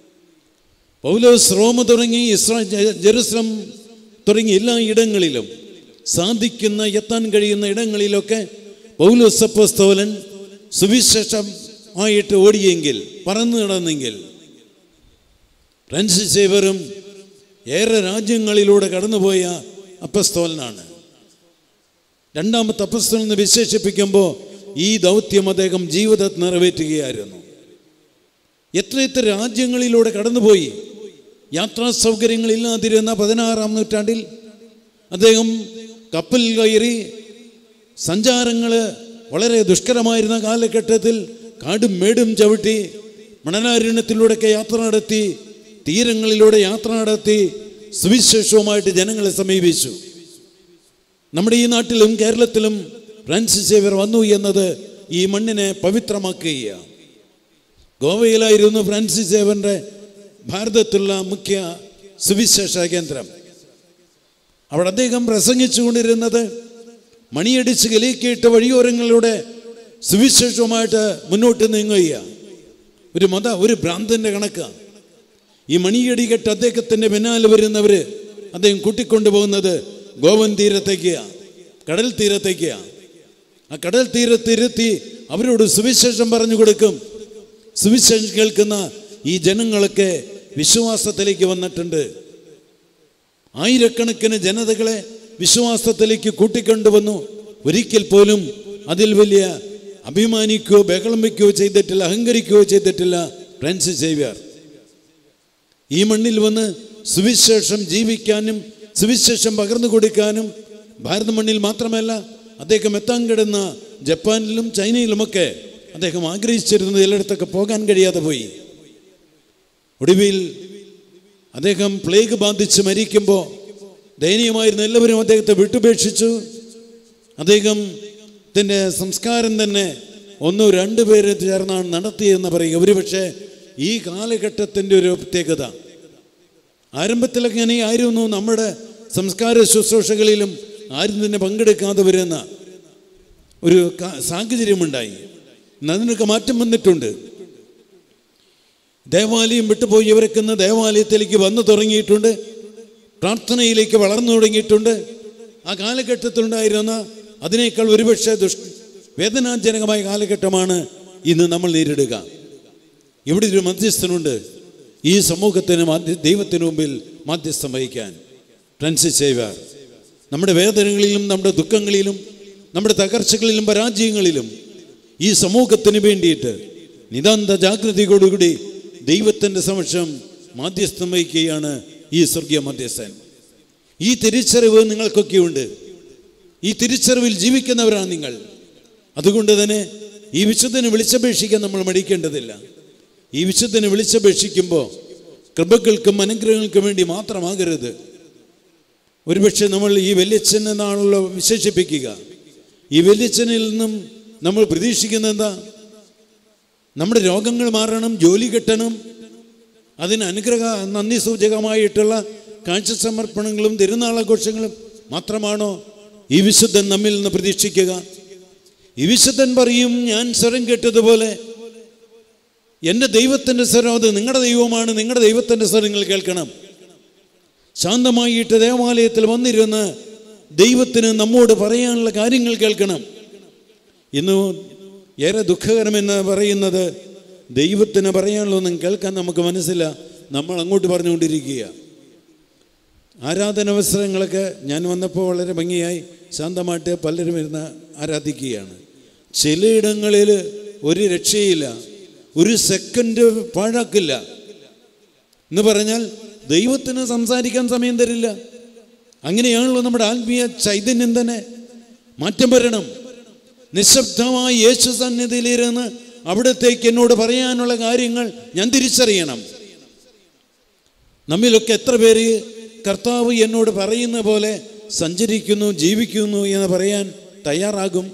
പൗലോസ് റോമ തുടങ്ങി ഇസ്രാ ജെ- ജെറുസലം തുടങ്ങി എല്ലാ ഇടങ്ങളിലും സാധിക്കുന്ന എത്താൻ കഴിയുന്ന ഇടങ്ങളിലൊക്കെ പൗലോസ് അപ്പോസ്തോലൻ സുവിശേഷമായിട്ട് ഓടിയെങ്കിൽ പറന്നു നടന്നെങ്കിൽ ഫ്രാൻസിസ് സേവറും ഏറെ രാജ്യങ്ങളിലൂടെ കടന്നുപോയ അപ്പസ്തോലനാണ് രണ്ടാമത്തെ അപ്പസ്തോലൻ എന്ന് വിശേഷിപ്പിക്കുമ്പോൾ ഈ ദൗത്യം അദ്ദേഹം ജീവിതത്തിൽ നിറവേറ്റുകയായിരുന്നു എത്രയെത്ര രാജ്യങ്ങളിലൂടെ കടന്നുപോയി യാത്രാ സൗകര്യങ്ങളില്ലാതിരുന്ന പതിനാറാം നൂറ്റാണ്ടിൽ അദ്ദേഹം കപ്പൽ കയറി സഞ്ചാരങ്ങൾ വളരെ ദുഷ്കരമായിരുന്ന കാലഘട്ടത്തിൽ കാടും മേടും ചവിട്ടി മണലാരണ്യത്തിലൂടെയൊക്കെ യാത്ര നടത്തി തീരങ്ങളിലൂടെ യാത്ര നടത്തി സുവിശേഷവുമായിട്ട് ജനങ്ങളെ സമീപിച്ചു നമ്മുടെ ഈ നാട്ടിലും കേരളത്തിലും ഫ്രാൻസിസ് സേവ്യർ വന്നു എന്നത് ഈ മണ്ണിനെ പവിത്രമാക്കുകയാണ് ഗോവയിലായിരുന്നു ഫ്രാൻസിസ് സേവറിൻ്റെ ഭാരതത്തിലുള്ള മുഖ്യ സുവിശേഷ കേന്ദ്രം അവിടെ അദ്ദേഹം പ്രസംഗിച്ചുകൊണ്ടിരുന്നത് മണിയടിച്ച് കലിക്കിയിട്ട് വഴിയോരങ്ങളിലൂടെ സുവിശേഷവുമായിട്ട് മുന്നോട്ട് നീങ്ങുകയാണ് ഒരു മത ഒരു ഭ്രാന്തൻ്റെ കണക്കാണ് ഈ മണിയടി കെട്ട് അദ്ദേഹത്തിൻ്റെ പിന്നാലെ വരുന്നവർ അദ്ദേഹം കൂട്ടിക്കൊണ്ടുപോകുന്നത് ഗോവൻ തീരത്തേക്കാണ് കടൽ തീരത്തേക്കാണ് ആ കടൽ തീരത്തിരുത്തി അവരോട് സുവിശേഷം പറഞ്ഞു കൊടുക്കും സുവിശേഷം കേൾക്കുന്ന ഈ ജനങ്ങളൊക്കെ വിശ്വാസത്തിലേക്ക് വന്നിട്ടുണ്ട് ആയിരക്കണക്കിന് ജനതകളെ വിശ്വാസത്തിലേക്ക് കൂട്ടിക്കൊണ്ടുവന്നു ഒരിക്കൽ പോലും അതിൽ വലിയ അഭിമാനിക്കുകയോ ബഹളം വയ്ക്കുകയോ ചെയ്തിട്ടില്ല അഹങ്കരിക്കുകയോ ചെയ്തിട്ടില്ല ഫ്രാൻസിസ് സേവ്യർ ഈ മണ്ണിൽ വന്ന് സുവിശേഷം ജീവിക്കാനും സുവിശേഷം പകർന്നു കൊടുക്കാനും ഭാരത മണ്ണിൽ മാത്രമല്ല അദ്ദേഹം എത്താൻ കിടന്ന ജപ്പാനിലും ചൈനയിലുമൊക്കെ അദ്ദേഹം ആഗ്രഹിച്ചിരുന്ന ചിലയിടത്തൊക്കെ പോകാൻ കഴിയാതെ പോയി ഒടുവിൽ അദ്ദേഹം പ്ലേഗ് ബാധിച്ച് മരിക്കുമ്പോൾ ദയനീയമായിരുന്ന എല്ലാവരും അദ്ദേഹത്തെ വിട്ടുപേക്ഷിച്ചു അദ്ദേഹം ത്തിൻ്റെ സംസ്കാരം തന്നെ ഒന്നോ രണ്ടു പേര് ചേർന്നാണ് നടത്തിയെന്ന് പറയുക ഒരുപക്ഷെ ഈ കാലഘട്ടത്തിൻ്റെ ഒരു പ്രത്യേകത ആരംഭത്തിലൊക്കെ അങ്ങനെ ആയിരുന്നു നമ്മുടെ സംസ്കാര ശുശ്രൂഷകളിലും ആരും തന്നെ പങ്കെടുക്കാതെ വരുന്ന ഒരു കാ- സാഹചര്യമുണ്ടായി ഇന്ന് അതിനൊക്കെ മാറ്റം വന്നിട്ടുണ്ട് ദേവാലയം വിട്ടുപോയി ഇവരൊക്കെ ഇന്ന് ദേവാലയത്തിലേക്ക് വന്നു തുടങ്ങിയിട്ടുണ്ട് പ്രാർത്ഥനയിലേക്ക് വളർന്നു തുടങ്ങിയിട്ടുണ്ട് ആ കാലഘട്ടത്തിലുണ്ടായിരുന്ന അതിനേക്കാൾ ഒരുപക്ഷെ ദുഷ് വേദനാജനകമായ കാലഘട്ടമാണ് ഇന്ന് നമ്മൾ നേരിടുക ഇവിടെ ഒരു മധ്യസ്ഥനുണ്ട് ഈ സമൂഹത്തിന് മാധ്യ ദൈവത്തിന് മുമ്പിൽ മാധ്യസ്ഥം വഹിക്കാൻ ഫ്രാൻസിസ് സേവ്യർ നമ്മുടെ വേദനകളിലും നമ്മുടെ ദുഃഖങ്ങളിലും നമ്മുടെ തകർച്ചകളിലും പരാജയങ്ങളിലും ഈ സമൂഹത്തിന് വേണ്ടിയിട്ട് നിതാന്ത ജാഗ്രതയോടുകൂടി ദൈവത്തിൻ്റെ സമക്ഷം മാധ്യസ്ഥം വഹിക്കുകയാണ് ഈ സ്വർഗീയ മധ്യസ്ഥൻ ഈ തിരിച്ചറിവ് നിങ്ങൾക്കൊക്കെയുണ്ട് ഈ തിരിച്ചറിവിൽ ജീവിക്കുന്നവരാണ് നിങ്ങൾ അതുകൊണ്ട് തന്നെ ഈ വിശുദ്ധനെ വിളിച്ചപേക്ഷിക്കാൻ നമ്മൾ മടിക്കേണ്ടതില്ല ഈ വിശുദ്ധനെ വിളിച്ചപേക്ഷിക്കുമ്പോൾ കൃപകൾക്കും അനുഗ്രഹങ്ങൾക്കും വേണ്ടി മാത്രമാകരുത് ഒരുപക്ഷെ നമ്മൾ ഈ വല്യച്ഛൻ എന്നാണല്ലോ വിശേഷിപ്പിക്കുക ഈ വല്യച്ഛനിൽ നിന്നും നമ്മൾ പ്രതീക്ഷിക്കുന്നത് എന്താ നമ്മുടെ രോഗങ്ങൾ മാറണം ജോലി കിട്ടണം അതിന് അനുഗ്രഹ നന്ദി സൂചകമായിട്ടുള്ള കാഴ്ച സമർപ്പണങ്ങളും തിരുനാളാഘോഷങ്ങളും മാത്രമാണോ ഈ വിശുദ്ധൻ നമ്മിൽ നിന്ന് പ്രതീക്ഷിക്കുക ഈ വിശുദ്ധൻ പറയും ഞാൻ സ്വരം കേട്ടതുപോലെ എൻ്റെ ദൈവത്തിൻ്റെ സ്വരം അത് നിങ്ങളുടെ ദൈവമാണ് നിങ്ങളുടെ ദൈവത്തിൻ്റെ സ്വരം നിങ്ങൾ കേൾക്കണം ശാന്തമായിട്ട് ദേവാലയത്തിൽ വന്നിരുന്ന് ദൈവത്തിന് നമ്മോട് പറയാനുള്ള കാര്യങ്ങൾ കേൾക്കണം ഇന്ന് ഏറെ ദുഃഖകരമെന്ന് പറയുന്നത് ദൈവത്തിന് പറയാനുള്ളതൊന്നും കേൾക്കാൻ നമുക്ക് മനസ്സില്ല നമ്മൾ അങ്ങോട്ട് പറഞ്ഞുകൊണ്ടിരിക്കുക ആരാധനാവസരങ്ങളൊക്കെ ഞാൻ വന്നപ്പോൾ വളരെ ഭംഗിയായി ശാന്തമായിട്ട് പലരും ഇരുന്ന് ആരാധിക്കുകയാണ് ചിലയിടങ്ങളിൽ ഒരു രക്ഷയില്ല ഒരു സെക്കൻഡ് പാഴാക്കില്ല എന്ന് പറഞ്ഞാൽ ദൈവത്തിന് സംസാരിക്കാൻ സമയം തരില്ല അങ്ങനെയാണല്ലോ നമ്മുടെ ആത്മീയ ചൈതന്യം തന്നെ മാറ്റം വരണം നിശബ്ദമായി യേശു സന്നിധിയിലിരുന്ന് അവിടത്തേക്ക് എന്നോട് പറയാനുള്ള കാര്യങ്ങൾ ഞാൻ തിരിച്ചറിയണം നമ്മിലൊക്കെ എത്ര പേര് കർത്താവ് എന്നോട് പറയുന്ന പോലെ സഞ്ചരിക്കുന്നു ജീവിക്കുന്നു എന്ന് പറയാൻ തയ്യാറാകും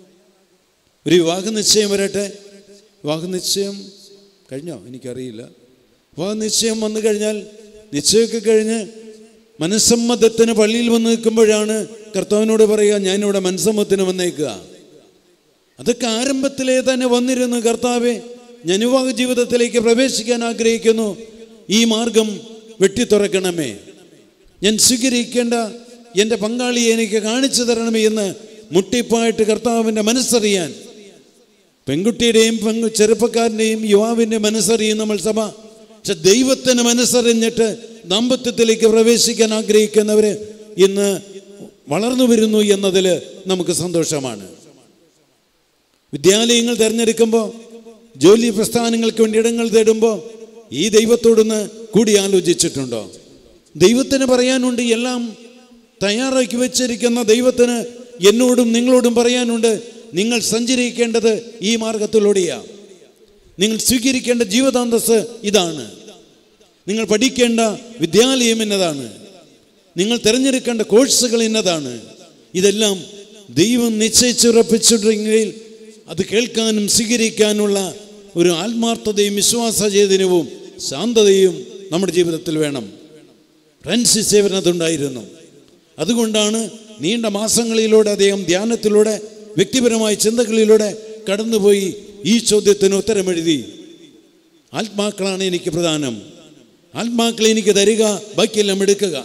ഒരു വിവാഹ നിശ്ചയം വരട്ടെ വിവാഹ നിശ്ചയം കഴിഞ്ഞോ എനിക്കറിയില്ല വിവാഹ നിശ്ചയം വന്നു കഴിഞ്ഞാൽ നിശ്ചയമൊക്കെ കഴിഞ്ഞ് മനസ്സമ്മതത്തിന് പള്ളിയിൽ വന്ന് നിൽക്കുമ്പോഴാണ് കർത്താവിനോട് പറയുക ഞാനിവിടെ മനസ്സമ്മതത്തിന് വന്നേക്കുക അതൊക്കെ ആരംഭത്തിലേ തന്നെ വന്നിരുന്നു കർത്താവെ ഞാൻ വിവാഹ ജീവിതത്തിലേക്ക് പ്രവേശിക്കാൻ ആഗ്രഹിക്കുന്നു ഈ മാർഗം വെട്ടിത്തുറക്കണമേ ഞാൻ സ്വീകരിക്കേണ്ട എൻ്റെ പങ്കാളിയെ എനിക്ക് കാണിച്ചു തരണമേ എന്ന് മുട്ടിപ്പായിട്ട് കർത്താവിൻ്റെ മനസ്സറിയാൻ പെൺകുട്ടിയുടെയും പെങ്കു ചെറുപ്പക്കാരൻ്റെയും യുവാവിൻ്റെ മനസ്സറിയും നമ്മൾ സഭ പക്ഷെ ദൈവത്തിന് മനസ്സറിഞ്ഞിട്ട് ദാമ്പത്യത്തിലേക്ക് പ്രവേശിക്കാൻ ആഗ്രഹിക്കുന്നവർ ഇന്ന് വളർന്നു വരുന്നു എന്നതിൽ നമുക്ക് സന്തോഷമാണ് വിദ്യാലയങ്ങൾ തിരഞ്ഞെടുക്കുമ്പോൾ ജോലി പ്രസ്ഥാനങ്ങൾക്ക് വേണ്ടി ഇടങ്ങൾ തേടുമ്പോൾ ഈ ദൈവത്തോടൊന്ന് കൂടി ആലോചിച്ചിട്ടുണ്ടോ ദൈവത്തിന് പറയാനുണ്ട് എല്ലാം തയ്യാറാക്കി വെച്ചിരിക്കുന്ന ദൈവത്തിന് എന്നോടും നിങ്ങളോടും പറയാനുണ്ട് നിങ്ങൾ സഞ്ചരിക്കേണ്ടത് ഈ മാർഗത്തിലൂടെയാണ് നിങ്ങൾ സ്വീകരിക്കേണ്ട ജീവിതാന്തസ് ഇതാണ് നിങ്ങൾ പഠിക്കേണ്ട വിദ്യാലയം എന്നതാണ് നിങ്ങൾ തിരഞ്ഞെടുക്കേണ്ട കോഴ്സുകൾ എന്നതാണ് ഇതെല്ലാം ദൈവം നിശ്ചയിച്ചുറപ്പിച്ചിട്ടുണ്ടെങ്കിൽ അത് കേൾക്കാനും സ്വീകരിക്കാനുള്ള ഒരു ആത്മാർത്ഥതയും വിശ്വാസചേതനവും ശാന്തതയും നമ്മുടെ ജീവിതത്തിൽ വേണം ഫ്രാൻസിസ് സേവനതുണ്ടായിരുന്നു അതുകൊണ്ടാണ് നീണ്ട മാസങ്ങളിലൂടെ അദ്ദേഹം ധ്യാനത്തിലൂടെ വ്യക്തിപരമായ ചിന്തകളിലൂടെ കടന്നുപോയി ഈ ചോദ്യത്തിന് ഉത്തരമെഴുതി ആത്മാക്കളാണ് എനിക്ക് പ്രധാനം ആത്മാക്കളെ എനിക്ക് തരിക ബാക്കിയെല്ലാം എടുക്കുക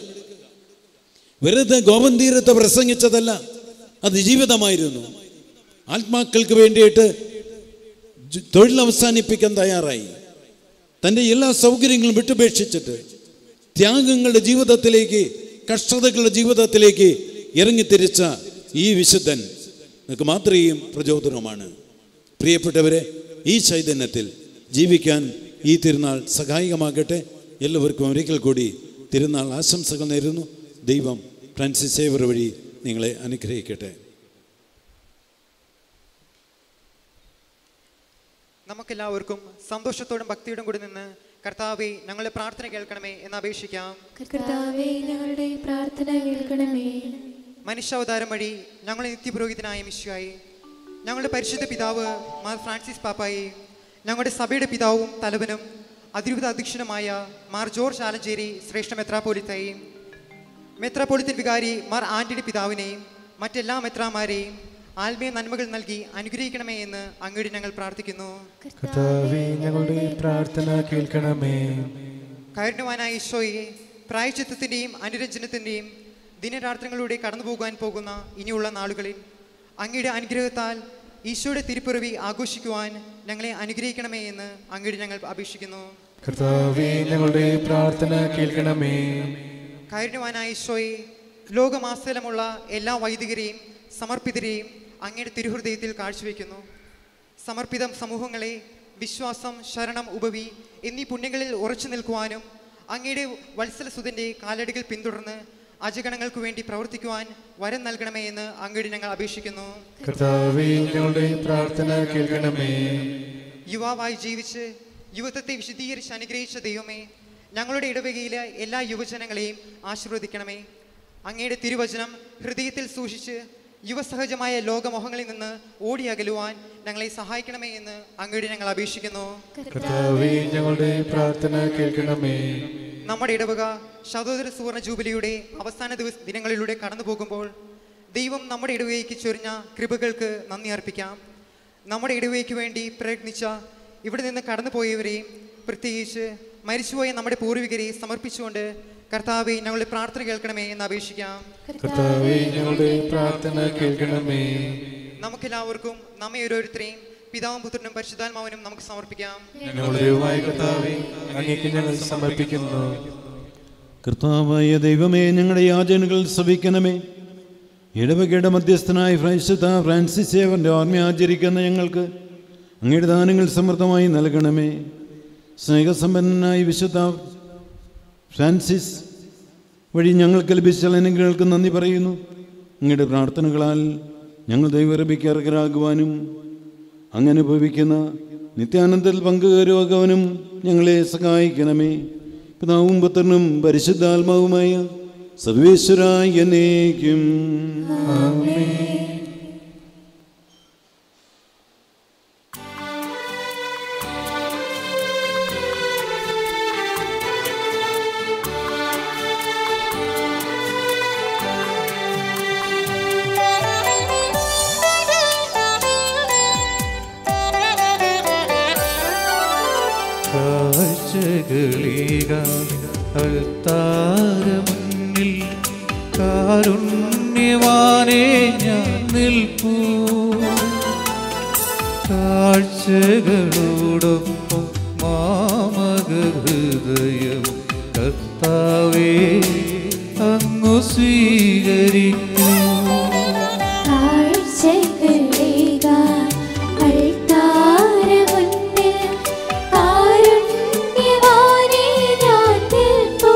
വെറുതെ ഗോപന്തീരത്തെ പ്രസംഗിച്ചതല്ല അത് ജീവിതമായിരുന്നു ആത്മാക്കൾക്ക് വേണ്ടിയിട്ട് ജ് തൊഴിൽ അവസാനിപ്പിക്കാൻ തയ്യാറായി തൻ്റെ എല്ലാ സൗകര്യങ്ങളും വിട്ടുപേക്ഷിച്ചിട്ട് ത്യാഗങ്ങളുടെ ജീവിതത്തിലേക്ക് കഷ്ടതകളുടെ ജീവിതത്തിലേക്ക് ഇറങ്ങിത്തിരിച്ച ഈ വിശുദ്ധൻ നിങ്ങൾക്ക് മാത്രയും പ്രചോദനമാണ് പ്രിയപ്പെട്ടവരെ ഈ ചൈതന്യത്തിൽ ജീവിക്കാൻ ഈ തിരുനാൾ സഹായകമാകട്ടെ എല്ലാവർക്കും ഒരിക്കൽ കൂടി തിരുനാൾ ആശംസകൾ നേരുന്നു ദൈവം ഫ്രാൻസിസ് സേവർ വഴി നിങ്ങളെ അനുഗ്രഹിക്കട്ടെ നമുക്കെല്ലാവർക്കും സന്തോഷത്തോടും ഭക്തിയോടും കൂടി നിന്ന് കർത്താവെ ഞങ്ങളുടെ പ്രാർത്ഥന കേൾക്കണമേ എന്ന് അപേക്ഷിക്കാം കർത്താവേ ഞങ്ങളുടെ പ്രാർത്ഥന കേൾക്കണമേ മനുഷ്യാവതാരം വഴി ഞങ്ങളുടെ നിത്യപുരോഹിതനായ മിശുവായി ഞങ്ങളുടെ പരിശുദ്ധ പിതാവ് മാർ ഫ്രാൻസിസ് പാപ്പായി ഞങ്ങളുടെ സഭയുടെ പിതാവും തലവനും അതിരൂപത അധ്യക്ഷനുമായ മാർ ജോർജ് ആലഞ്ചേരി ശ്രേഷ്ഠ മെത്രാപോലിത്തയും മെത്രാപോലിത്തൻ വികാരി മാർ ആന്റണി പിതാവിനെയും മറ്റെല്ലാ മെത്രാമാരെയും ആത്മീയ നന്മകൾ നൽകി അനുഗ്രഹിക്കണമേ എന്ന് അങ്ങോട്ട് ഞങ്ങൾ പ്രാർത്ഥിക്കുന്നു കർത്താവേ ഞങ്ങളുടെ പ്രാർത്ഥന കേൾക്കണമേ കാരുണ്യവാനായ ഈശോയെ പ്രായച്ചിത്തത്തിൻ്റെയും അനുരഞ്ജനത്തിൻ്റെയും ദിനരാത്രങ്ങളിലൂടെ കടന്നു പോകുവാൻ പോകുന്ന ഇനിയുള്ള നാളുകളിൽ അങ്ങയുടെ അനുഗ്രഹത്താൽ ഈശോയുടെ തിരുപ്പിറവി ആഘോഷിക്കുവാൻ ഞങ്ങളെ അനുഗ്രഹിക്കണമേ എന്ന് അങ്ങോട്ട് ഞങ്ങൾ അപേക്ഷിക്കുന്നു കർത്താവേ ഞങ്ങളുടെ പ്രാർത്ഥന കേൾക്കണമേ കാരുണ്യവാനായ ഈശോയെ ലോകമാസലമുള്ള എല്ലാ വൈദികരെയും സമർപ്പിതരെയും അങ്ങയുടെ തിരുഹൃദയത്തിൽ കാഴ്ചവെക്കുന്നു സമർപ്പിത സമൂഹങ്ങളെ വിശ്വാസം ശരണം ഉപവി എന്നീ പുണ്യങ്ങളിൽ ഉറച്ചു നിൽക്കുവാനും അങ്ങയുടെ വത്സലസുതന്റെ കാലടികൾ പിന്തുടർന്ന് അജഗണങ്ങൾക്ക് വേണ്ടി പ്രവർത്തിക്കുവാൻ വരം നൽകണമേ എന്ന് അങ്ങയോട് ഞങ്ങൾ അപേക്ഷിക്കുന്നു കർത്താവേ ഞങ്ങളുടെ പ്രാർത്ഥന കേൾക്കണമേ യുവാവായി ജീവിച്ച് യുവത്വത്തെ വിശദീകരിച്ച് അനുഗ്രഹിച്ച ദൈവമേ ഞങ്ങളുടെ ഇടവകയിലെ എല്ലാ യുവജനങ്ങളെയും ആശീർവദിക്കണമേ അങ്ങയുടെ തിരുവചനം ഹൃദയത്തിൽ സൂക്ഷിച്ച് യുവസഹജമായ ലോകമോഹങ്ങളിൽ നിന്ന് ഓടി അകലുവാൻ ഞങ്ങളെ സഹായിക്കണമേ എന്ന് അങ്ങയോട് ഞങ്ങൾ അപേക്ഷിക്കുന്നു കർത്താവേ ഞങ്ങളുടെ പ്രാർത്ഥന കേൾക്കണമേ നമ്മുടെ ഇടവക ശതോദര സുവർണ ജൂബിലിയുടെ അവസാന ദിവസ ദിനങ്ങളിലൂടെ കടന്നു പോകുമ്പോൾ ദൈവം നമ്മുടെ ഇടവകയ്ക്ക് ചൊരിഞ്ഞ കൃപകൾക്ക് നന്ദി അർപ്പിക്കാം നമ്മുടെ ഇടവകയ്ക്ക് വേണ്ടി പ്രയത്നിച്ച ഇവിടെ നിന്ന് കടന്നുപോയവരെയും പ്രത്യേകിച്ച് മരിച്ചുപോയ നമ്മുടെ പൂർവികരെ സമർപ്പിച്ചുകൊണ്ട് കർത്താവെ ഞങ്ങളുടെ പ്രാർത്ഥന കേൾക്കണമേ എന്ന് അപേക്ഷിക്കാം കർത്താവേ ഞങ്ങളുടെ പ്രാർത്ഥന കേൾക്കണമേ നമുക്കെല്ലാവർക്കും നമ്മെ ഓരോരുത്തരെയും പിതാവും പുത്രനും പരിശുദ്ധാത്മാവനും നമുക്ക് സമർപ്പിക്കാം ഞങ്ങളുടെ ദൈവമായ കർത്താവേ അങ്ങേക്ക് ഞങ്ങൾ സമർപ്പിക്കുന്നു കർത്താവായ ദൈവമേ ഞങ്ങളുടെ യാചനകൾ ശ്രവിക്കണമേ ഇടവകയുടെ മധ്യസ്ഥനായ ഫ്രൈസ്ത ഫ്രാൻസിസ് സേവന്റെ ഓർമ്മ ആചരിക്കുന്ന ഞങ്ങൾക്ക് അങ്ങയുടെ ദാനങ്ങൾ സമൃദ്ധമായി നൽകണമേ സ്നേഹസമ്പന്നനായ വിശുദ്ധ ഫ്രാൻസിസ് വഴി ഞങ്ങൾക്ക് ലഭിച്ച അനുഗ്രഹങ്ങൾക്ക് നന്ദി പറയുന്നു അങ്ങയുടെ പ്രാർത്ഥനകളാൽ ഞങ്ങൾ ദൈവറബിക്ക് അർഹരാകുവാനും അങ്ങനെ ഭവിക്കുന്ന നിത്യാനന്ദത്തിൽ പങ്കുകരുവാകവനും ഞങ്ങളെ സഹായിക്കണമേ പിതാവും പുത്രനും പരിശുദ്ധാത്മാവുമായ സർവേശ്വരായ എന്നേക്കും കാഴ്ചകളീക അൾത്താര മുന്നിൽ കാരുണ്യവാനേ ഞാൻ നിൽപ്പൂ കാഴ്ചകളോടൊപ്പം മാമക ഹൃദയവും കർത്താവേ അങ്ങു സ്വീകരിക്കൂ കാഴ്ചകളേകാൻ അൾത്താരമുന്നിൽ കാരുണ്യവാനേ ഞാൻ നിൽപ്പൂ.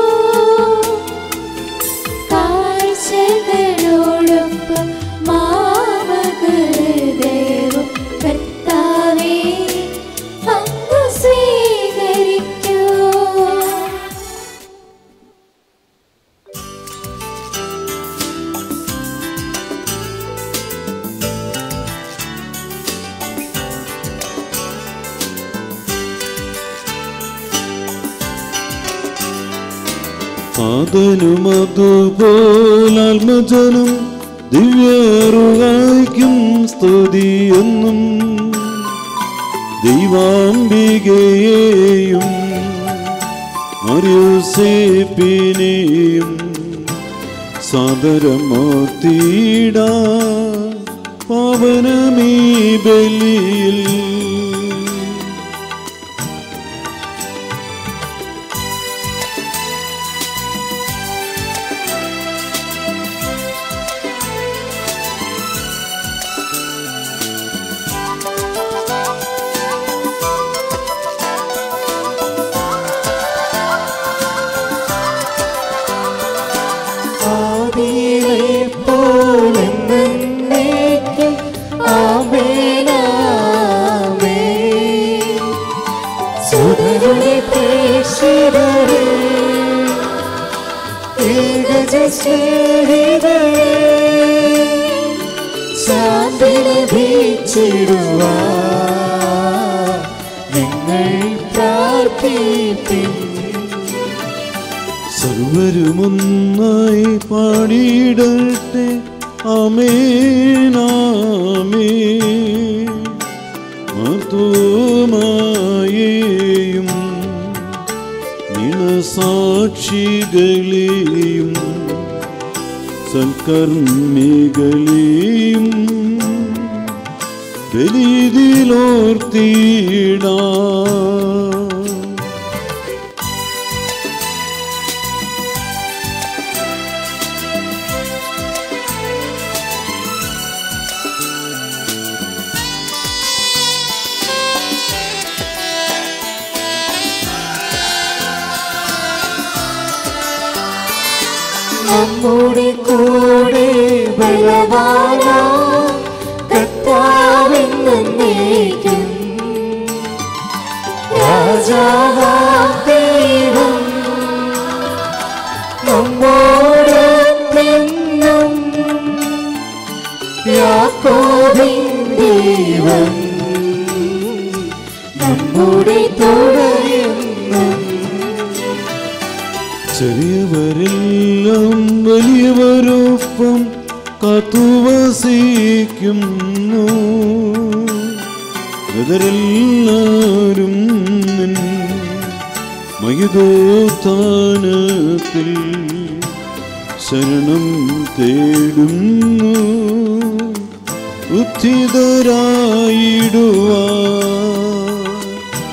കാഴ്ചകളോടൊപ്പം മാമകഹൃദയവും കർത്താവേ അങ്ങ് സ്വീകരിക്കൂ ആദനുമതുപോലാത്മജനം ദിവ്യറുകായ്ക്കും സ്തുതിയെന്നും ദൈവാംബികയെയും മറിയൂസേപ്പിനെയും സാദരമാത്തിട പാവനമീ ബലിയിൽ പോലെന്നേക്കും ആമേനാമേ സുതരുടെ പ്രേക്ഷിതരെ ഏകജ സ്നേഹിതരെ ശാന്തി ലഭിച്ചിടുവാ നിങ്ങൾ പ്രാർത്ഥിപ്പിൻ സർവരുമൊന്നായി പാടിയിടട്ടെ അമേനാമേ മാർത്തോമായേയും നിണസാക്ഷികളെയും സൽക്കർമ്മികളെയും ബലിതിലോർത്തിടാം നമ്മുടെ കൂടെ ബലവാനാ കർത്താവെന്നേക്കും രാജാവാം ദൈവം നമ്മോടൊത്തെന്നും യാക്കോബിൻ ദൈവം നമ്മുടെ തുടരുന്നും ചെറിയവരെല്ലാം വലിയവരൊപ്പം കാത്തുവസിക്കുന്നു ഇവരെല്ലാരും നിൻ മയുദോത്ഥാനത്തിൽ ശരണം തേടുന്നു ഉദ്ധിതരായിടുവാ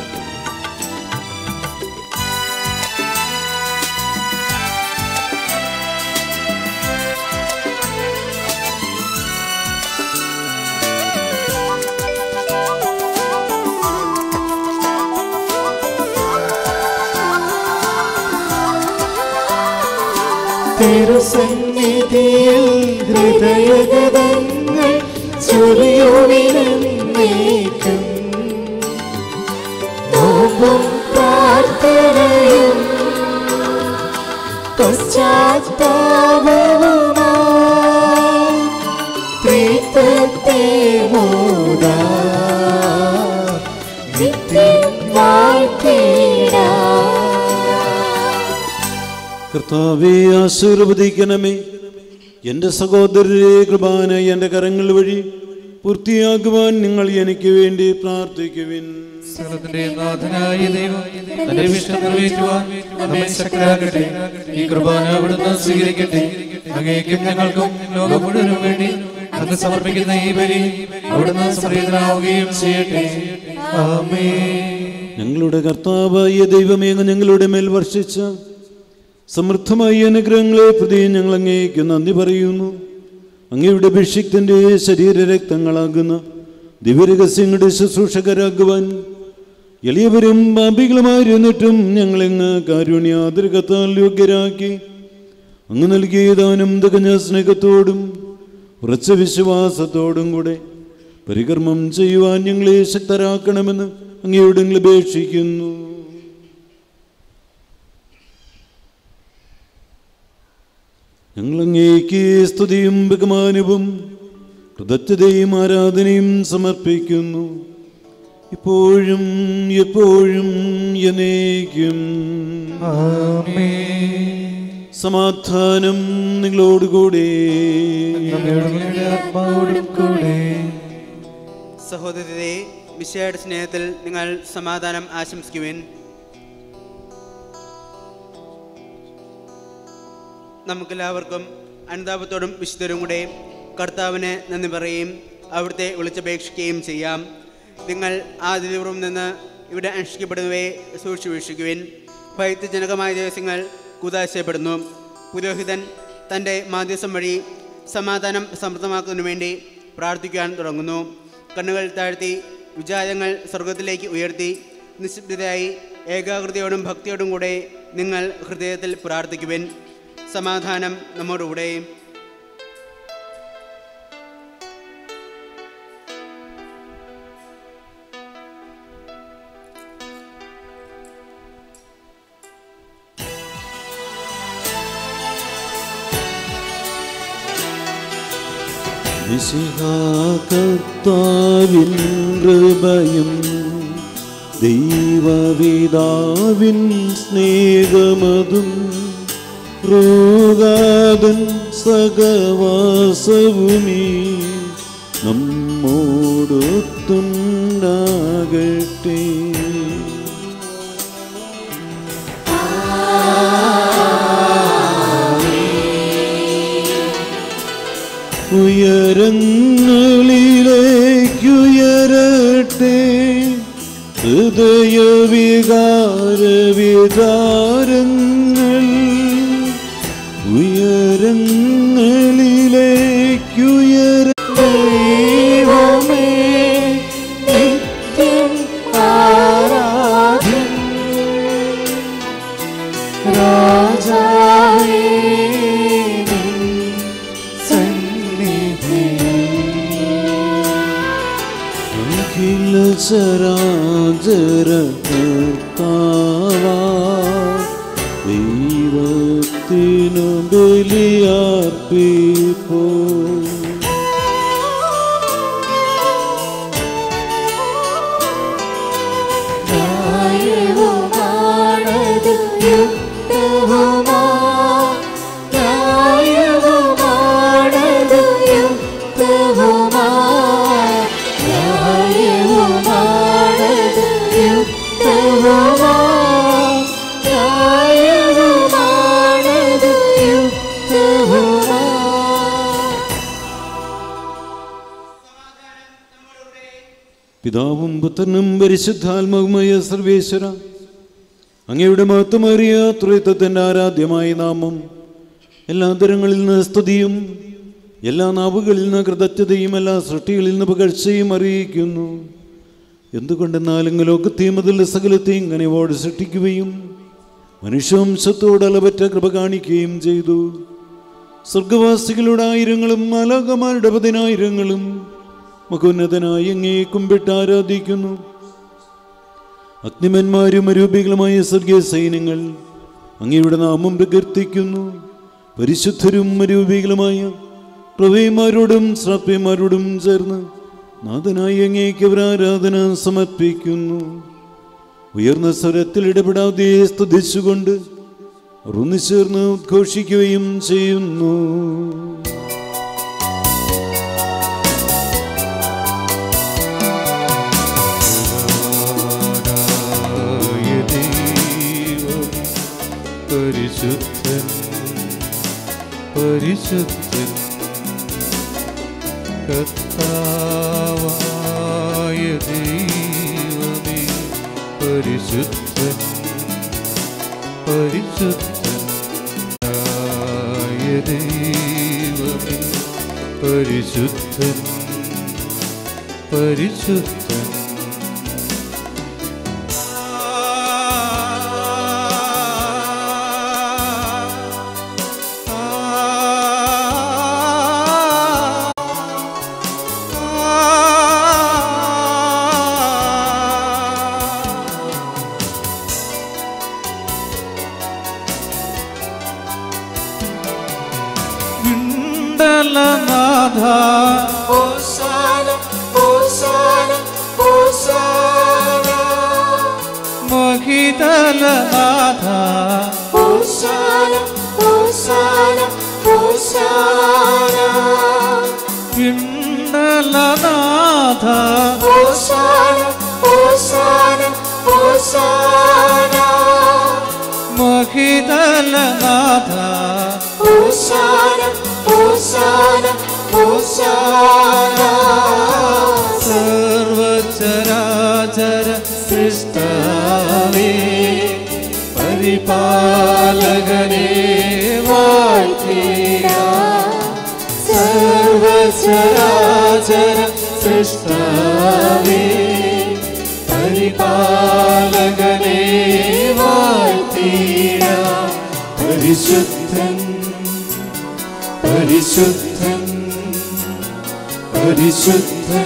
തിരുസന്നിധിയിൽ ഹൃദയഗതങ്ങൾ ചൊരിയുവിനേക്കും നോമ്പും പ്രാർത്ഥനയും പശ്ചാത്താപവുമായി ത്രിത്വത്തെ മോദാ നിത്യം വാഴ്ത്തിടാം കർത്താവെ ആശീർവദിക്കണമേ എൻ്റെ സഹോദരരെ കൃപാന എൻ്റെ കരങ്ങൾ വഴി പൂർത്തിയാക്കുവാൻ നിങ്ങൾ എനിക്ക് വേണ്ടി പ്രാർത്ഥിക്കുവിൻ സകലത്തിന്റെ നാഥനായ ദൈവം തന്റെ വിഷ്ണു നിറവേറ്റുവാൻ നമ്മെ ശക്തരാക്കട്ടെ ഈ കൃപാന അവിടുന്ന് സ്വീകരിക്കട്ടെ അങ്ങേക്കും ഞങ്ങൾക്കും ലോകം മുഴുവനും വേണ്ടി അങ്ങ് സമർപ്പിക്കുന്ന ഈ ബലി അവിടുന്ന് സംപ്രീതനാവുകയും ചെയ്യട്ടെ ആമേ ഞങ്ങളുടെ കർത്താവായ ദൈവമേ അങ്ങ് ഞങ്ങളുടെ മേൽ വർഷിച്ച സമൃദ്ധമായ അനുഗ്രഹങ്ങളെ പ്രതി ഞങ്ങൾ അങ്ങേക്ക് നന്ദി പറയുന്നു അങ്ങയുടെ ഭിഷിക്തൻ്റെ ശരീരരക്തങ്ങളാകുന്ന ദിവ്യരഹസ്യങ്ങളുടെ ശുശ്രൂഷകരാകുവാൻ എളിയവരും പാപികളുമായിരുന്നിട്ടും ഞങ്ങളെങ്ങ് കാരുണ്യാതിരകത്താൽ യോഗ്യരാക്കി അങ്ങ് നൽകിയ ദാനം തികഞ്ഞ സ്നേഹത്തോടും ഉറച്ച വിശ്വാസത്തോടും കൂടെ പരികർമ്മം ചെയ്യുവാൻ ഞങ്ങളെ ശക്തരാക്കണമെന്ന് അങ്ങയോട് ഞങ്ങൾ അപേക്ഷിക്കുന്നു ഞങ്ങൾ അങ്ങേക്ക് സ്തുതിയും ബഹുമാനവും കൃതജ്ഞതയും ആരാധനയും സമർപ്പിക്കുന്നു ഇപ്പോഴും എപ്പോഴും എന്നേക്കും സമാധാനം നിങ്ങളോടുകൂടെ സഹോദരരെ മിശയുടെ സ്നേഹത്തിൽ നിങ്ങൾ സമാധാനം ആശംസിക്കുവിൻ നമുക്കെല്ലാവർക്കും അനുതാപത്തോടും വിശുദ്ധരും കൂടെ കർത്താവിന് നന്ദി പറയുകയും അവിടുത്തെ വിളിച്ചപേക്ഷിക്കുകയും ചെയ്യാം നിങ്ങൾ ആദ്യപൂർവം നിന്ന് ഇവിടെ അനുഷ്ഠിക്കപ്പെടുന്നവയെ സൂക്ഷിച്ചു വീക്ഷിക്കുവിൻ ഭയത്യജനകമായ ദിവസങ്ങൾ കുതാശയപ്പെടുന്നു പുരോഹിതൻ തൻ്റെ മാധ്യസം വഴി സമാധാനം സമൃദ്ധമാക്കുന്നതിനു വേണ്ടി പ്രാർത്ഥിക്കാൻ തുടങ്ങുന്നു കണ്ണുകൾ താഴ്ത്തി വിചാരങ്ങൾ സ്വർഗത്തിലേക്ക് ഉയർത്തി നിശബ്ദതയായി ഏകാഗ്രതയോടും ഭക്തിയോടും കൂടെ നിങ്ങൾ ഹൃദയത്തിൽ പ്രാർത്ഥിക്കുവിൻ സമാധാനം നമ്മോടുകൂടെ കർത്താവിൻ കൃപയും ദൈവവിതാവിൻ സ്നേഹമതും റോഗാതൻ സഹവാസവുമീ നമ്മോടൊത്തുണ്ടാകട്ടെ ഉയരങ്ങളിലേക്കുയരട്ടെ ഹൃദയവികാര വികാരങ്ങൾ ഉയരങ്ങളിലേക്കുയര ദൈവമേ നിത്യം ആരാധ്യൻ രാജാവേ സർവചരാചര കർത്താവാ ദൈവത്തിനു ബലിയർപ്പിപ്പോ ന്യായവുമാണതു യുക്തവുമാ ന്യായവുമാണതു യുക്തവുമാ ന്യായവുമാണതു യുക്തവുമാ ന്യായവുമാണതു യുക്തവുമാ പിതാവും പുത്രനും പരിശുദ്ധാത്മകമായ സർവേശ്വര അങ്ങയുടെ മഹത്വമേറിയ ത്രിത്വത്തിൻ്റെ ആരാധ്യമായ നാമം എല്ലാ തരങ്ങളിൽ നിന്ന് സ്തുതിയും എല്ലാ നാവുകളിൽ നിന്ന് കൃതജ്ഞതയും എല്ലാ സൃഷ്ടികളിൽ നിന്ന് പകർച്ചയും അറിയിക്കുന്നു എന്തുകൊണ്ടെന്നാലും ലോകത്തെയും അതിൽ സകലത്തെയും ഇങ്ങനെയോട് സൃഷ്ടിക്കുകയും മനുഷ്യവംശത്തോട് അളവറ്റ കൃപ കാണിക്കുകയും ചെയ്തു സ്വർഗവാസികളുടെ ആയിരങ്ങളും മാലാകമാരുടെ പതിനായിരങ്ങളും മകുന്നതനായി അങ്ങേ കുമ്പിട്ട് ആരാധിക്കുന്നു അഗ്നിമന്മാരും അരൂപികളുമായ സ്വർഗീയ സൈന്യങ്ങൾ അങ്ങയുടെ നാമം പ്രകീർത്തിക്കുന്നു പരിശുദ്ധരും അരൂപികളുമായ പ്രവയന്മാരോടും ശ്രാപ്യന്മാരോടും ചേർന്ന് നാഥനായി അങ്ങേക്ക് അവർ ആരാധന സമർപ്പിക്കുന്നു ഉയർന്ന സ്വരത്തിൽ ഇടപെടാതെ സ്തുതിച്ചുകൊണ്ട് അവർ ഒന്നിച്ചേർന്ന് ഉദ്ഘോഷിക്കുകയും ചെയ്യുന്നു പരിശുദ്ധൻ പരിശുദ്ധൻ കർത്താവായ ദൈവമേ പരിശുദ്ധൻ പരിശുദ്ധൻ ആയ ദൈവമേ പരിശുദ്ധൻ പരിശുദ്ധൻ വിണ്ടലനാഥ ഹോസാന ഹോസാന ഹോസാന മഹിതലനാഥ ഹോസാന ഹോസാന ഹോസാന വിണ്ടലനാഥ ഹോസാന ഹോസാന ഹോസാന മഹിതലനാഥ ഹോസാന ഹോസാന ഹോസാന സർവചരാചര സൃഷ്ടാവേ പരിപാലകനെ വാഴ്ത്തിടാം സർവചരാചര സൃഷ്ടാവേ പരിപാലകനെ വാഴ്ത്തിടാം പരിശുദ്ധൻ പരിശുദ്ധൻ പരിശുദ്ധൻ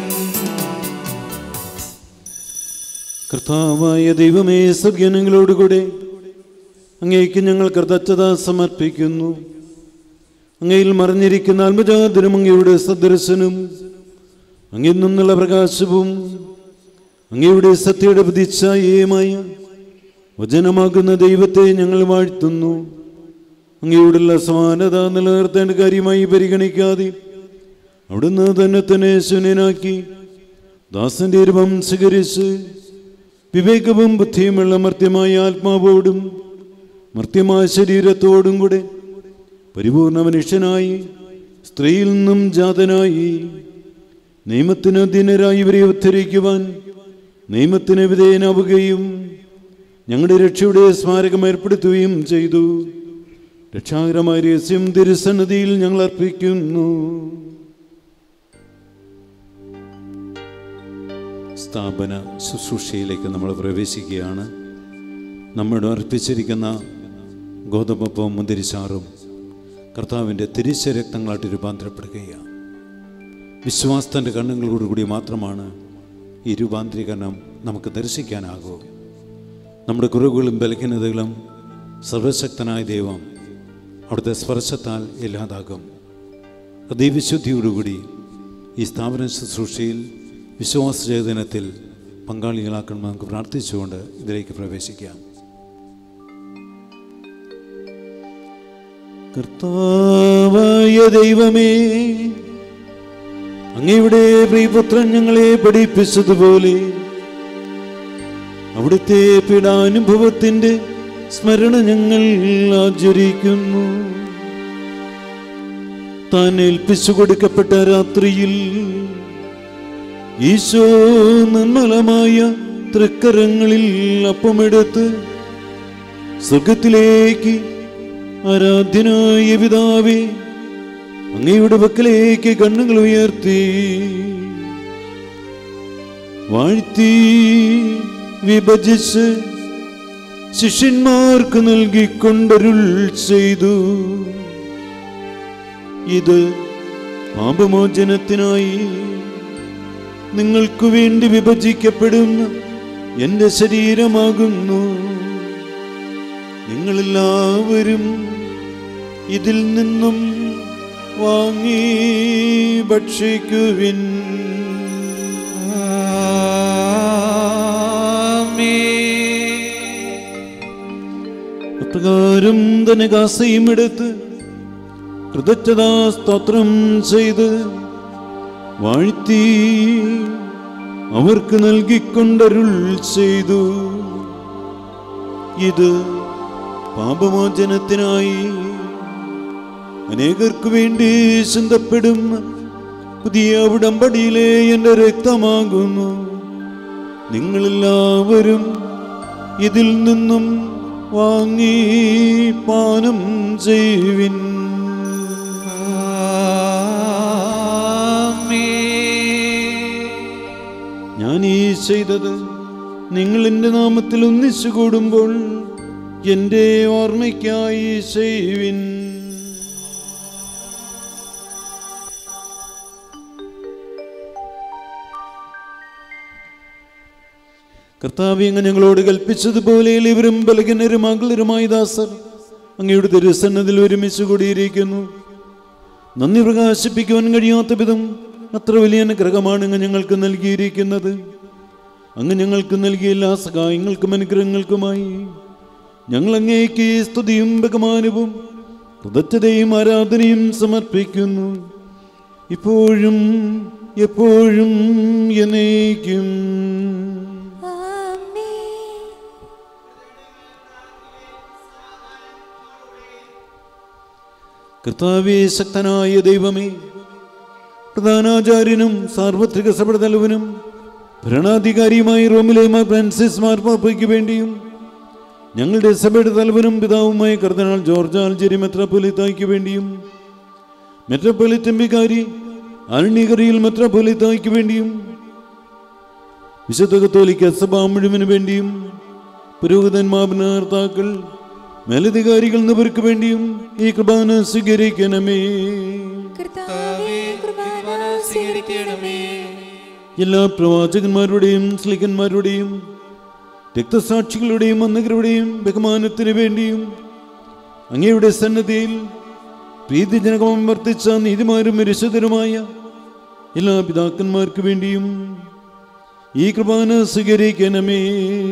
കർത്താവായ ദൈവമേ സജ്ഞനങ്ങളോടുകൂടെ അങ്ങേക്ക് ഞങ്ങൾ കൃതജ്ഞത സമർപ്പിക്കുന്നു അങ്ങയിൽ മറിഞ്ഞിരിക്കുന്ന അത്ഭുജാതനും അങ്ങയുടെ സദർശനും അങ്ങിൽ നിന്നുള്ള പ്രകാശവും അങ്ങയുടെ സത്യയുടെ പ്രതിച്ഛായയുമായ വചനമാകുന്ന ദൈവത്തെ ഞങ്ങൾ വാഴ്ത്തുന്നു അങ്ങയോടുള്ള സമാനത നിലനിർത്തേണ്ട കാര്യമായി പരിഗണിക്കാതെ അവിടുന്ന് തന്നെ തന്നെ ശൂന്യനാക്കി ദാസന്റെ രൂപം സ്വീകരിച്ച് വിവേകവും ബുദ്ധിയുമുള്ള മർത്യമായ ആത്മാവോടും മർത്യമായ ശരീരത്തോടും കൂടെ പരിപൂർണ മനുഷ്യനായി സ്ത്രീയിൽ നിന്നും ജാതനായി നിയമത്തിന് അധീനരായി ഇവരെ ഉദ്ധരിക്കുവാൻ നിയമത്തിന് വിധേയനാവുകയും ഞങ്ങളുടെ രക്ഷയുടെ സ്മാരകം ഏർപ്പെടുത്തുകയും ചെയ്തു രക്ഷാകരമായ രഹസ്യം തിരുസന്നതിയിൽ ഞങ്ങൾ അർപ്പിക്കുന്നു സ്ഥാപന ശുശ്രൂഷയിലേക്ക് നമ്മൾ പ്രവേശിക്കുകയാണ് നമ്മോട് അർപ്പിച്ചിരിക്കുന്ന ഗോതമ്പപ്പവും മുന്തിരിച്ചാറും കർത്താവിൻ്റെ തിരിച്ച രക്തങ്ങളായിട്ട് രൂപാന്തരപ്പെടുകയാണ് വിശ്വാസത്തിൻ്റെ കണ്ണുകളോടുകൂടി മാത്രമാണ് ഈ രൂപാന്തരീകരണം നമുക്ക് ദർശിക്കാനാകൂ നമ്മുടെ കുറവുകളും ബലഹീനതകളും സർവശക്തനായ ദൈവം അവിടുത്തെ സ്പർശത്താൽ ഇല്ലാതാകും ഹൃദയവിശുദ്ധിയോടുകൂടി ഈ സ്ഥാപന ശുശ്രൂഷയിൽ വിശ്വാസചേതനത്തിൽ പങ്കാളികളാക്കണം നമുക്ക് പ്രാർത്ഥിച്ചുകൊണ്ട് ഇതിലേക്ക് പ്രവേശിക്കാം കർത്താവായ ദൈവമേ അങ്ങയുടെ പ്രിയപുത്രൻ ഞങ്ങളെ പഠിപ്പിച്ചതുപോലെ അവിടുത്തെ പീഡാനുഭവത്തിന്റെ സ്മരണ ഞങ്ങൾ ആചരിക്കുന്നു താൻ ഏൽപ്പിച്ചു കൊടുക്കപ്പെട്ട രാത്രിയിൽ ഈശോ നിർമ്മലമായ തൃക്കരങ്ങളിൽ അപ്പമെടുത്ത് സ്വർഗത്തിലേക്ക് ആരാധ്യനായ പിതാവേ അങ്ങയുടെ പക്കലേക്ക് കണ്ണുകൾ ഉയർത്തി വാഴ്ത്തി വിഭജിച്ച് ശിഷ്യന്മാർക്ക് നൽകിക്കൊണ്ടരുൾ ചെയ്തു ഇത് പാപമോചനത്തിനായി നിങ്ങൾക്കു വേണ്ടി വിഭജിക്കപ്പെടുന്ന എന്റെ ശരീരമാകുന്നു നിങ്ങളെല്ലാവരും ഇതിൽ നിന്നും വാങ്ങി ഭക്ഷിക്കുവിൻ അപ്രകാരം തന്നെ കാസയും എടുത്ത് കൃതജ്ഞതാ സ്തോത്രം ചെയ്ത് വാഴ്ത്തി അവർക്ക് നൽകിക്കൊണ്ടരുൾ ചെയ്തു ഇത് പാപമോചനത്തിനായി അനേകർക്ക് വേണ്ടി ചിന്തപ്പെടും പുതിയ ഉടമ്പടിയിലെ എൻ്റെ രക്തമാകുന്നു നിങ്ങളെല്ലാവരും ഇതിൽ നിന്നും വാങ്ങി പാനം ചെയ്യുവിൻ ഞാൻ ഈ ചെയ്തത് നിങ്ങൾ എൻ്റെ നാമത്തിൽ ഒന്നിച്ചു കൂടുമ്പോൾ എൻ്റെ ഓർമ്മയ്ക്കായി ചെയ്യുവിൻ കർത്താവ് അങ്ങ് ഞങ്ങളോട് കൽപ്പിച്ചതുപോലെ ഇവരും ബലഹീനരും അകലരുമായ ദാസർ അങ്ങയുടെ തിരുസന്നതിൽ ഒരുമിച്ച് കൂടിയിരിക്കുന്നു നന്ദി പ്രകാശിപ്പിക്കുവാൻ കഴിയാത്ത വിധം അത്ര വലിയ അനുഗ്രഹമാണ് അങ്ങ് ഞങ്ങൾക്ക് നൽകിയിരിക്കുന്നത് അങ്ങ് ഞങ്ങൾക്ക് നൽകിയ എല്ലാ സഹായങ്ങൾക്കും അനുഗ്രഹങ്ങൾക്കുമായി ഞങ്ങൾ അങ്ങേക്ക് സ്തുതിയും ബഹുമാനവും കൃതജ്ഞതയും ആരാധനയും സമർപ്പിക്കുന്നു ഇപ്പോഴും എപ്പോഴും എന്നേക്കും കർത്താവേ ശക്തനായ ദൈവമേ പ്രധാനാചാര്യനും സാർവത്രിക സഭയുടെ തലവനും ഭരണാധികാരിയുമായി റോമിലെ മാർ ഫ്രാൻസിസ് മാർപ്പാപ്പയ്ക്ക് വേണ്ടിയും ഞങ്ങളുടെ സഭയുടെ തലവനും പിതാവുമായ കർദനാൾ ജോർജ് ആൽജേരി മെത്രാപ്പൊലിത്തായ്ക്ക് വേണ്ടിയും മെത്രാപ്പൊലിത്തൻ വികാരി ആരണ്യകറിയിൽ മെത്രാപ്പൊലിത്തായ്ക്ക് വേണ്ടിയും വിശുദ്ധ കത്തോലിക്ക സഭ മുഴുവന് വേണ്ടിയും പുരോഹിതന്മാർ നേർത്താക്കൾ മേലധികാരികൾ എന്നിവർക്ക് വേണ്ടിയും ഈ കൃപാന സ്വീകരിക്കണമേ എല്ലാ പ്രവാചകന്മാരുടെയും സ്ലിഖന്മാരുടെയും രക്തസാക്ഷികളുടെയും അന്നകരുടെയും ബഹുമാനത്തിന് വേണ്ടിയും അങ്ങയുടെ സന്നദ്ധിയിൽ പ്രീതിജനകം വർത്തിച്ച നീതിമാരും രശുതരുമായ എല്ലാ പിതാക്കന്മാർക്ക് വേണ്ടിയും ഈ കൃപാന സ്വീകരിക്കണമേ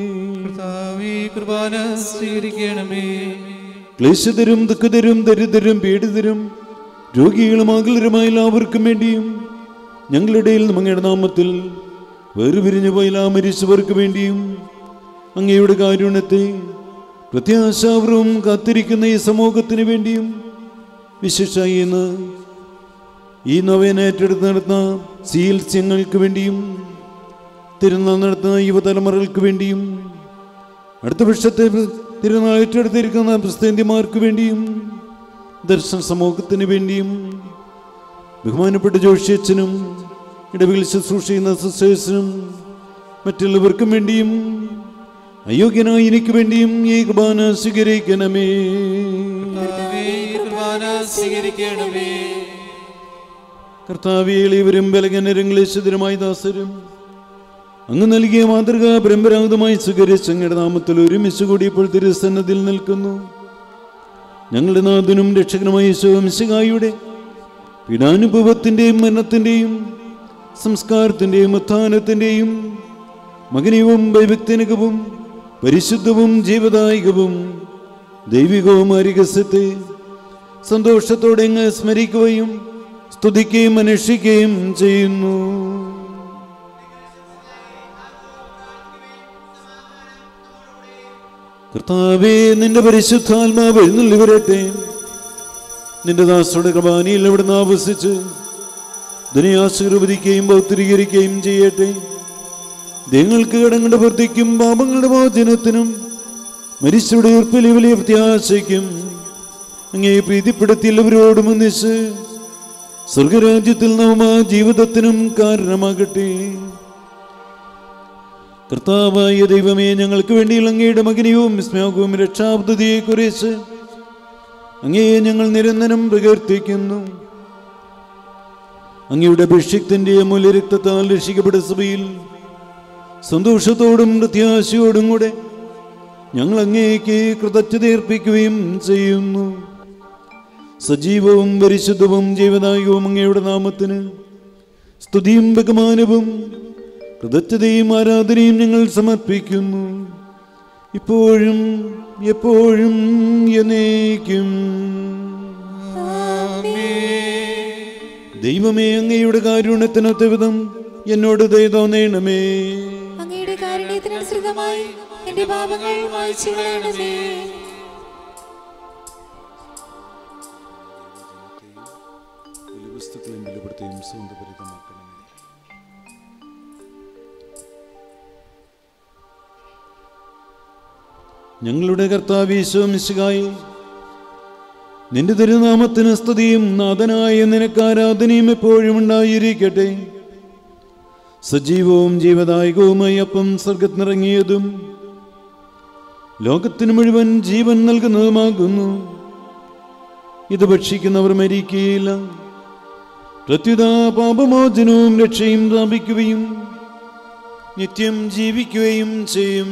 കൃപാന സ്വീകരിക്കണമേ ക്ലേശതരും ദുഃഖതരും ദരിദ്രരും പീഡിതരും രോഗികളും അകലരുമായ എല്ലാവർക്കും വേണ്ടിയും ഞങ്ങളുടെ ഇടയിൽ അങ്ങയുടെ നാമത്തിൽ വേറുപിരിഞ്ഞു പോയ എല്ലാ മരിച്ചവർക്ക് വേണ്ടിയും അങ്ങയുടെ കാരുണ്യത്തെ പ്രത്യാശാപൂർവം കാത്തിരിക്കുന്ന ഈ സമൂഹത്തിന് വേണ്ടിയും വിശേഷമായി ഇന്ന് ഈ നവേന ഏറ്റെടുത്ത് നടത്തുന്ന ചികിത്സങ്ങൾക്ക് വേണ്ടിയും തിരുനാൾ നടത്തുന്ന യുവതലമുറകൾക്ക് വേണ്ടിയും അടുത്ത വർഷത്തെ തിരുനാൾ ഏറ്റെടുത്തിരിക്കുന്ന ക്രിസ്ത്യാന്തിമാർക്ക് വേണ്ടിയും ദർശന സമൂഹത്തിന് വേണ്ടിയും ബഹുമാനപ്പെട്ട ജോഷിയച്ഛനും ഇടവിൽ ശുശ്രൂഷ ചെയ്യുന്ന സിസ്റ്റേഴ്സിനും മറ്റുള്ളവർക്കും വേണ്ടിയും അയോഗ്യനായി എനിക്ക് വേണ്ടിയും ഈ കുർബാന സ്വീകരിക്കണമേ കൃപാന സ്വീകരിക്കണമേ കർത്താവിയിൽ ഇവരും ബലകനരും ക്ലേശതരുമായ ദാസരും അങ്ങ് നൽകിയ മാതൃക പരമ്പരാഗതമായി സ്വീകരിച്ച് അങ്ങയുടെ നാമത്തിൽ ഒരുമിച്ച് കൂടി ഇപ്പോൾ തിരുസന്നതിൽ നിൽക്കുന്നു ഞങ്ങളുടെ നാഥനും രക്ഷകനുമായ ശിവംശികായുടെ പീഡാനുഭവത്തിൻ്റെയും മരണത്തിൻ്റെയും സംസ്കാരത്തിൻ്റെയും ഉത്ഥാനത്തിൻ്റെയും മകനീയവും ഭയഭക്തിനകവും പരിശുദ്ധവും ജീവദായകവും ദൈവികവും അരികസ്യത്തെ സന്തോഷത്തോടെ അങ്ങ് സ്മരിക്കുകയും സ്തുതിക്കുകയും അന്വേഷിക്കുകയും ചെയ്യുന്നു കർത്താവേ നിന്റെ പരിശുദ്ധാത്മാവ് എഴുന്നള്ളി വരട്ടെ നിന്റെ ദാസയുടെ കൃപാനിയിൽ അവിടുന്ന് ആവസിച്ച് ദുനിയാശീർവദിക്കുകയും പൗത്രീകരിക്കുകയും ചെയ്യട്ടെ ദൈവങ്ങൾക്ക് കടങ്ങളുടെ വൃത്തിക്കും പാപങ്ങളുടെ മോചനത്തിനും മരിച്ചയുടെ ഉറപ്പിലെ വലിയ പ്രത്യാശയ്ക്കും അങ്ങേ പ്രീതിപ്പെടുത്തി എല്ലാവരോടും ഒന്നിച്ച് സ്വർഗരാജ്യത്തിൽ നാം ആ ജീവിതത്തിനും കാരണമാകട്ടെ കർത്താവായ ദൈവമേ ഞങ്ങൾക്ക് വേണ്ടിയുള്ള അങ്ങയുടെ മകനെയും വിസ്മയാകവും രക്ഷാപദ്ധതിയെ കുറിച്ച് അങ്ങയെ ഞങ്ങൾ നിരന്തരം പ്രകീർത്തിക്കുന്നു അങ്ങയുടെ അഭിഷിക്തന്റെ അമൂല്യ രക്തത്താൽ രക്ഷിക്കപ്പെട്ട സഭയിൽ സന്തോഷത്തോടും പ്രത്യാശയോടും കൂടെ ഞങ്ങൾ അങ്ങേക്ക് കൃതജ്ഞതയർപ്പിക്കുകയും ചെയ്യുന്നു സജീവവും പരിശുദ്ധവും ജീവദായകവും അങ്ങയുടെ നാമത്തിന് സ്തുതിയും ബഹുമാനവും കൃതജ്ഞതയും ആരാധനയും ഞങ്ങൾ സമർപ്പിക്കുന്നു ഇപ്പോഴും എപ്പോഴും എന്നേക്കും ദൈവമേ അങ്ങയുടെ കാരുണ്യത്തിനൊത്ത വിധം എന്നോട് ദയ തോന്നേണമേ അങ്ങയുടെ കാരുണ്യത്തിനനുസൃതമായി എന്റെ പാപങ്ങൾ മായ്ച്ചു കളയണമേ വസ്തുക്കളെയും ബലപ്പെടുത്തുകയും സൗന്ദര്യമാക്കണമേ ഞങ്ങളുടെ കർത്താവീശോ മിശുകായി നിന്റെ തിരുനാമത്തിന് സ്തുതിയും നാഥനായ നിനക്ക് ആരാധനയും എപ്പോഴും ഉണ്ടായിരിക്കട്ടെ സജീവവും ജീവദായകവുമായി അപ്പം സ്വർഗത്തിനിറങ്ങിയതും ലോകത്തിന് മുഴുവൻ ജീവൻ നൽകുന്നതുമാകുന്നു ഇത് ഭക്ഷിക്കുന്നവർ മരിക്കുകയില്ല പ്രത്യുത പാപമോചനവും രക്ഷയും പ്രാപിക്കുകയും നിത്യം ജീവിക്കുകയും ചെയ്യും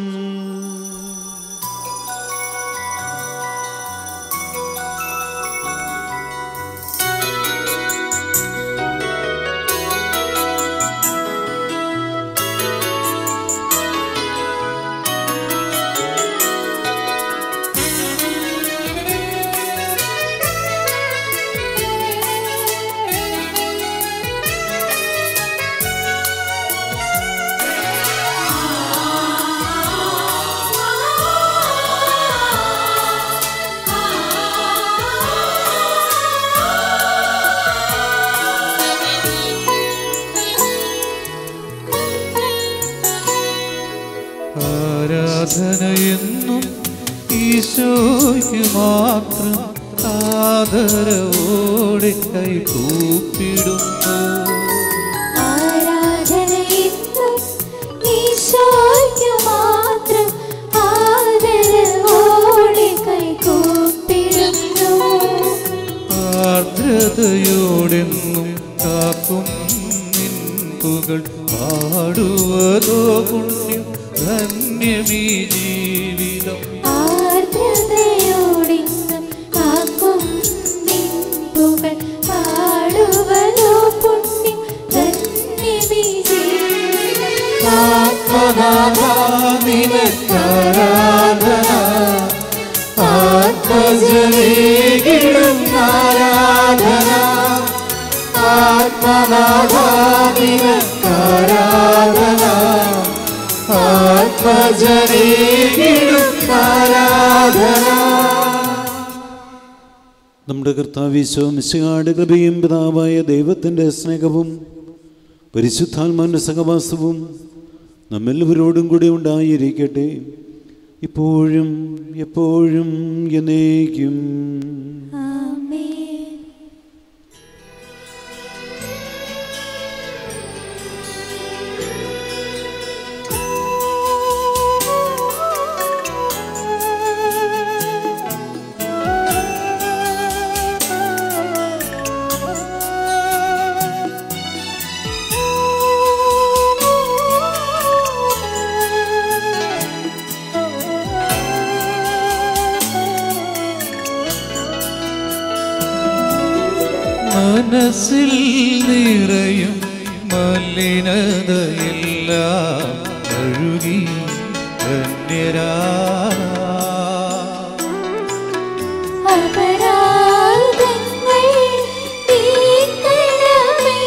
ആരാധനയെന്നും ഈശോയ്ക്ക് മാത്രം ആദരവോടെ കൈകൂപ്പിടുന്നു ആരാധനയെന്നും ഈശോയ്ക്ക് മാത്രം ആദരവോടെ കൈകൂപ്പിടുന്നു ആർദ്രതയോടെന്നും കാക്കും നിൻപുകൾ പാടുവതോ പുണ്യം ധന്യമീ ജീവിതം ആർദ്രതയോടിന്നും കാക്കും നിൻപുകൾ പാടുവതോ പുണ്യം ധന്യമീ ജീവിതം ആത്മനാഥാനിനക്കാരാധന ആത്മജനീകിടും ആരാധന ആത്മനാഥാനിനക്കാരാധന ആത്മജനീകിടും ആരാധന നമ്മുടെ കർത്താവീശോ മിശികാട് കൃപയും പിതാവായ ദൈവത്തിൻ്റെ സ്നേഹവും പരിശുദ്ധാത്മാവിൻ്റെ സഹവാസവും നമ്മെല്ലാവരോടും കൂടി ഉണ്ടായിരിക്കട്ടെ ഇപ്പോഴും എപ്പോഴും എന്നേക്കും ആ മനസ്സിൽ നിറയും മലിനതയെല്ലാം കഴുകി ധന്യരാ അപരാധങ്ങൾ നീക്കണമേ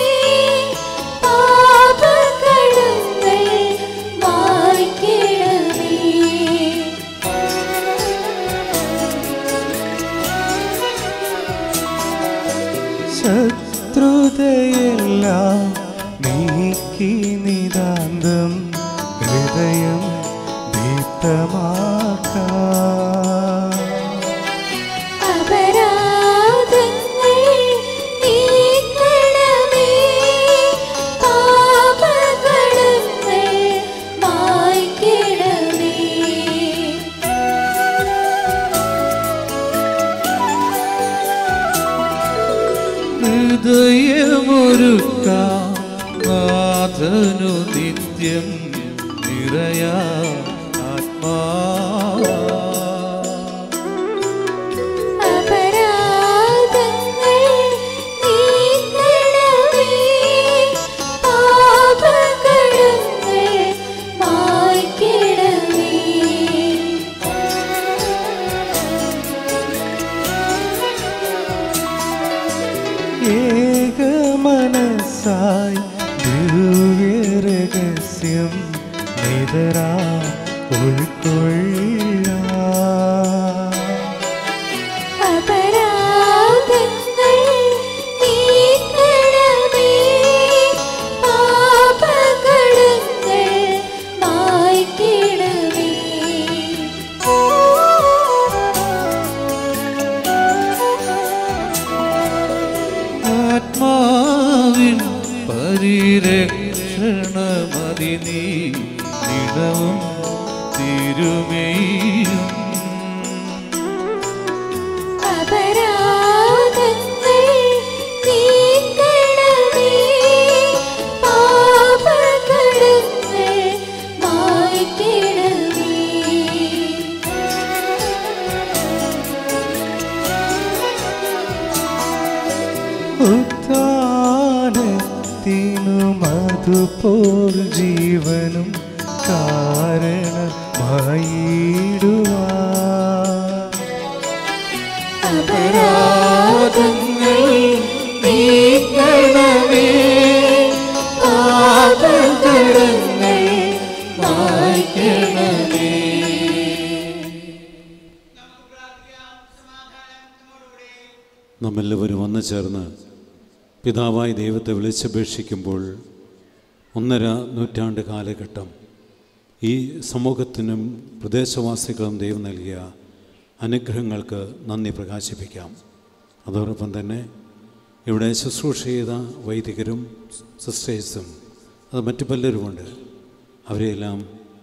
പാപകടങ്ങൾ മായ്ക്കണമേ ശത്രുതയെല്ലാം നീക്കി നിതാന്തം ഹൃദയം ദീപ്തമാക്കാം അപരാധങ്ങൾ നീക്കണമേ പാപകടങ്ങൾ മായ്ക്കണമേ ഹൃദയമൊരുക്കാം നാഥനു നിത്യം നിറയാ ആത്മാ അപരാധങ്ങൾ നീക്കണമേ പാപകടങ്ങൾ മായ്ക്കണമേ ഏകമനസായി ദിവ്യരഹസ്യം നിതരാ ഉൾക്കൊള്ള അപരാധങ്ങൾ നീക്കണമേ പാപകടങ്ങൾ മായ്ക്കണമേ ആത്മാവിൻ പരിരക്ഷണമതി നീ ഇടവും തിരുമേയും അപരാധങ്ങൾ നീക്കണമേ പാപകടങ്ങൾ മായ്ക്കണമേ ഉത്താനത്തിനും അതുപോൽ ജീവനും കാരണമായിടുവാ അപരാധങ്ങൾ നീക്കണമേ പാപകടങ്ങൾ മായ്ക്കണമേ നമ്മെല്ലാവരും വന്നു ചേർന്ന് പിതാവായി ദൈവത്തെ വിളിച്ചപേക്ഷിക്കുമ്പോൾ ഒന്നര നൂറ്റാണ്ട് കാലഘട്ടം ഈ സമൂഹത്തിനും പ്രദേശവാസികളും ദൈവം നൽകിയ അനുഗ്രഹങ്ങൾക്ക് നന്ദി പ്രകാശിപ്പിക്കാം അതോടൊപ്പം തന്നെ ഇവിടെ ശുശ്രൂഷ ചെയ്ത വൈദികരും സിസ്റ്റേഴ്സും അത് മറ്റു പലരുമുണ്ട് അവരെയെല്ലാം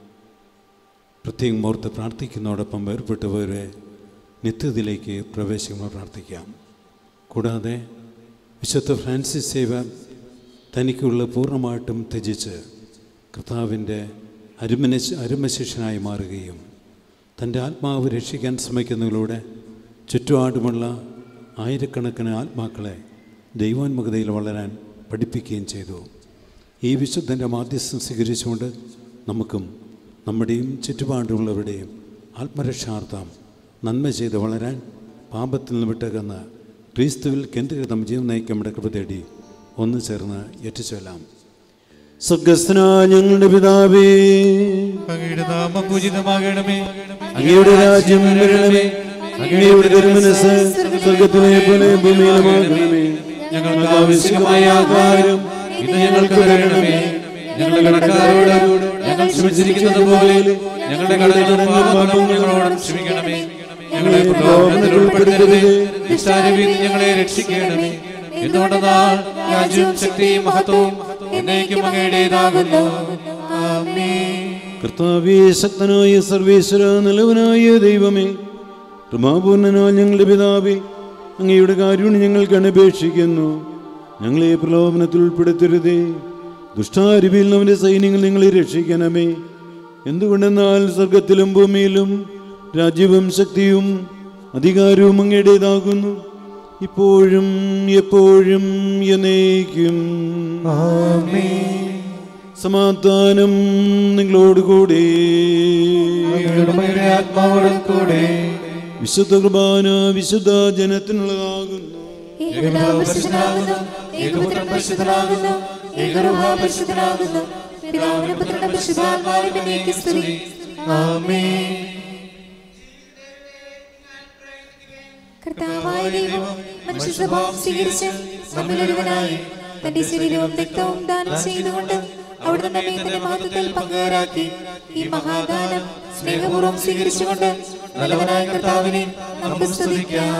പ്രത്യേകം ഓർത്ത് പ്രാർത്ഥിക്കുന്നതോടൊപ്പം വേർപെട്ടുപോയവരെ നിത്യത്തിലേക്ക് പ്രവേശിക്കുമ്പോൾ പ്രാർത്ഥിക്കാം കൂടാതെ വിശുദ്ധ ഫ്രാൻസിസ് സേവ തനിക്കുള്ള പൂർണ്ണമായിട്ടും ത്യജിച്ച് കർത്താവിൻ്റെ അരുമന അരുമശിഷ്യനായി മാറുകയും തൻ്റെ ആത്മാവ് രക്ഷിക്കാൻ ശ്രമിക്കുന്നതിലൂടെ ചുറ്റുപാടുമുള്ള ആയിരക്കണക്കിന് ആത്മാക്കളെ ദൈവാത്മകതയിൽ വളരാൻ പഠിപ്പിക്കുകയും ചെയ്തു ഈ വിശുദ്ധൻ്റെ മാധ്യസ്ഥം സ്വീകരിച്ചുകൊണ്ട് നമുക്കും നമ്മുടെയും ചുറ്റുപാടുമുള്ളവരുടെയും ആത്മരക്ഷാർത്ഥം നന്മ ചെയ്ത് വളരാൻ പാപത്തിൽ നിന്ന് വിട്ടകന്ന് ക്രിസ്തുവിൽ കേന്ദ്രീകൃതം ജീവൻ നയിക്കമ്മയുടെ കൃപ തേടി ഒന്ന് ചേർന്ന് ഏറ്റുചൊല്ലാം സ്വർഗസ്ഥനായ ഞങ്ങളുടെ പിതാവേ അങ്ങയുടെ നാമം പൂജിതമാകണമേ അങ്ങയുടെ രാജ്യം വരണമേ അങ്ങയുടെ തിരുമനസ് സ്വർഗത്തിലെ പോലെ ഭൂമിയിലുമാകണമേ ഞങ്ങൾക്ക് ആവശ്യമായ ആഹാരം ഇന്ന് ഞങ്ങൾക്ക് തരണമേ ഞങ്ങളുടെ കടക്കാരോട് ഞങ്ങൾ ക്ഷമിച്ചിരിക്കുന്നത് പോലെ ഞങ്ങളുടെ കടകളും പാപങ്ങളും ഞങ്ങളോട് ക്ഷമിക്കണമേ ഞങ്ങളെ പ്രലോഭനത്തിൽ ഉൾപ്പെടുത്തരുതേ ദുഷ്ടാരവിൽ ഞങ്ങളെ രക്ഷിക്കണമേ എന്തുകൊണ്ടെന്നാൽ രാജ്യവും ശക്തിയും മഹത്വവും എന്നേക്കും അങ്ങയുടേതാകുന്നു ആമേൻ കർത്താവേ ശക്തനായ സർവേശ്വര നിലവനായ ദൈവമേ കൃമാപൂർണനായ ഞങ്ങളുടെ പിതാവേ അങ്ങയുടെ കാരുണ്യം ഞങ്ങൾക്ക് അപേക്ഷിക്കുന്നു ഞങ്ങളെ പ്രലോഭനത്തിൽ ഉൾപ്പെടുത്തരുതേ ദുഷ്ടാരിവിൽ അവൻ്റെ സൈന്യങ്ങൾ നിങ്ങളെ രക്ഷിക്കണമേ എന്തുകൊണ്ടെന്നാൽ സ്വർഗത്തിലും ഭൂമിയിലും രാജ്യവും ശക്തിയും അധികാരവും അങ്ങയുടേതാകുന്നു ഇപ്പോഴും എപ്പോഴും എന്നേക്കും സമാധാനം നിങ്ങളോടുകൂടി ആത്മാവോടും കൂടെ വിശുദ്ധ കുർബാന വിശുദ്ധ ജനത്തിനുള്ളതാകുന്നു ഏകപിതാവ് പരിശുദ്ധനാകുന്നു ഏകപുത്രൻ പരിശുദ്ധനാകുന്നു ഏകരൂഹ പരിശുദ്ധനാകുന്നു പിതാവിനും പുത്രനും പരിശുദ്ധാത്മാവിനും എന്നേക്ക് സ്തുതി ആമേൻ കർത്താവായ ദൈവം മനുഷ്യ സ്വഭാവം സ്വീകരിച്ച് നമ്മിലൊരുവനായി തന്റെ ശരീരവും രക്തവും ദാനം ചെയ്തുകൊണ്ട് അവിടുന്ന് നമ്മെ തന്റെ മഹത്വത്തിൽ പങ്കുകാരാക്കി ഈ മഹാദാനം സ്നേഹപൂർവ്വം സ്വീകരിച്ചുകൊണ്ട് നല്ലവനായ കർത്താവിനെ നമുക്ക് സ്തുതിക്കാം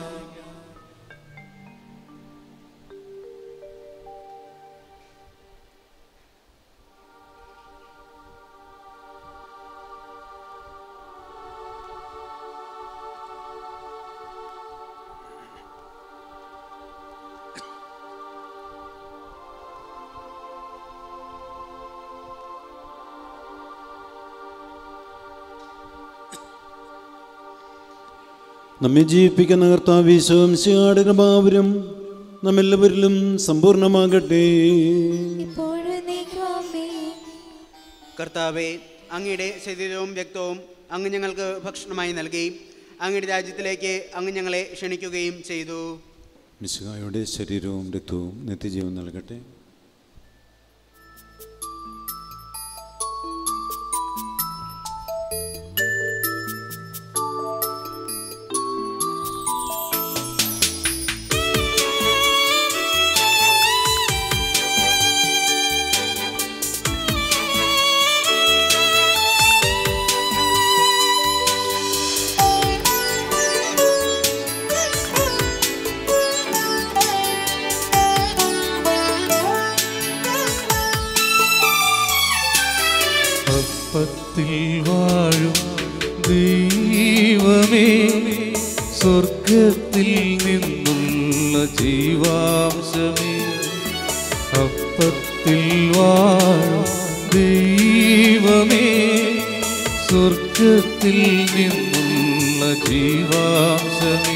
നമ്മെ ജീവിപ്പിക്കുന്ന കർത്താവ് ഈശോംശിയാട് കൃപാവരും നമ്മെല്ലാവരിലും സമ്പൂർണ്ണമാകട്ടെ ഇപ്പോഴും എന്നേക്കും ആമേൻ കർത്താവെ അങ്ങയുടെ ശരീരവും രക്തവും അങ്ങ് ഞങ്ങൾക്ക് ഭക്ഷണമായി നൽകി അങ്ങയുടെ രാജ്യത്തിലേക്ക് അങ്ങ് ഞങ്ങളെ ക്ഷണിക്കുകയും ചെയ്തു മിശുഹായുടെ ശരീരവും രക്തവും നിത്യജീവൻ നൽകട്ടെ അപ്പത്തിൽ വാഴും ദൈവമേ സ്വർഗത്തിൽ നിന്നുള്ള ജീവാംശമേ അപ്പത്തിൽ വാഴും ദൈവമേ സ്വർഗത്തിൽ നിന്നുള്ള ജീവാംശമേ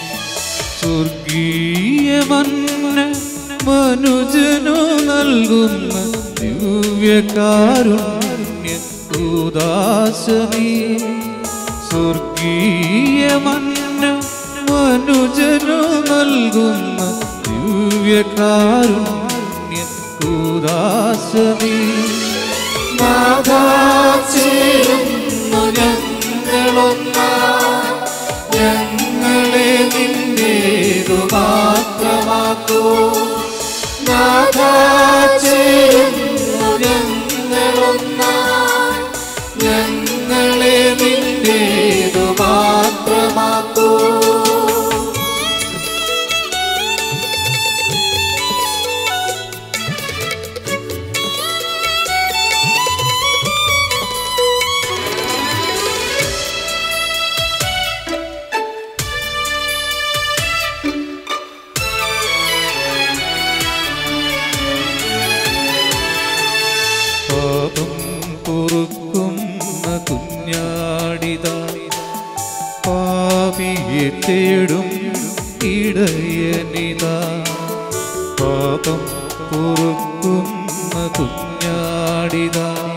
സ്വർഗീയമന്ന മനുജനു നൽകുന്ന ദിവ്യകാരുണ്യ ഉദാസമേ സ്വർഗീയമന്ന മനുജനു നൽകുന്ന ദിവ്യകാരുണ്യ ഉദാസമേ ചേരുന്നു ഞങ്ങളൊന്നാ ഞങ്ങളെ നിന്റേതു മാത്രമാക്കൂ നാഥാ ചേരുന്നു ഞങ്ങളൊന്നാ ഞങ്ങളെ നിന്റേതു മാത്രമാക്കൂ പാപം പൊറുക്കുന്ന കുഞ്ഞാടിത പാപിയെ തേടും ഇടയനിത പാപം പൊറുക്കുന്ന കുഞ്ഞാടിത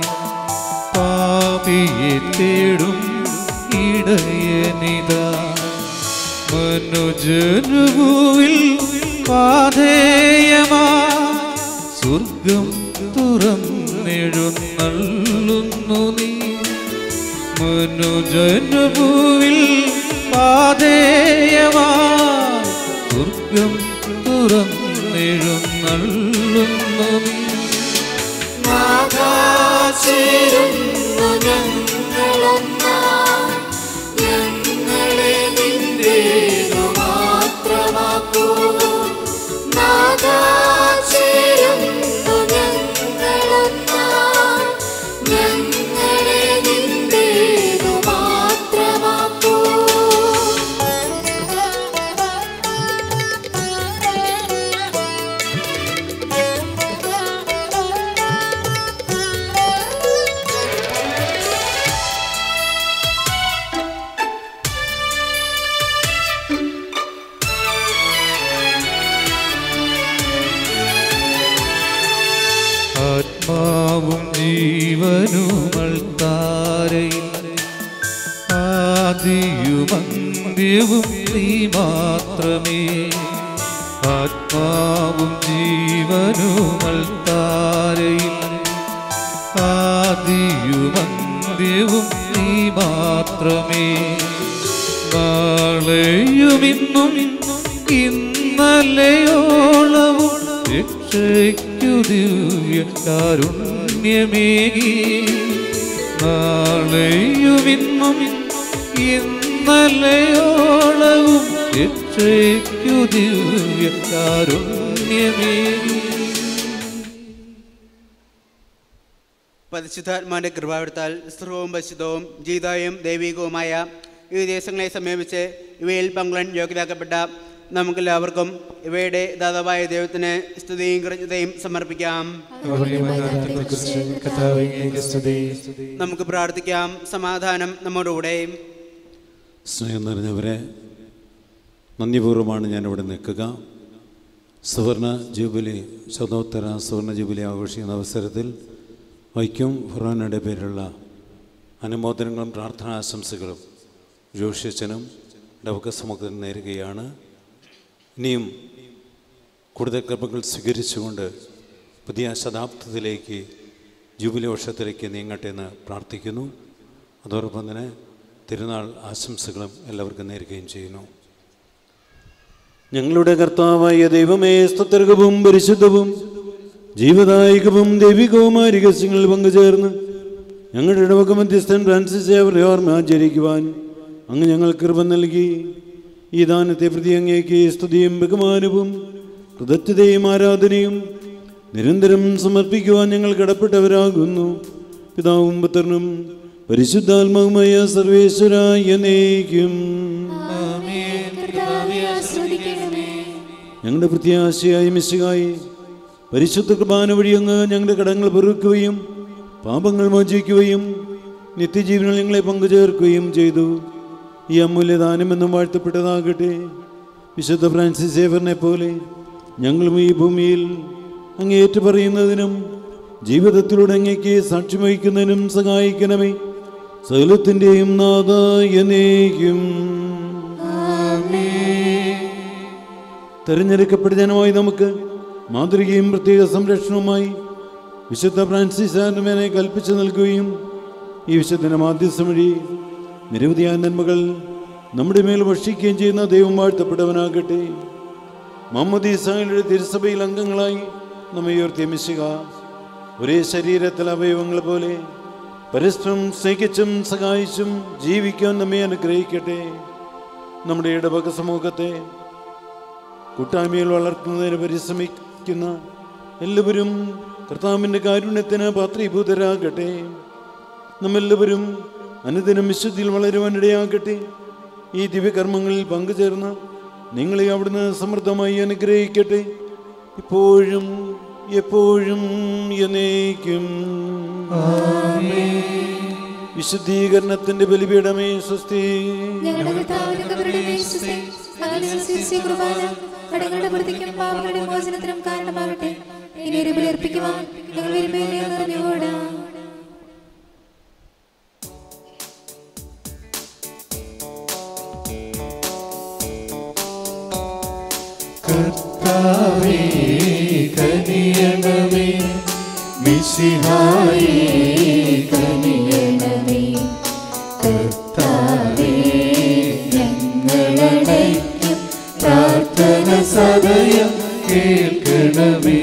പാപിയെ തേടും ഇടയനിത മനുജനുഭൂവിൽ പാധേയമാ സ്വർഗം തുറന്നെഴുന്നള്ളുന്നു നീ മനുജനുഭൂവിൽ പാതേയമാ സ്വർഗം തുറന്നെഴുന്നള്ളുന്നു നീ ചേരുന്നു ഞങ്ങളൊന്നാ ഞങ്ങളെ നിന്റേതു മാത്രമാക്കൂ നാഥാ ചേരുന്നു ഞങ്ങളൊന്നാ ഞങ്ങളെ നിന്റേതു മാത്രമാക്കൂ അന്ത്യവും നീ മാത്രമേ ആത്മാവും ജീവനുമൽത്താരയിൽ ആദിയും അന്ത്യവും നീ മാത്രമേ നാളെയും ഇന്നും ഇന്നലെയോളവും രക്ഷയ്ക്കു ദിവ്യ കാരുണ്യമേകി നാളെയും ഇന്നും ഇന്നലെയോളവും രക്ഷയ്ക്കു ദിവ്യ കാരുണ്യമേകി പരിശുദ്ധാത്മാന്റെ കൃപാവെടുത്താൽ സ്ത്രവും പരിശുദ്ധവും ജീതായും ദൈവികവുമായ ഈ ദേശങ്ങളെ സമീപിച്ച് ഇവയിൽ പങ്കുളൻ യോഗ്യരാക്കപ്പെട്ട നമുക്കെല്ലാവർക്കും ഇവയുടെ ദാതാവായ ദൈവത്തിന് സ്തുതിയും കൃതജ്ഞതയും സമർപ്പിക്കാം നമുക്ക് പ്രാർത്ഥിക്കാം സമാധാനം നമ്മോടുകൂടെ സ്നേഹം നിറഞ്ഞവരെ നന്ദിപൂർവ്വമാണ് ഞാനിവിടെ നിൽക്കുക സുവർണ ജൂബിലി ശതോത്തര സുവർണ ജൂബിലി ആഘോഷിക്കുന്ന അവസരത്തിൽ വൈക്കം ഫുറാനയുടെ പേരിലുള്ള അനുമോദനങ്ങളും പ്രാർത്ഥനാശംസകളും ജോഷ്യച്ചനും ഡവക സമൂഹത്തിന് നേരുകയാണ് ഇനിയും കൂടുതൽ കൃപകൾ സ്വീകരിച്ചുകൊണ്ട് പുതിയ ശതാബ്ദത്തിലേക്ക് ജൂബിലി വർഷത്തിലേക്ക് നീങ്ങട്ടെ എന്ന് പ്രാർത്ഥിക്കുന്നു അതോടൊപ്പം തന്നെ തിരുനാൾ ആശംസകളും എല്ലാവർക്കും നേരുകയും ചെയ്യുന്നു ഞങ്ങളുടെ കർത്താവായ ദൈവമേ സ്തുത്യർഹവും പരിശുദ്ധവും ജീവദായകവും ദൈവികവുമായ രഹസ്യങ്ങളിൽ പങ്കുചേർന്ന് ഞങ്ങളുടെ ഇടവക മധ്യസ്ഥൻ ഫ്രാൻസിസ് അവരുടെ ഓർമ്മ ആചരിക്കുവാൻ അങ്ങ് ഞങ്ങൾ കൃപ നൽകി ഈ ദാനത്തെ പ്രതി അങ്ങേക്ക് സ്തുതിയും ബഹുമാനവും കൃതജ്ഞതയും ആരാധനയും നിരന്തരം സമർപ്പിക്കുവാൻ ഞങ്ങൾ കടപ്പെട്ടവരാകുന്നു പിതാവും പുത്രനും പരിശുദ്ധാത്മാവുമായ സർവേശ്വരായ നയിക്കും ഞങ്ങളുടെ പ്രത്യാശയായി മിശുകായി പരിശുദ്ധ കുർബാന വഴി അങ്ങ് ഞങ്ങളുടെ കടങ്ങൾ പൊറുക്കുകയും പാപങ്ങൾ മോചിക്കുകയും നിത്യജീവനിൽ ഞങ്ങളെ പങ്കുചേർക്കുകയും ചെയ്തു ഈ അമൂല്യദാനം എന്നും വാഴ്ത്തപ്പെട്ടതാകട്ടെ വിശുദ്ധ ഫ്രാൻസിസ് സേവറിനെ പോലെ ഞങ്ങളും ഈ ഭൂമിയിൽ അങ്ങ് ഏറ്റുപറയുന്നതിനും ജീവിതത്തിലൂടെ അങ്ങേക്ക് സാക്ഷ്യം വഹിക്കുന്നതിനും സഹായിക്കണമേ സകലത്തിൻ്റെയും നാഥായ നയിക്കും തെരഞ്ഞെടുക്കപ്പെട്ട ജനമായി നമുക്ക് മാതൃകയും പ്രത്യേക സംരക്ഷണവുമായി വിശുദ്ധ ഫ്രാൻസിസ് ആൻഡ്മേനെ കൽപ്പിച്ചു നൽകുകയും ഈ വിശുദ്ധന മാധ്യസ്ഥം വഴി നിരവധിയായ നന്മകൾ നമ്മുടെ മേൽ വർഷിക്കുകയും ചെയ്യുന്ന ദൈവം വാഴ്ത്തപ്പെട്ടവനാകട്ടെ മുഹമ്മദ് ഈസായുടെ തിരുസഭയിൽ അംഗങ്ങളായി നമ്മെ ഉയർത്തിയ മിശിക ഒരേ ശരീരത്തിൽ അവയവങ്ങൾ പോലെ പരസ്പരം സ്നേഹിച്ചും സഹായിച്ചും ജീവിക്കാൻ നമ്മെ അനുഗ്രഹിക്കട്ടെ നമ്മുടെ ഇടവക സമൂഹത്തെ കൂട്ടായ്മയിൽ വളർത്തുന്നതിന് പരിശ്രമിക്കുന്ന എല്ലാവരും കർത്താവിൻ്റെ കാരുണ്യത്തിന് പാത്രീഭൂതരാകട്ടെ നമ്മെല്ലാവരും അനുദിനം വിശുദ്ധിയിൽ വളരുവാനിടയാകട്ടെ ഈ ദിവ്യകർമ്മങ്ങളിൽ പങ്കുചേർന്ന് നിങ്ങളെ അവിടുന്ന് സമൃദ്ധമായി അനുഗ്രഹിക്കട്ടെ ഇപ്പോഴും എപ്പോഴും എന്നേക്കും വിശുദ്ധീകരണത്തിന്റെ ബലിപീഠമേ സ്വസ്തി ഞങ്ങളുടെ കർത്താവിന്റെ കബറുടെ മേശസ്തേ, സകലനുസരിച്ച് കുർബാന കടങ്ങളുടെ പ്രതിക്കും പാപങ്ങളുടെ മോചനത്തിനും കാരണമാകട്ടെ ഇനി ഒരു ബലിയർപ്പിക്കുവാൻ ഞങ്ങൾ വരുമേലേ നിറഞ്ഞുകൂടാ കർത്താവേ കനിയണമേ മിശിഹായേ കനിയണമേ കർത്താവേ ഞങ്ങളടയ്ക്കും പ്രാർത്ഥന സദയം കേൾക്കണമേ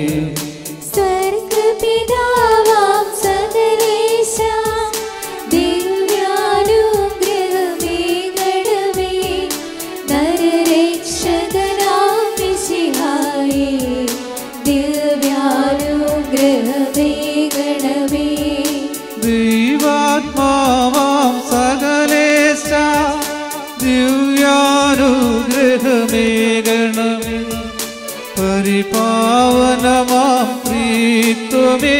സ്വർഗപിതാവാം സകലേശ, ദിവ്യാനുഗ്രഹമേകണമേ. നരരക്ഷകനാം മിശിഹായേ, ദിവ്യാനുഗ്രഹമേകണമേ. ദൈവാത്മാവാം സകലേശ ദിവ്യാനുഗ്രഹമേകണമേ പരിപാവനമാം പ്രീത്വമേ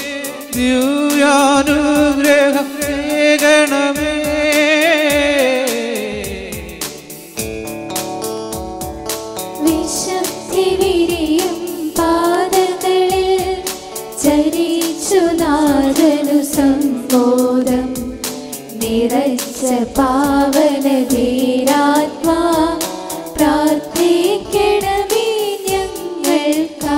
ദിവ്യാനുഗ്രഹമേകണമേ വിശുദ്ധി വിരിയും പാദങ്ങളിൽ ചരിച്ചു നാദനു സമ്മോദം നീ നിറച്ച പാവന ധീരാത്മാ പ്രാർത്ഥിക്കണമേ ഞങ്ങൾക്കാ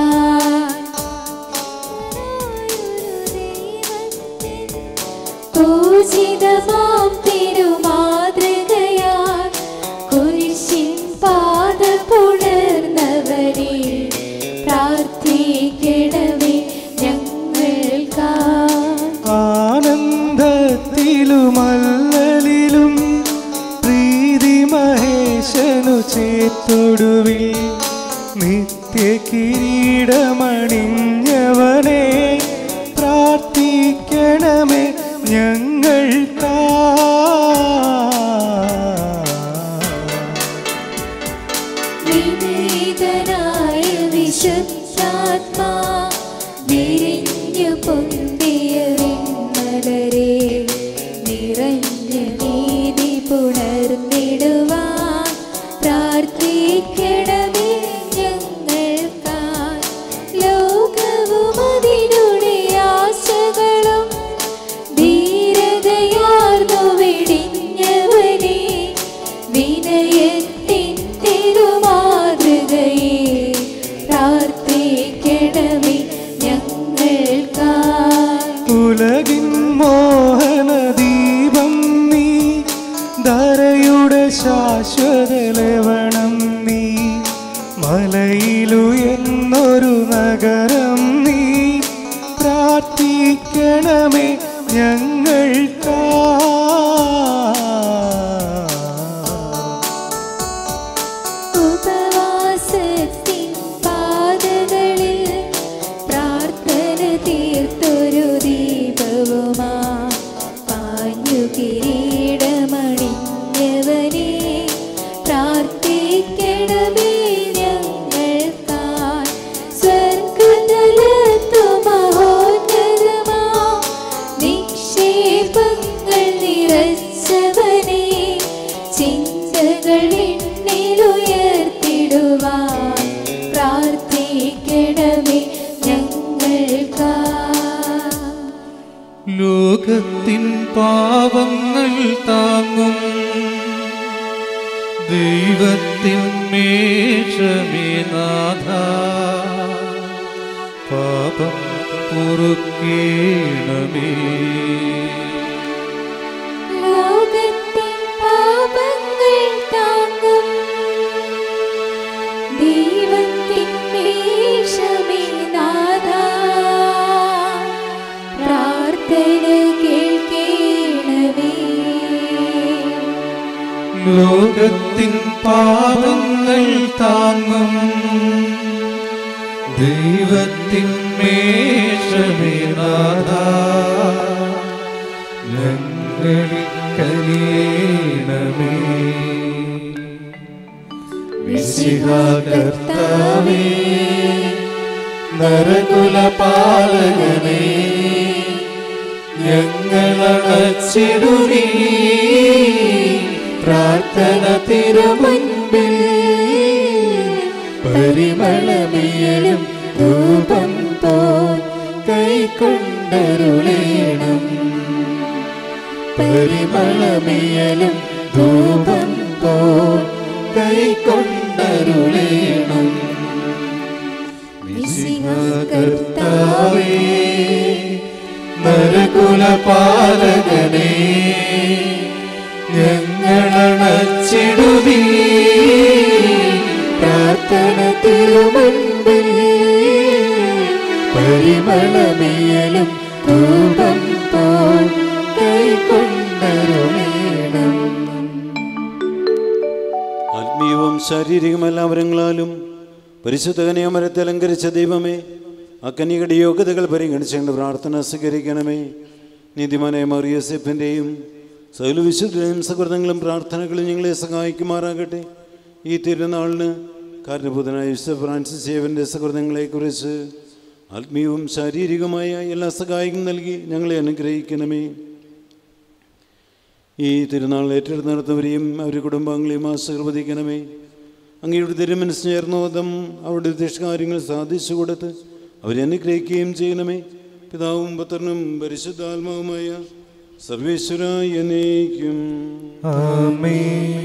പൂജിതമാം തിരുമാതൃകയാൽ കുരിശിൻ പാത പുണർന്നവരെ പ്രാർത്ഥിക്കണമേ ഞങ്ങൾക്കാ ആനന്ദത്തിലുമല്ലലിലും പ്രീതി മഹേശനു ചേത്തൊടുവിൽ നിത്യ കിരീടമണിഞ്ഞവനെ പ്രാർത്ഥിക്കണമേ ഞങ്ങൾക്കാ വിനീതനായ വിശുദ്ധാത്മാ വിരിഞ്ഞു പൊന്തിയ വിൺമലരെ നിറഞ്ഞ നീതി പുണർന്നിടുവാൻ പ്രാർത്ഥിക്കണമേ ഞങ്ങൾക്കായി ലോകവും അതിനുടെ ആശകളും ധീരതയാർന്നു വെടിഞ്ഞവനെ വിനയത്തിൻ തിരുമാതൃകയെ പ്രാർത്ഥിക്കണമേ ഞങ്ങൾക്കായി ഉലകിൻ മോഹന ദീപം നീ ധരയുടെ ശാശ്വത ലവണം നീ മലയിലുയെന്നൊരു നഗരം നീ പ്രാർത്ഥിക്കണമേ ഞങ്ങൾക്കാ ഉപവാസത്തിൻ പാതകളിൽ പ്രാർത്ഥന തീർത്തൊരു ദീപവുമാ പാഞ്ഞു കിരീടമണിഞ്ഞവനെ പ്രാർത്ഥിക്കണമേ ഞങ്ങൾക്കായി സ്വർഗതലത്തു മഹോന്നതമാ നിക്ഷേപങ്ങൾ നിറച്ചവനെ ചിന്തകൾ എണ്ണിലുയർത്തിടുവാൻ പ്രാർത്ഥിക്കണമേ ഞങ്ങൾക്കാ ലോകത്തിൻ പാപങ്ങൾ താങ്ങും ദൈവത്തിൻ മേഷമേ നാഥ പാപം പൊറുക്കേണമേ ലോകത്തിൻ പാപങ്ങൾ താങ്ങും ദൈവത്തിൻ മേഷമേ നാഥ പ്രാർത്ഥന കേൾക്കേണമേ ലോകത്തിൻ പാപങ്ങൾ താങ്ങും ദൈവത്തിൻ മേഷമേ നാഥ ഞങ്ങളിൽ കനിയേണമേ കർത്താവേ നരകുലപാലകനേ ഞങ്ങളടച്ചിടുവീ പ്രാർത്ഥന തിരുമുൻപിൽ പരിമളമിയലും ധൂപം പോൽ കൈക്കൊണ്ടരുളേണം പരിമളമിയലും ധൂപം പോൽ കൈക്കൊണ്ടരുളേണം കർത്താവേ നരകുലപാലകനേ ഞങ്ങളണച്ചിടുവീ പ്രാർത്ഥന തിരുമുൻപിൽ പരിമളമിയലും ധൂപം പോൽ കൈക്കൊണ്ടരുളേണം ആത്മീയവും ശാരീരികമെല്ലാം വരങ്ങളാലും പരിശുദ്ധ കന്യാമരത്തെ അലങ്കരിച്ച ദൈവമേ ആ കന്യകയുടെ യോഗ്യതകൾ പരിഗണിച്ചുകൊണ്ട് പ്രാർത്ഥന സ്വീകരിക്കണമേ നീതിമാനായ മറിയസെഫിൻ്റെയും സകല വിശുദ്ധയും സകൃതങ്ങളും പ്രാർത്ഥനകളും ഞങ്ങളെ സഹായിക്കുമാറാകട്ടെ ഈ തിരുനാളിന് കാരണഭൂതനായ വിശുദ്ധ ഫ്രാൻസിസ് സേവൻ്റെ സകൃതങ്ങളെക്കുറിച്ച് ആത്മീയവും ശാരീരികമായ എല്ലാ സഹായവും നൽകി ഞങ്ങളെ അനുഗ്രഹിക്കണമേ ഈ തിരുനാൾ ഏറ്റെടുത്ത് നടത്തുന്നവരെയും അവരുടെ കുടുംബാംഗങ്ങളെയും ആശീർവദിക്കണമേ അങ്ങയുടെ തിരുമനസ് ചേർന്നോദം അവരുടെ ഉദ്ദേശകാര്യങ്ങൾ സാധിച്ചു കൊടുത്ത് അവരെ അനുഗ്രഹിക്കുകയും ചെയ്യണമേ പിതാവും പുത്രനും പരിശുദ്ധാത്മാവുമായ സർവേശ്വരായ എന്നേക്കും ആമേൻ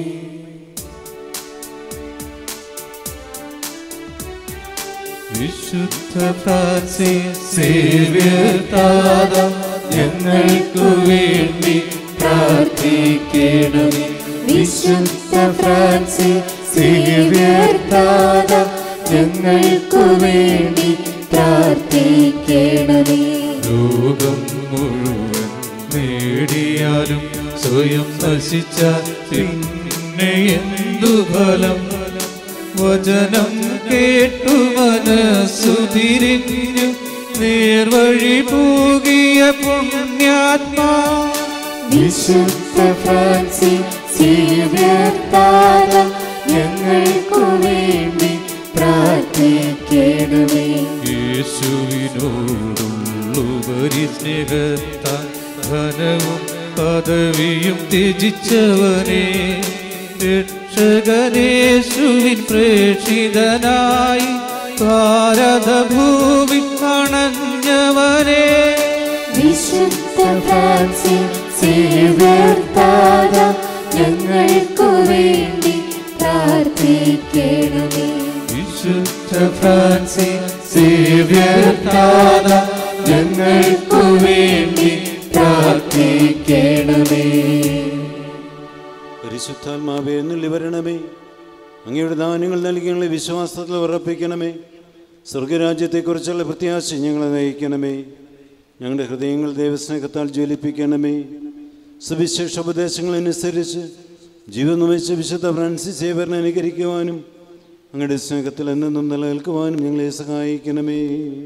വിശുദ്ധ ഫ്രാൻസിസ് സേവ്യർ താത ഞങ്ങൾക്കു വേണ്ടി പ്രാർത്ഥിക്കണമേ വിശുദ്ധ ഫ്രാൻസിസ് സേവ്യർ താത ഞങ്ങൾക്കു വേണ്ടി പ്രാർത്ഥിക്കണമേ ലോകം മുഴുവൻ നേടിയാലും സ്വയം നശിച്ച പിന്നെ എന്തു ഫലം വചനം കേട്ടു മനസ്സു തിരിഞ്ഞു നേർവഴി പൂകിയ പുണ്യാത്മാ വിശുദ്ധ ഫ്രാൻസിസ് താര ഞങ്ങൾക്കു വേണ്ടി പ്രാർത്ഥിക്കണമേ യേശുവിനോടുള്ളുപരി സ്നേഹത്താൽ ധനവും പദവിയും ത്യജിച്ചവനെ രക്ഷകനേശുവിൻ പ്രേക്ഷിതനായി ഭാരതഭൂമി അണഞ്ഞവനെ വിശുദ്ധ ഫ്രാൻസിസ് താര ഞങ്ങൾക്കു വേണ്ടി പ്രാർത്ഥിക്കണമേ വിശുദ്ധ ഫ്രാൻസിസ് സേവ്യർ താത ഞങ്ങൾക്കു വേണ്ടി പ്രാർത്ഥിക്കണമേ പരിശുദ്ധാത്മാവേ എന്നുള്ളി വരണമേ അങ്ങയുടെ ദാനങ്ങൾ നൽകി ഞങ്ങളെ വിശ്വാസത്തിൽ ഉറപ്പിക്കണമേ സ്വർഗരാജ്യത്തെക്കുറിച്ചുള്ള പ്രത്യാശ ഞങ്ങളെ നയിക്കണമേ ഞങ്ങളുടെ ഹൃദയങ്ങൾ ദൈവസ്നേഹത്താൽ ജ്വലിപ്പിക്കണമേ സുവിശേഷ ഉപദേശങ്ങളനുസരിച്ച് ജീവൻ നമിച്ച വിശുദ്ധ ഫ്രാൻസിസ് സേവറിനെ അനുകരിക്കുവാനും അങ്ങയുടെ സ്നേഹത്തിൽ എന്നെന്നും നിലനിൽക്കുവാനും ഞങ്ങളെ സഹായിക്കണമേ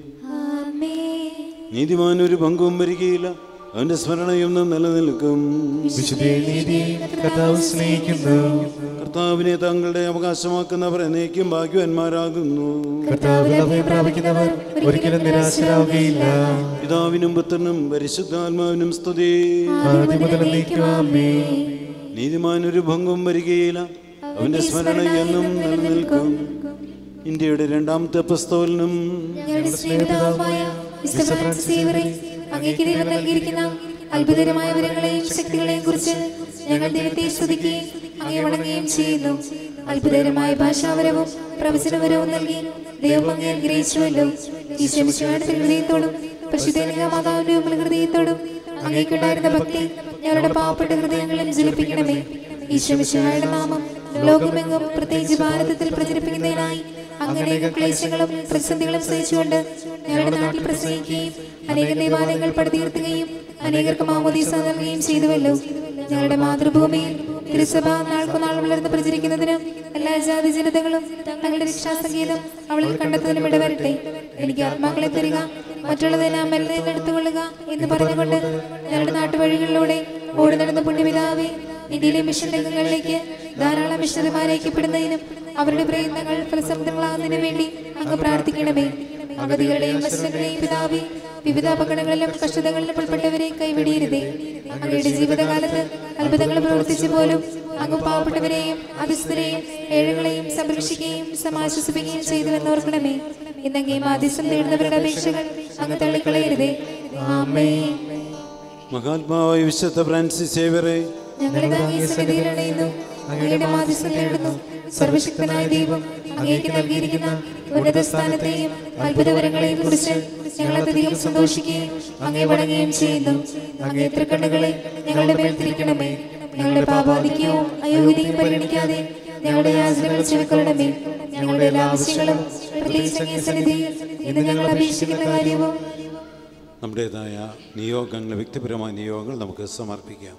നീതിമാൻ ഒരു പങ്കും വരികയില്ല അവന്റെ സ്മരണയൊന്നും നിലനിൽക്കും വിശുദ്ധ നീതിയെ കർത്താവ് സ്നേഹിക്കുന്നു കർത്താവിനെ തങ്ങളുടെ അവകാശമാക്കുന്നവർ എന്നേക്കും ഭാഗ്യവാന്മാരാകുന്നു കർത്താവിൽ അഭയം പ്രാപിക്കുന്നവർ ഒരിക്കലും നിരാശരാവുകയില്ല പിതാവിനും പുത്രനും പരിശുദ്ധാത്മാവിനും സ്തുതി ആദ്യം മുതൽ എന്നേക്കും ആമേൻ. നീതിമാൻ ഒരു ഭംഗവും വരികയില്ല അവന്റെ സ്മരണ എന്നും നിലനിൽക്കും ഇന്ത്യയുടെ രണ്ടാമത്തെ പുസ്തകനും ഞങ്ങളുടെ സ്നേഹിതാവുമായ വിശുദ്ധ ഫ്രാൻസിസ് സേവറെ അങ്ങേക്ക് ദൈവം നൽകിയിരിക്കുന്ന അത്ഭുതകരമായ വരങ്ങളെയും ശക്തികളെയും കുറിച്ച് ഞങ്ങൾ ദൈവത്തെ സ്തുതിക്കുകയും അങ്ങേ വണങ്ങുകയും ചെയ്യുന്നു അത്ഭുതകരമായ ഭാഷാവരവും പ്രവചനവരവും നൽകി ദൈവം അങ്ങേ അനുഗ്രഹിച്ചുവല്ലോ ഈ ശമിശയുടെ ഹൃദയത്തോടും പരിശുദ്ധ മാതാവിന്റെ ഉമ്മൽ ഹൃദയത്തോടും അങ്ങേക്കുണ്ടായിരുന്ന ഭക്തി ഞങ്ങളുടെ പാവപ്പെട്ട ഹൃദയങ്ങളിൽ ജ്വലിപ്പിക്കണമേ ഈ ശമിശയുടെ നാമം ലോകമെങ്ങും പ്രത്യേകിച്ച് ഭാരതത്തിൽ പ്രചരിപ്പിക്കുന്നതിനായി അങ്ങനെ ക്ലേശങ്ങളും പ്രതിസന്ധികളും സഹിച്ചുകൊണ്ട് ഞങ്ങളുടെ നാട്ടിൽ പ്രസംഗിക്കുകയും അനേക ദേവാലയങ്ങൾ പടുതീർത്തുകയും അനേകർക്ക് മാമോദീസ നൽകുകയും ചെയ്തുവല്ലോ ഞങ്ങളുടെ മാതൃഭൂമിയിൽ തിരുസഭ നാൾക്കുനാൾ വളർന്ന് പ്രചരിക്കുന്നതിന് എല്ലാ ജാതി ജനതകളും തങ്ങളുടെ രക്ഷാസംഗീതം അവളിൽ കണ്ടെത്തുന്നതിനും ഇടവരട്ടെ എനിക്ക് ആത്മാക്കളെ തരിക മറ്റുള്ളതിനെ മെല്ലെ എടുത്തുകൊള്ളുക എന്ന് പറഞ്ഞുകൊണ്ട് ഞങ്ങളുടെ നാട്ടുവഴികളിലൂടെ ഓടി നടന്ന പുണ്യപിതാവേ ഇന്ത്യയിലെ മിഷൻ രംഗങ്ങളിലേക്ക് ധാരാളം മിഷണറിമാരെ ഐക്യപ്പെടുന്നതിനും അവരുടെ പ്രയത്നങ്ങൾ ഫലസമൃദ്ധങ്ങളാകുന്നതിനു വേണ്ടി അങ്ങ് പ്രാർത്ഥിക്കണമേ അഗതികളുടെയും വശങ്ങളുടെയും പിതാവേ വിവിധ അപകടങ്ങളിലും കഷ്ടതകളിലും ഉൾപ്പെട്ടവരെ കൈവിടിയരുതേ അങ്ങയുടെ ജീവിതകാലത്ത് അത്ഭുതങ്ങൾ പ്രവർത്തിച്ചു പോലും അങ്ങ് പാവപ്പെട്ടവരെയും അധിസ്ഥരെയും ഏഴുകളെയും സംരക്ഷിക്കുകയും സമാശ്വസിപ്പിക്കുകയും ചെയ്തുവെന്നോർക്കണമേ ഇന്നങ്ങേ മാധ്യസ്ഥം തേടുന്നവരുടെ അപേക്ഷകൾ അങ്ങ് തള്ളിക്കളയരുതേ ആമേ മഹാത്മാവായ വിശുദ്ധ ഫ്രാൻസിസ് സേവറെ ഞങ്ങളുടെ അങ്ങേ സന്നിധിയിൽ അണയുന്നു അങ്ങയുടെ മാധ്യസ്ഥം തേടുന്നു സർവശക്തനായ ദൈവം അങ്ങേക്ക് നൽകിയിരിക്കുന്ന ഉന്നത സ്ഥാനത്തെയും അത്ഭുതവരങ്ങളെയും കുറിച്ച് ഞങ്ങൾ അത്യധികം സന്തോഷിക്കുകയും അങ്ങേ വണങ്ങുകയും ചെയ്യുന്നു അങ്ങേ തൃക്കണ്ണുകളെ ഞങ്ങളുടെ മേൽ തിരിക്കണമേ ഞങ്ങളുടെ പാപാധിക്യവും അയോഗ്യതയും പരിഗണിക്കാതെ ഞങ്ങളുടെ യാചനകൾ ചെവിക്കൊള്ളണമേ ഞങ്ങളുടെ എല്ലാ ആവശ്യങ്ങളും പ്രത്യേകിച്ച് അങ്ങേ സന്നിധിയിൽ ഇന്ന് ഞങ്ങൾ അപേക്ഷിക്കുന്ന കാര്യവും നമ്മുടേതായ നിയോഗങ്ങൾ വ്യക്തിപരമായ നിയോഗങ്ങൾ നമുക്ക് സമർപ്പിക്കാം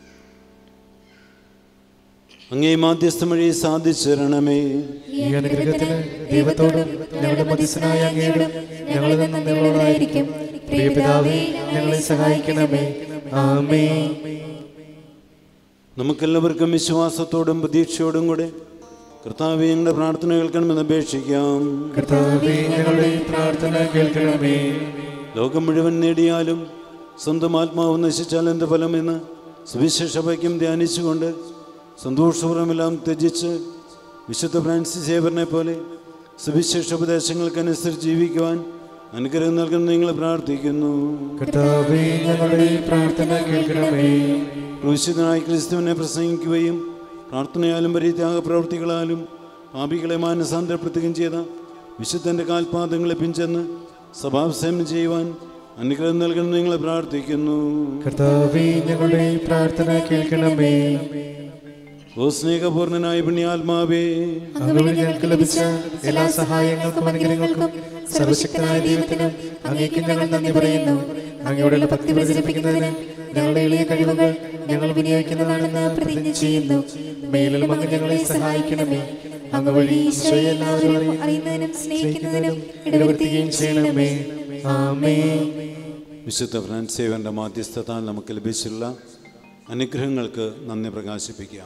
അങ്ങേ മാധ്യസ്ഥം വഴി സാധിച്ചു തരണമേ ഈ അനുഗ്രഹത്തിന് ദൈവത്തോടും ഞങ്ങളുടെ മധ്യസ്ഥനായ അങ്ങയോടും ഞങ്ങൾ നന്ദിയുള്ളവരായിരിക്കും പ്രിയ പിതാവേ ഞങ്ങളെ സഹായിക്കണമേ ആമേ നമുക്കെല്ലാവർക്കും വിശ്വാസത്തോടും പ്രതീക്ഷയോടും കൂടെ കർത്താവെ ഞങ്ങളുടെ പ്രാർത്ഥന കേൾക്കണമെന്ന് അപേക്ഷിക്കാം കർത്താവേ ഞങ്ങളുടെ പ്രാർത്ഥന കേൾക്കണമേ ലോകം മുഴുവൻ നേടിയാലും സ്വന്തം ആത്മാവ് നശിച്ചാൽ എന്ത് ഫലമെന്ന് സുവിശേഷഭയ്ക്കും ധ്യാനിച്ചുകൊണ്ട് സന്തോഷപൂർവ്വമെല്ലാം ത്യജിച്ച് വിശുദ്ധ ഫ്രാൻസിസ് സേവറിനെ പോലെ സുവിശേഷ ഉപദേശങ്ങൾക്കനുസരിച്ച് ജീവിക്കുവാൻ അനുഗ്രഹം നൽകുന്ന നിങ്ങൾ പ്രാർത്ഥിക്കുന്നു കർത്താവേ ഞങ്ങളുടെ പ്രാർത്ഥന കേൾക്കണമേ ക്രൂശിതനായി ക്രിസ്തുവിനെ പ്രസംഗിക്കുകയും പ്രാർത്ഥനയാലും പരിത്യാഗ പ്രവൃത്തികളാലും പാപികളെ മാനസാന്തരപ്പെടുത്തുകയും ചെയ്ത വിശുദ്ധൻ്റെ കാൽപാദങ്ങളെ പിഞ്ചെന്ന് സഭാസേവനം ചെയ്യുവാൻ അനുഗ്രഹം നൽകുന്ന നിങ്ങളെ പ്രാർത്ഥിക്കുന്നു കർത്താവേ ഞങ്ങളുടെ പ്രാർത്ഥന കേൾക്കണമേ ഓ സ്നേഹപൂർണനായ പുണ്യാത്മാവേ അങ്ങ് ഞങ്ങൾക്ക് ലഭിച്ച എല്ലാ സഹായങ്ങൾക്കും അനുഗ്രഹങ്ങൾക്കും സർവശക്തനായ ദൈവത്തിനും അങ്ങേക്ക് ഞങ്ങൾ നന്ദി പറയുന്നു അങ്ങയോടുള്ള ഭക്തി പ്രചരിപ്പിക്കുന്നതിന് ഞങ്ങളുടെ എളിയ കഴിവുകൾ ഞങ്ങൾ വിനിയോഗിക്കുന്നതാണെന്ന് പ്രതിജ്ഞ ചെയ്യുന്നു മേലിലും അങ്ങ് ഞങ്ങളെ സഹായിക്കണമേ അങ്ങ് വഴി ഈശോയെ എല്ലാവരും അറിയ- അറിയുന്നതിനും സ്നേഹിക്കുന്നതിനും ഇടവരുത്തുകയും ചെയ്യണമേ ആമേ വിശുദ്ധ ഫ്രാൻസേവന്റെ മാധ്യസ്ഥത്താൽ നമുക്ക് ലഭിച്ചുള്ള അനുഗ്രഹങ്ങൾക്ക് നന്ദി പ്രകാശിപ്പിക്കാം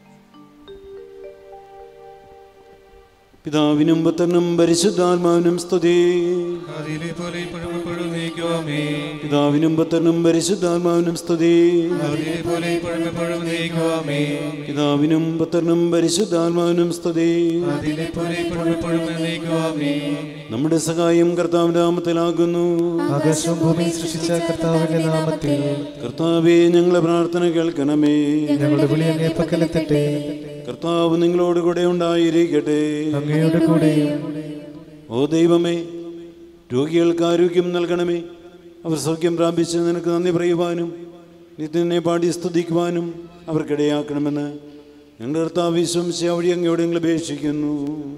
പിതാവിനും പുത്രനും പരിശുദ്ധാത്മാവിനും സ്തുതി അതിലെ പോലെ ഇപ്പോഴും എപ്പോഴും നീക്കുവാമേ പിതാവിനും പുത്രനും പരിശുദ്ധാത്മാവിനും സ്തുതി അതിലെ പോലെ ഇപ്പോഴും എപ്പോഴും നീക്കുവാമേ പിതാവിനും പുത്രനും പരിശുദ്ധാത്മാവിനും സ്തുതി അതിലെ പോലെ ഇപ്പോഴും എപ്പോഴും നീക്കുവാമേ നമ്മുടെ സഹായം കർത്താവിന്റെ നാമത്തിലാകുന്നു ആകാശവും ഭൂമിയും സൃഷ്ടിച്ച കർത്താവിന്റെ നാമത്തിൽ കർത്താവെ ഞങ്ങളെ പ്രാർത്ഥന കേൾക്കണമേ ഞങ്ങളുടെ വിളി അങ്ങേ പക്കലെത്തട്ടെ കർത്താവ് നിങ്ങളോട് കൂടെ ഉണ്ടായിരിക്കട്ടെ അങ്ങയുടെ കൂടെയും ഓ ദൈവമേ രോഗികൾക്ക് ആരോഗ്യം നൽകണമേ അവർ സൗഖ്യം പ്രാപിച്ച് നിനക്ക് നന്ദി പറയുവാനും നിത്യനെ പാടി സ്തുതിക്കുവാനും അവർക്കിടയാക്കണമെന്ന് ഞങ്ങളുടെ കർത്താവ് വിശ്വംശ വഴി അങ്ങയോട് ഞങ്ങൾ അപേക്ഷിക്കുന്നു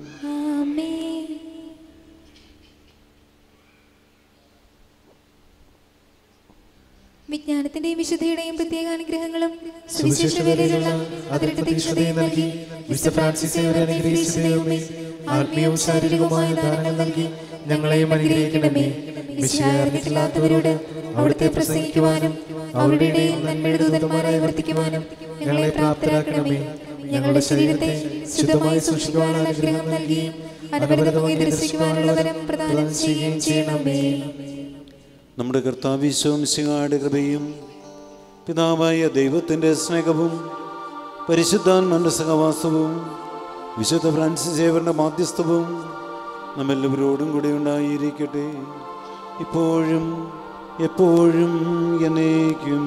വിജ്ഞാനത്തിന്റെയും വിശുദ്ധിയുടെയും പ്രത്യേക അനുഗ്രഹങ്ങളും സുവിശേഷ വേലയിലുള്ള അതിരട്ട തീക്ഷ്ണതയും നൽകി വിശുദ്ധ ഫ്രാൻസിസ് അവരെ അനുഗ്രഹിച്ച ദൈവമേ ആത്മീയവും ശാരീരികവുമായ ദാനങ്ങൾ നൽകി ഞങ്ങളെയും അനുഗ്രഹിക്കണമേ വിഷയാർന്നിട്ടില്ലാത്തവരോട് അവിടുത്തെ പ്രസംഗിക്കുവാനും അവരുടെ ഇടയിൽ നന്മയുടെ ദൂതന്മാരായി വർത്തിക്കുവാനും ഞങ്ങളെ പ്രാപ്തരാക്കണമേ ഞങ്ങളുടെ ശരീരത്തെ ശുദ്ധമായി സൂക്ഷിക്കുവാനുള്ള അനുഗ്രഹം നൽകുകയും അനവരതമായി ദർശിക്കുവാനുള്ള വരം പ്രദാനം ചെയ്യുകയും ചെയ്യണമേ നമ്മുടെ കർത്താവ് വിശ്വംശികാട് കൃപയും പിതാവായ ദൈവത്തിൻ്റെ സ്നേഹവും പരിശുദ്ധാത്മന്റെ സഹവാസവും വിശുദ്ധ ഫ്രാൻസിസ് സേവറിൻ്റെ മാധ്യസ്ഥവും നമ്മെല്ലാവരോടും കൂടെ ഉണ്ടായിരിക്കട്ടെ ഇപ്പോഴും എപ്പോഴും എന്നേക്കും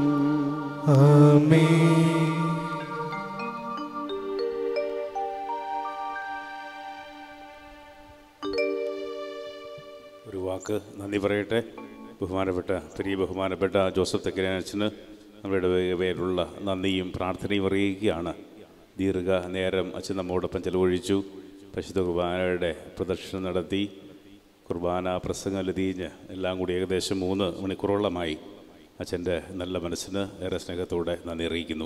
ഒരു വാക്ക് നന്ദി പറയട്ടെ ബഹുമാനപ്പെട്ട പ്രിയ ബഹുമാനപ്പെട്ട ജോസഫ് തെക്കരച്ചന് നമ്മുടെ പേരിലുള്ള നന്ദിയും പ്രാർത്ഥനയും അറിയിക്കുകയാണ് ദീർഘ നേരം അച്ഛൻ നമ്മോടൊപ്പം ചെലവഴിച്ചു പരിശുദ്ധ കുർബാനയുടെ പ്രദർശനം നടത്തി കുർബാന പ്രസംഗം ലതീഞ്ഞ് എല്ലാം കൂടി ഏകദേശം മൂന്ന് മണിക്കൂറോളമായി അച്ഛൻ്റെ നല്ല മനസ്സിന് ഏറെ സ്നേഹത്തോടെ നന്ദി അറിയിക്കുന്നു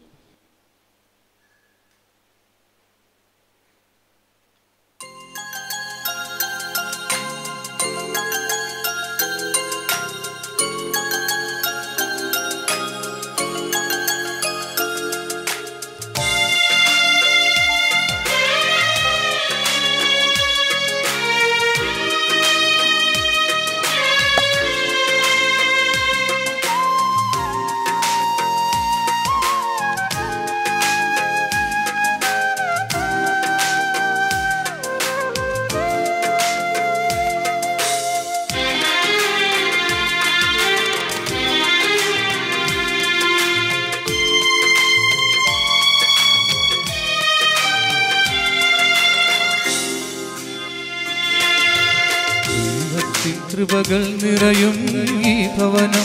ദൈവത്തിൻ കൃപകൾ നിറയും ഈ ഭവനം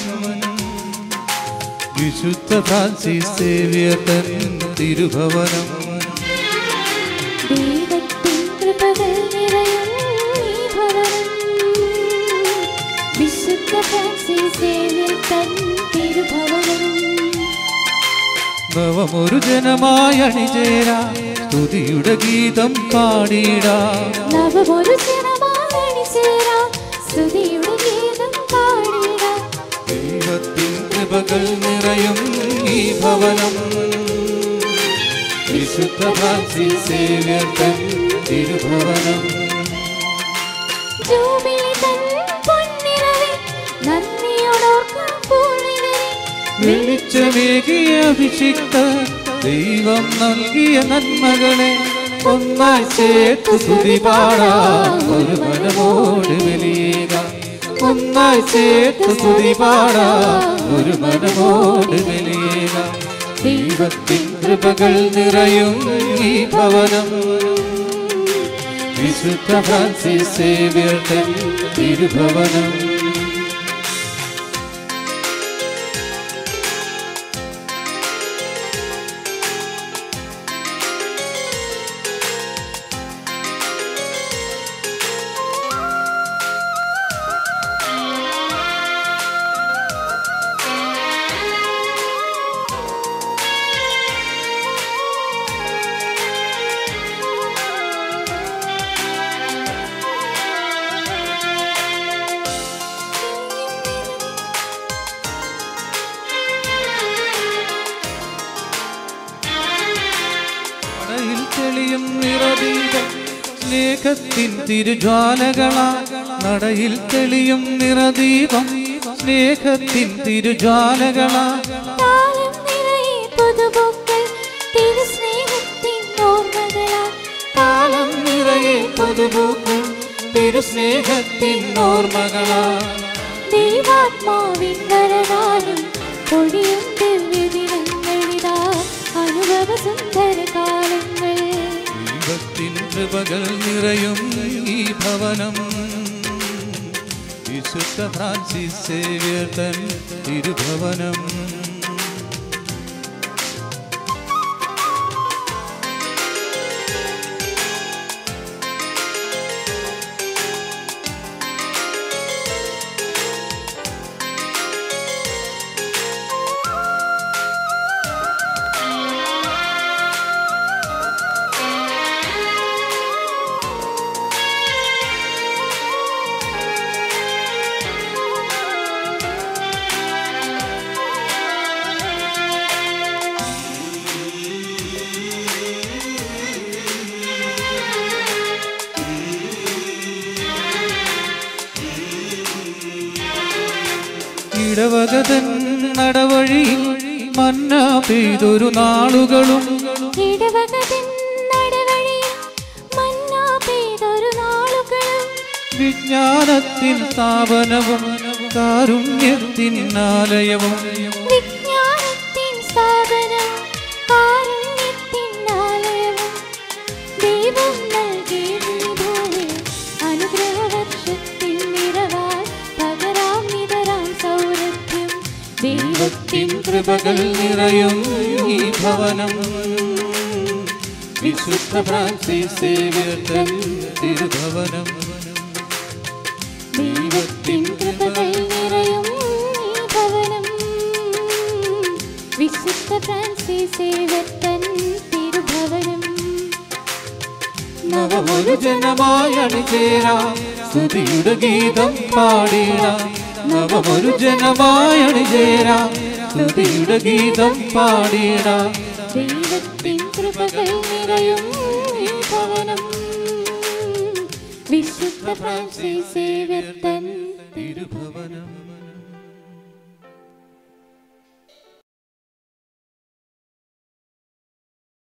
വിശുദ്ധ ഫ്രാൻസിസ് സേവ്യർ തൻ തിരുഭവനം ദൈവത്തിൻ കൃപകൾ നിറയും ഈ ഭവനം. വിശുദ്ധ ഫ്രാൻസിസ് സേവ്യർ തൻ തിരുഭവനം നവമൊരു ജനമായി അണിചേരാ സ്തുതിയുടെ ഗീതം പാടിടാ നവമൊരു ജനമായി ചേരാം സ്തുതിയുടെ ഗീതം പാടിടാം ദൈവത്തിൻ കൃപകൾ നിറയും ഈ ഭവനം വിശുദ്ധ ഫ്രാൻസിസ് സേവ്യർ തൻ തിരുഭവനം ജൂബിലി തൻ പൊന്നിറവെ നന്ദിയോടോർക്കാം പൂർവികരെ വെളിച്ചമേകിയ അഭിഷിക്ത ദൈവം നൽകിയ നന്മകളെ ഒന്നായി ചേർത്ത് സ്തുതി പാടാം ഒരു മനമോട് വലിയ ഒന്നായി ചേർത്ത് സ്തുതി പാടാം ഒരു മനമോട് വലിയേകാം ദൈവത്തിൻ കൃപകൾ നിറയും ഈ ഭവനം വിശുദ്ധ ഫ്രാൻസിസ് സേവ്യർ തൻ തിരുഭവനം നടയിൽ തെളിയും നിറദീപം സ്നേഹത്തിൻ തിരുജ്വാലകളാ നടയിൽ തെളിയും നിറദീപം സ്നേഹത്തിൻ തിരുജ്വാലകളാ താളം നിറയെ പുതുപൂക്കൾ തിരുസ്നേഹത്തിൻ ഓർമ്മകളാൽ കാലം നിറയെ പുതുപൂക്കൾ തിരുസ്നേഹത്തിൻ ഓർമ്മകളാ ദൈവാത്മാവിൻ വരദാനം പൊഴിയും ദിവ്യദിനങ്ങളിതാ അനുഭവ സുന്ദര കാലങ്ങൾ ദൈവത്തിൻ കൃപകൾ നിറയും ഈ ഭവനം വിശുദ്ധ ഫ്രാൻസിസ് സേവ്യർ തൻ തിരുഭവനം ഇടവകതൻ നടവഴിയിൽ മന്ന പെയ്തൊരു നാളുകളും ഇടവകതിൻ നടവഴിയിൽ മന്നാ പെയ്തൊരു നാളുകളും വിജ്ഞാനത്തിൻ സ്ഥാപനവും കാരുണ്യത്തിൻ ആലയവും വിജ്ഞാനത്തിൻ സ്ഥാപനം കാരുണ്യത്തിൻ ആലയവും ദൈവം നൽകിയ ഭൂമി അനുഗ്രഹവർഷത്തിൻ നിറവാൽ പകരാം നിതരാം സൗരഭ്യം ദൈവത്തിൻ കൃപകൾ നിറയും ഈ ഭവനം വിശുദ്ധ ഫ്രാൻസിസ് സേവ്യർ തൻ തിരുഭവനം ദൈവത്തിൻ കൃപകൾ നിറയും ഈ ഭവനം വിശുദ്ധ ഫ്രാൻസിസ് സേവത്തൻ തിരുഭവനം നവമൊരു ജനമായി അണിചേരാം സ്തുതിയുടെ ഗീതം പാടിടാം നവമൊരു ജനമായി അണിചേരാം സ്തുതിയുടെ ഗീതം പാടിടാം ദൈവത്തിൻ കൃപകൾ നിറയും ഈ ഭവനം വിശുദ്ധ ഫ്രാൻസിസ് സേവത്തൻ തിരുഭവനം